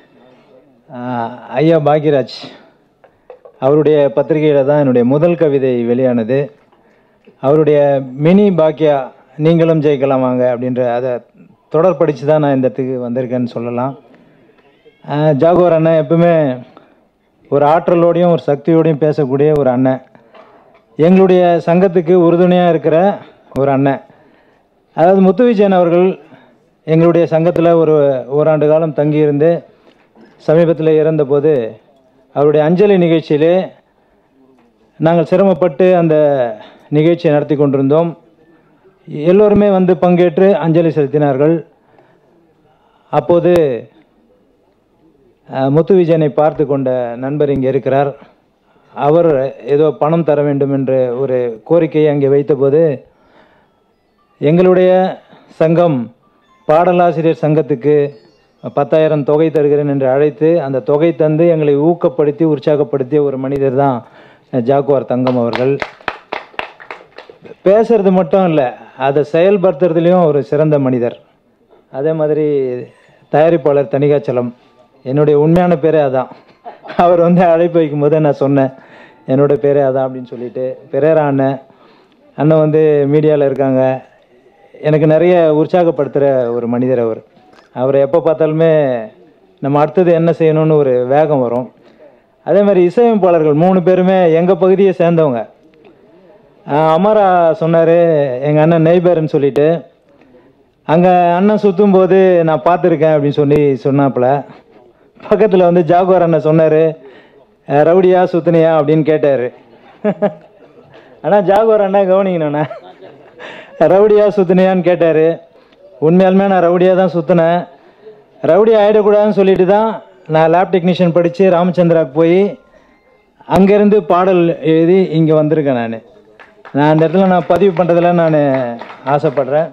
ஐயா பாக்யராஜ் அவருடைய பத்திரிகையில் தான் என்னுடைய முதல் கவிதை வெளியானது அவருடைய மினி பாக்கியா நீங்களும் ஜெயிக்கலாம் வாங்க அப்படின்ற அதை தொடர் படித்து தான் நான் இந்த இடத்துக்கு வந்திருக்கேன்னு சொல்லலாம் ஆஹ் ஜாகோர் அண்ணன் எப்பவுமே ஒரு ஆற்றலோடையும் ஒரு சக்தியோடையும் பேசக்கூடிய ஒரு அண்ணன் எங்களுடைய சங்கத்துக்கு உறுதுணையாக இருக்கிற ஒரு அண்ணன் அதாவது முத்து விஜயன் அவர்கள் எங்களுடைய சங்கத்தில் ஒரு ஓராண்டு காலம் தங்கியிருந்து சமீபத்தில் இறந்தபோது அவருடைய அஞ்சலி நிகழ்ச்சியிலே நாங்கள் சிரமப்பட்டு அந்த நிகழ்ச்சியை நடத்தி கொண்டிருந்தோம் எல்லோருமே வந்து பங்கேற்று அஞ்சலி செலுத்தினார்கள் அப்போது அஹ், முத்து விஜயனை பார்த்து கொண்ட நண்பர் இங்கே இருக்கிறார் அவர் ஏதோ பணம் தர வேண்டும் என்று ஒரு கோரிக்கையை அங்கே வைத்தபோது எங்களுடைய சங்கம் பாடலாசிரியர் சங்கத்துக்கு பத்தாயிரம் தொகை தருகிறேன் என்று அழைத்து அந்த தொகை தந்து எங்களை ஊக்கப்படுத்தி உற்சாகப்படுத்திய ஒரு மனிதர் தான் ஜாக்குவார் தங்கம் அவர்கள் பேசுறது மட்டும் இல்லை அதை செயல்படுத்துறதுலையும் ஒரு சிறந்த மனிதர் அதே மாதிரி தயாரிப்பாளர் தணிகாச்சலம் என்னுடைய உண்மையான பேரே அதான் அவர் வந்து அழைப்பு வைக்கும்போது நான் சொன்னேன் என்னோட பேரே அதான் அப்படின்னு சொல்லிட்டு பெரேரா அண்ணன் அண்ணன் வந்து மீடியாவில் இருக்காங்க எனக்கு நிறைய உற்சாகப்படுத்துகிற ஒரு மனிதர் அவர் அவரை எப்போ பார்த்தாலுமே நம்ம அடுத்தது என்ன செய்யணும்னு ஒரு வேகம் வரும் அதே மாதிரி இசையமைப்பாளர்கள் மூணு பேருமே எங்கள் பகுதியை சேர்ந்தவங்க ஆஹ் அமரா சொன்னார் எங்கள் அண்ணன் நெய்பர்னு சொல்லிட்டு அங்கே அண்ணன் சுற்றும் போது நான் பார்த்துருக்கேன் அப்படின்னு சொல்லி சொன்னாப்புல பக்கத்தில் வந்து ஜாகுவார் அண்ணன் சொன்னார் ரவுடியா சுத்துனியா அப்படின்னு கேட்டார் ஆனால் ஜாகுவார் அண்ணன் கவனிக்கணுண்ணே ரவுடியா சுத்துனியான்னு கேட்டார் உண்மையாலுமே நான் ரவுடியாக தான் சுற்றினேன் ரவுடி ஆகிடக்கூடாதுன்னு சொல்லிட்டு தான் நான் லேப் டெக்னீஷியன் படித்து ராமச்சந்திராவுக்கு போய் அங்கேருந்து பாடல் எழுதி இங்கே வந்திருக்கேன் நான் நான் அந்த இடத்துல நான் பதிவு பண்ணுறதுல நான் ஆசைப்படுறேன்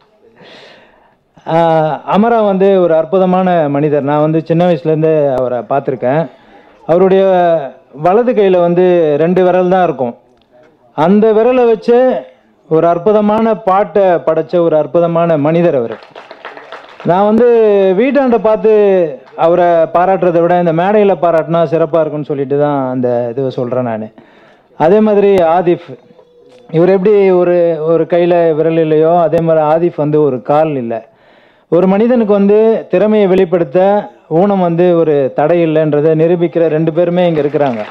ஆஹ் அமரா வந்து ஒரு அற்புதமான மனிதர் நான் வந்து சின்ன வயசுலேருந்து அவரை பார்த்துருக்கேன் அவருடைய வலது கையில் வந்து ரெண்டு விரல் தான் இருக்கும் அந்த விரலை வச்சு ஒரு அற்புதமான பாட்டை படைச்ச ஒரு அற்புதமான மனிதர் அவர் நான் வந்து வீட்டாண்ட பார்த்து அவரை பாராட்டுறதை விட இந்த மேடையில் பாராட்டினா சிறப்பாக இருக்கும்னு சொல்லிட்டு தான் அந்த இதுவை சொல்கிறேன் நான் அதே மாதிரி ஆதிஃப் இவர் எப்படி ஒரு ஒரு கையில் விரல் இல்லையோ அதே மாதிரி ஆதிஃப் வந்து ஒரு கால் இல்லை ஒரு மனிதனுக்கு வந்து திறமையை வெளிப்படுத்த ஊனம் வந்து ஒரு தடை இல்லைன்றதை நிரூபிக்கிற ரெண்டு பேருமே இங்கே இருக்கிறாங்க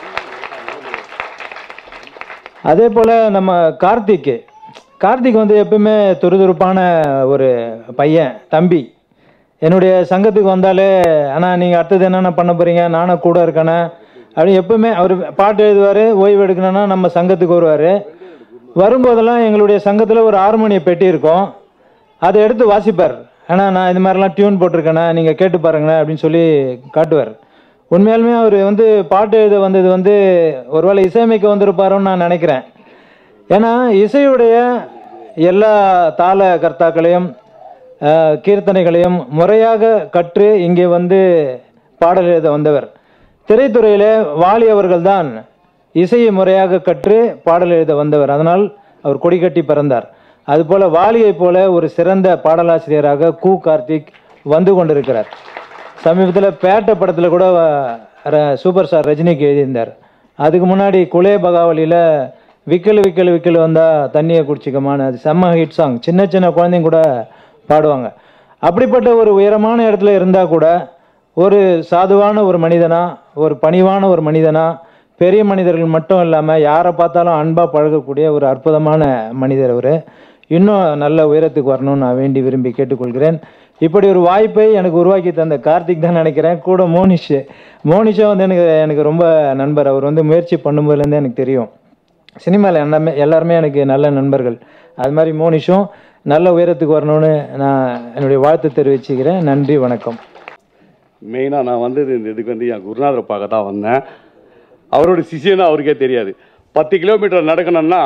அதே போல் நம்ம கார்த்திக் கார்த்திக் வந்து எப்பவுமே துருதுருப்பான ஒரு பையன் தம்பி என்னுடைய சங்கத்துக்கு வந்தாலே அண்ணா நீங்கள் அடுத்தது என்னென்ன பண்ண போகிறீங்க நானும் கூட இருக்கேண்ணே அப்படி எப்பவுமே அவர் பாட்டு எழுதுவார் ஓய்வு எடுக்கணும்னா நம்ம சங்கத்துக்கு வருவார் வரும்போதெல்லாம் எங்களுடைய சங்கத்தில் ஒரு ஹார்மோனிய பெட்டி இருக்கும் அதை எடுத்து வாசிப்பார் அண்ணா நான் இது மாதிரிலாம் டியூன் போட்டிருக்கேண்ணா நீங்கள் கேட்டு பாருங்களேன் அப்படின்னு சொல்லி காட்டுவார் உண்மையாலுமே அவர் வந்து பாட்டு எழுத வந்தது வந்து ஒருவேளை இசையமைக்க வந்திருப்பாரோன்னு நான் நினைக்கிறேன் ஏன்னா இசையுடைய எல்லா தாள கர்த்தாக்களையும் அஹ், கீர்த்தனைகளையும் முறையாக கற்று இங்கே வந்து பாடல் எழுத வந்தவர் திரைத்துறையிலே வாலி அவர்கள்தான் இசையை முறையாக கற்று பாடல் எழுத வந்தவர் அதனால் அவர் கொடிகட்டி பிறந்தார் அதுபோல வாலியைப் போல ஒரு சிறந்த பாடலாசிரியராக கு கார்த்திக் வந்து கொண்டிருக்கிறார் சமீபத்தில் பேட்ட படத்தில் கூட ர- சூப்பர் ஸ்டார் ரஜினிக்கு எழுதியிருந்தார் அதுக்கு முன்னாடி குலே பகாவலியில் விக்கல் விக்கல் விக்கல் வந்தால் தண்ணியை குடிச்சிக்கமான அது செம்ம ஹிட் சாங் சின்ன சின்ன குழந்தைங்க கூட பாடுவாங்க அப்படிப்பட்ட ஒரு உயரமான இடத்துல இருந்தால் கூட ஒரு சாதுவான ஒரு மனிதனா ஒரு பணிவான ஒரு மனிதனா பெரிய மனிதர்கள் மட்டும் இல்லாமல் யாரை பார்த்தாலும் அன்பாக பழகக்கூடிய ஒரு அற்புதமான மனிதர் அவர் இன்னும் நல்ல உயரத்துக்கு வரணும்னு நான் வேண்டி விரும்பி கேட்டுக்கொள்கிறேன் இப்படி ஒரு வாய்ப்பை எனக்கு உருவாக்கி தந்த கார்த்திக் தான் நினைக்கிறேன் கூட மோனிஷ் மோனிஷும் வந்து எனக்கு எனக்கு ரொம்ப நண்பர் அவர் வந்து முயற்சி பண்ணும்போதுலேருந்தே எனக்கு தெரியும் சினிமாவில் எல்லாமே எல்லாருமே எனக்கு நல்ல நண்பர்கள் அது மாதிரி மோனிஷும் நல்ல உயரத்துக்கு வரணும்னு நான் என்னுடைய வாழ்த்து தெரிவிச்சுக்கிறேன் நன்றி வணக்கம் மெயினாக நான் வந்தது இந்த இதுக்கு வந்து என் குருநாதரை பார்க்க தான் வந்தேன் அவரோட சிஷியனா அவருக்கே தெரியாது பத்து கிலோமீட்டர் நடக்கணும்னா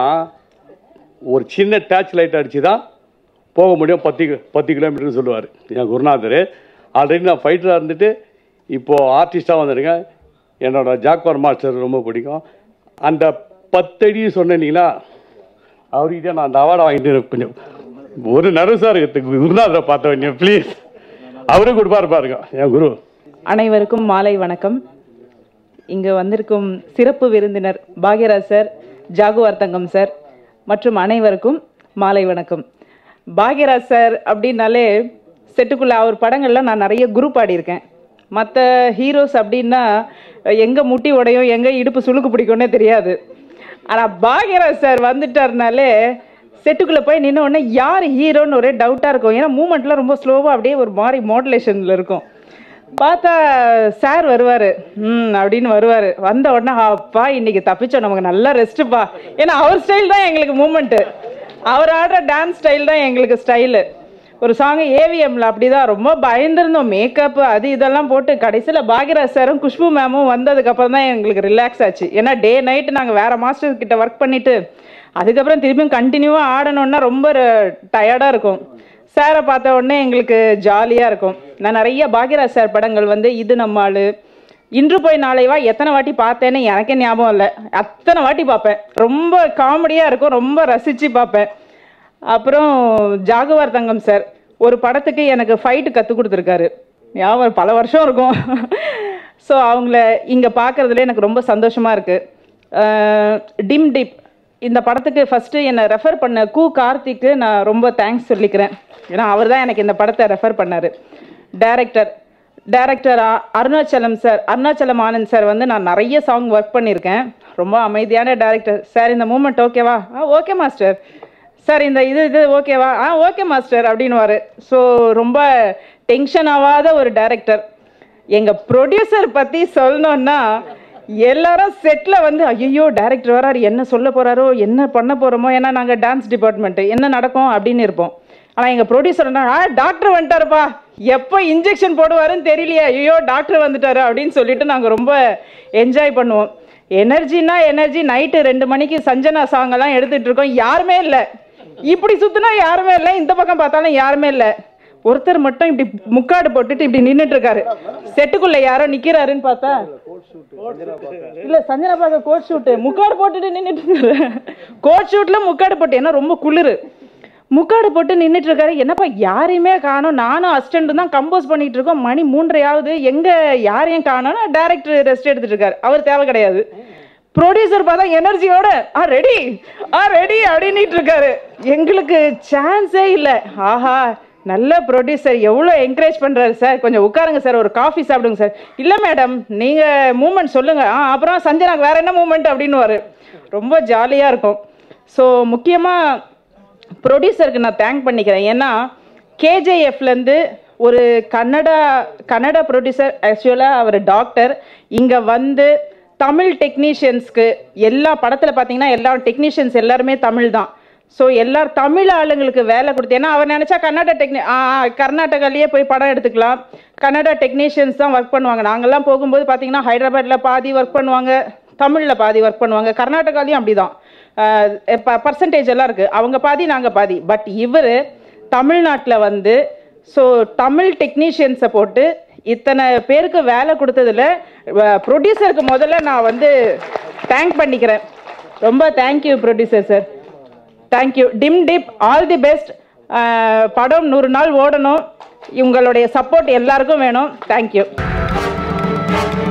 ஒரு சின்ன டேச் லைட் அடிச்சு தான் போக முடியும் பத்து கி- பத்து கிலோமீட்டர்னு சொல்லுவார் என் குருநாதர் ஆல்ரெடி நான் ஃபைட்டராக இருந்துட்டு இப்போது ஆர்டிஸ்டாக வந்திருக்கேன் என்னோட ஜாக்வார் மாஸ்டர் ரொம்ப பிடிக்கும் அந்த பத்தடி சொன்னீங்களா அவர்கிட்ட நான் அந்த அவார்டை வாங்கிட்டு எனக்கு கொஞ்சம் ஒரு நர்வஸாக இருக்குது குருநாதரை பார்த்த வேண்டிய ப்ளீஸ் அவரும் கொடுப்பாரு பாருங்க என் குரு அனைவருக்கும் மாலை வணக்கம் இங்கு வந்திருக்கும் சிறப்பு விருந்தினர் பாக்யராஜ் சார் ஜாகுவார் தங்கம் சார் மற்றும் அனைவருக்கும் மாலை வணக்கம் பாக்யராஜ் சார் அப்படின்னாலே செட்டுக்குள்ள அவர் படங்கள்ல நான் நிறைய குரு பாடியிருக்கேன் மற்ற ஹீரோஸ் அப்படின்னா எங்கே முட்டி உடையும் எங்கே இடுப்பு சுளுக்கு பிடிக்கும்னே தெரியாது ஆனால் பாக்யராஜ் சார் வந்துட்டார்னாலே செட்டுக்குள்ளே போய் நின்ன உடனே யார் ஹீரோன்னு ஒரே டவுட்டாக இருக்கும் ஏன்னா மூமெண்ட்லாம் ரொம்ப ஸ்லோவாக அப்படியே ஒரு மாதிரி மாடுலேஷனில் இருக்கும் பார்த்தா சார் வருவார் ம் அப்படின்னு வருவார் வந்த உடனே அப்பா இன்னைக்கு தப்பிச்சோம் நமக்கு நல்லா ரெஸ்ட்டுப்பா ஏன்னா அவர் ஸ்டைல் தான் எங்களுக்கு மூமெண்ட்டு அவர் ஆடுற டான்ஸ் ஸ்டைல் தான் எங்களுக்கு ஸ்டைலு ஒரு சாங் ஏவிஎம்ல அப்படிதான் ரொம்ப பயந்துருந்தோம் மேக்கப் அது இதெல்லாம் போட்டு கடைசியில் பாக்யராஜ் சாரும் குஷ்பு மேமும் வந்ததுக்கப்புறம் தான் எங்களுக்கு ரிலாக்ஸ் ஆச்சு ஏன்னா டே நைட்டு நாங்கள் வேற மாஸ்டர் கிட்ட ஒர்க் பண்ணிட்டு அதுக்கப்புறம் திரும்பியும் கண்டினியூவாக ஆடணும்னா ரொம்ப டயர்டாக இருக்கும் சாரை பார்த்த உடனே எங்களுக்கு ஜாலியாக இருக்கும் நான் நிறைய பாக்யராஜ் சார் படங்கள் வந்து இது நம்ம ஆளு இன்று போய் நாளை வா எத்தனை வாட்டி பார்த்தேன்னு எனக்கே ஞாபகம் இல்லை அத்தனை வாட்டி பார்ப்பேன் ரொம்ப காமெடியாக இருக்கும் ரொம்ப ரசித்து பார்ப்பேன் அப்புறம் ஜாகுவார் தங்கம் சார் ஒரு படத்துக்கு எனக்கு ஃபைட்டு கற்றுக் கொடுத்துருக்காரு ஞாபகம் பல வருஷம் இருக்கும் ஸோ அவங்கள இங்கே பார்க்குறதுல எனக்கு ரொம்ப சந்தோஷமாக இருக்குது டிம் டிப் இந்த படத்துக்கு ஃபஸ்ட்டு என்னை ரெஃபர் பண்ண கு கார்த்திக்கு நான் ரொம்ப தேங்க்ஸ் சொல்லிக்கிறேன் ஏன்னா அவர் தான் எனக்கு இந்த படத்தை ரெஃபர் பண்ணார் director director Arunachalam sir Arunachalam Anand sir வந்து நான் நிறைய சாங் ஒர்க் பண்ணியிருக்கேன் ரொம்ப அமைதியான டைரக்டர் சார் இந்த மூமெண்ட் ஓகேவா ஆ ஓகே மாஸ்டர் சார் இந்த இது இது ஓகேவா ஆ ஓகே மாஸ்டர் அப்படின்னுவாரு ஸோ ரொம்ப டென்ஷன் ஆகாத ஒரு டைரக்டர் எங்கள் ப்ரொடியூசர் பற்றி சொல்லணுன்னா எல்லாரும் செட்டில் வந்து ஐயோ டைரக்டர் வராரு என்ன சொல்ல போகிறாரோ என்ன பண்ண போகிறோமோ ஏன்னா நாங்கள் டான்ஸ் டிபார்ட்மெண்ட்டு என்ன நடக்கும் அப்படின்னு இருப்போம் ஆனால் எங்கள் ப்ரொடியூசர் ஆ டாக்டர் வந்துட்டாருப்பா எப்போ இன்ஜெக்ஷன் போடுவாருன்னு தெரியலையே ஐயோ டாக்டர் வந்துட்டாரு அப்படின்னு சொல்லிட்டு நாங்கள் ரொம்ப என்ஜாய் பண்ணுவோம் எனர்ஜினா எனர்ஜி நைட்டு ரெண்டு மணிக்கு சஞ்சனா சாங் எல்லாம் எடுத்துட்டு இருக்கோம் யாருமே இல்லை இப்படி சுத்தினா யாருமே இல்லை இந்த பக்கம் பார்த்தாலும் யாருமே இல்லை ஒருத்தர் மட்டும் இப்படி முக்காடு போட்டுட்டு இப்படி நின்னுட்டு இருக்காரு செட்டுக்குள்ள யாரோ நிக்கிறாருன்னு பார்த்தா இல்ல சஞ்சனா பார்க்க கோட் ஷூட் முக்காடு போட்டுட்டு நின்னுட்டு இருக்காரு கோட் ஷூட்ல முக்காடு போட்டு ஏன்னா ரொம்ப குளிரு முக்காடு போட்டு நின்னுட்டு இருக்காரு என்னப்பா யாரையுமே காணோம் நானும் அசிஸ்டன்ட் தான் கம்போஸ் பண்ணிட்டு இருக்கோம் மணி மூன்றரையாவது எங்க யாரையும் காணோம்னு டைரக்டர் ரெஸ்ட் எடுத்துட்டு இருக்காரு அவர் தேவை கிடையாது ப்ரொடியூசர் பார்த்தா எனர்ஜியோட ஆ ரெடி ஆ ரெடி அப்படின்னுட்டு இருக்காரு எங்களுக்கு சான்ஸே இல்லை ஆஹா நல்ல ப்ரொடியூசர் எவ்வளோ என்கரேஜ் பண்ணுறாரு சார் கொஞ்சம் உட்காருங்க சார் ஒரு காஃபி சாப்பிடுங்க சார் இல்லை மேடம் நீங்கள் மூமெண்ட் சொல்லுங்கள் ஆ அப்புறம் சஞ்சனாக்கு வேற என்ன மூமெண்ட் அப்படின்னு ரொம்ப ஜாலியாக இருக்கும் ஸோ முக்கியமாக ப்ரொடியூசருக்கு நான் தேங்க் பண்ணிக்கிறேன் ஏன்னா கேஜேஎஃப்லேருந்து ஒரு கன்னடா கன்னடா ப்ரொடியூசர் ஆக்சுவலாக அவர் டாக்டர் இங்கே வந்து தமிழ் டெக்னீஷியன்ஸ்க்கு எல்லா படத்தில் பார்த்தீங்கன்னா எல்லா டெக்னீஷியன்ஸ் எல்லாருமே தமிழ் தான் ஸோ எல்லா தமிழ் ஆளுங்களுக்கு வேலை கொடுத்து ஏன்னா அவர் நினச்சா கன்னடா டெக்னி கர்நாடகாலேயே போய் படம் எடுத்துக்கலாம் கன்னடா டெக்னீஷியன்ஸ் தான் ஒர்க் பண்ணுவாங்க நாங்கள்லாம் போகும்போது பார்த்தீங்கன்னா ஹைதராபாத்தில் பாதி ஒர்க் பண்ணுவாங்க தமிழில் பாதி ஒர்க் பண்ணுவாங்க கர்நாடகாலையும் அப்படி தான் பர்சன்டேஜ் எல்லாம் இருக்குது அவங்க பாதி நாங்கள் பாதி பட் இவர் தமிழ்நாட்டில் வந்து ஸோ தமிழ் டெக்னீஷியன்ஸை போட்டு இத்தனை பேருக்கு வேலை கொடுத்ததுல ப்ரொடியூசருக்கு முதல்ல நான் வந்து தேங்க் பண்ணிக்கிறேன் ரொம்ப thank you producer sir thank you Dim Dip all the best படம் நூறு நாள் ஓடணும் உங்களுடைய சப்போர்ட் எல்லாருக்கும் வேணும் தேங்க்யூ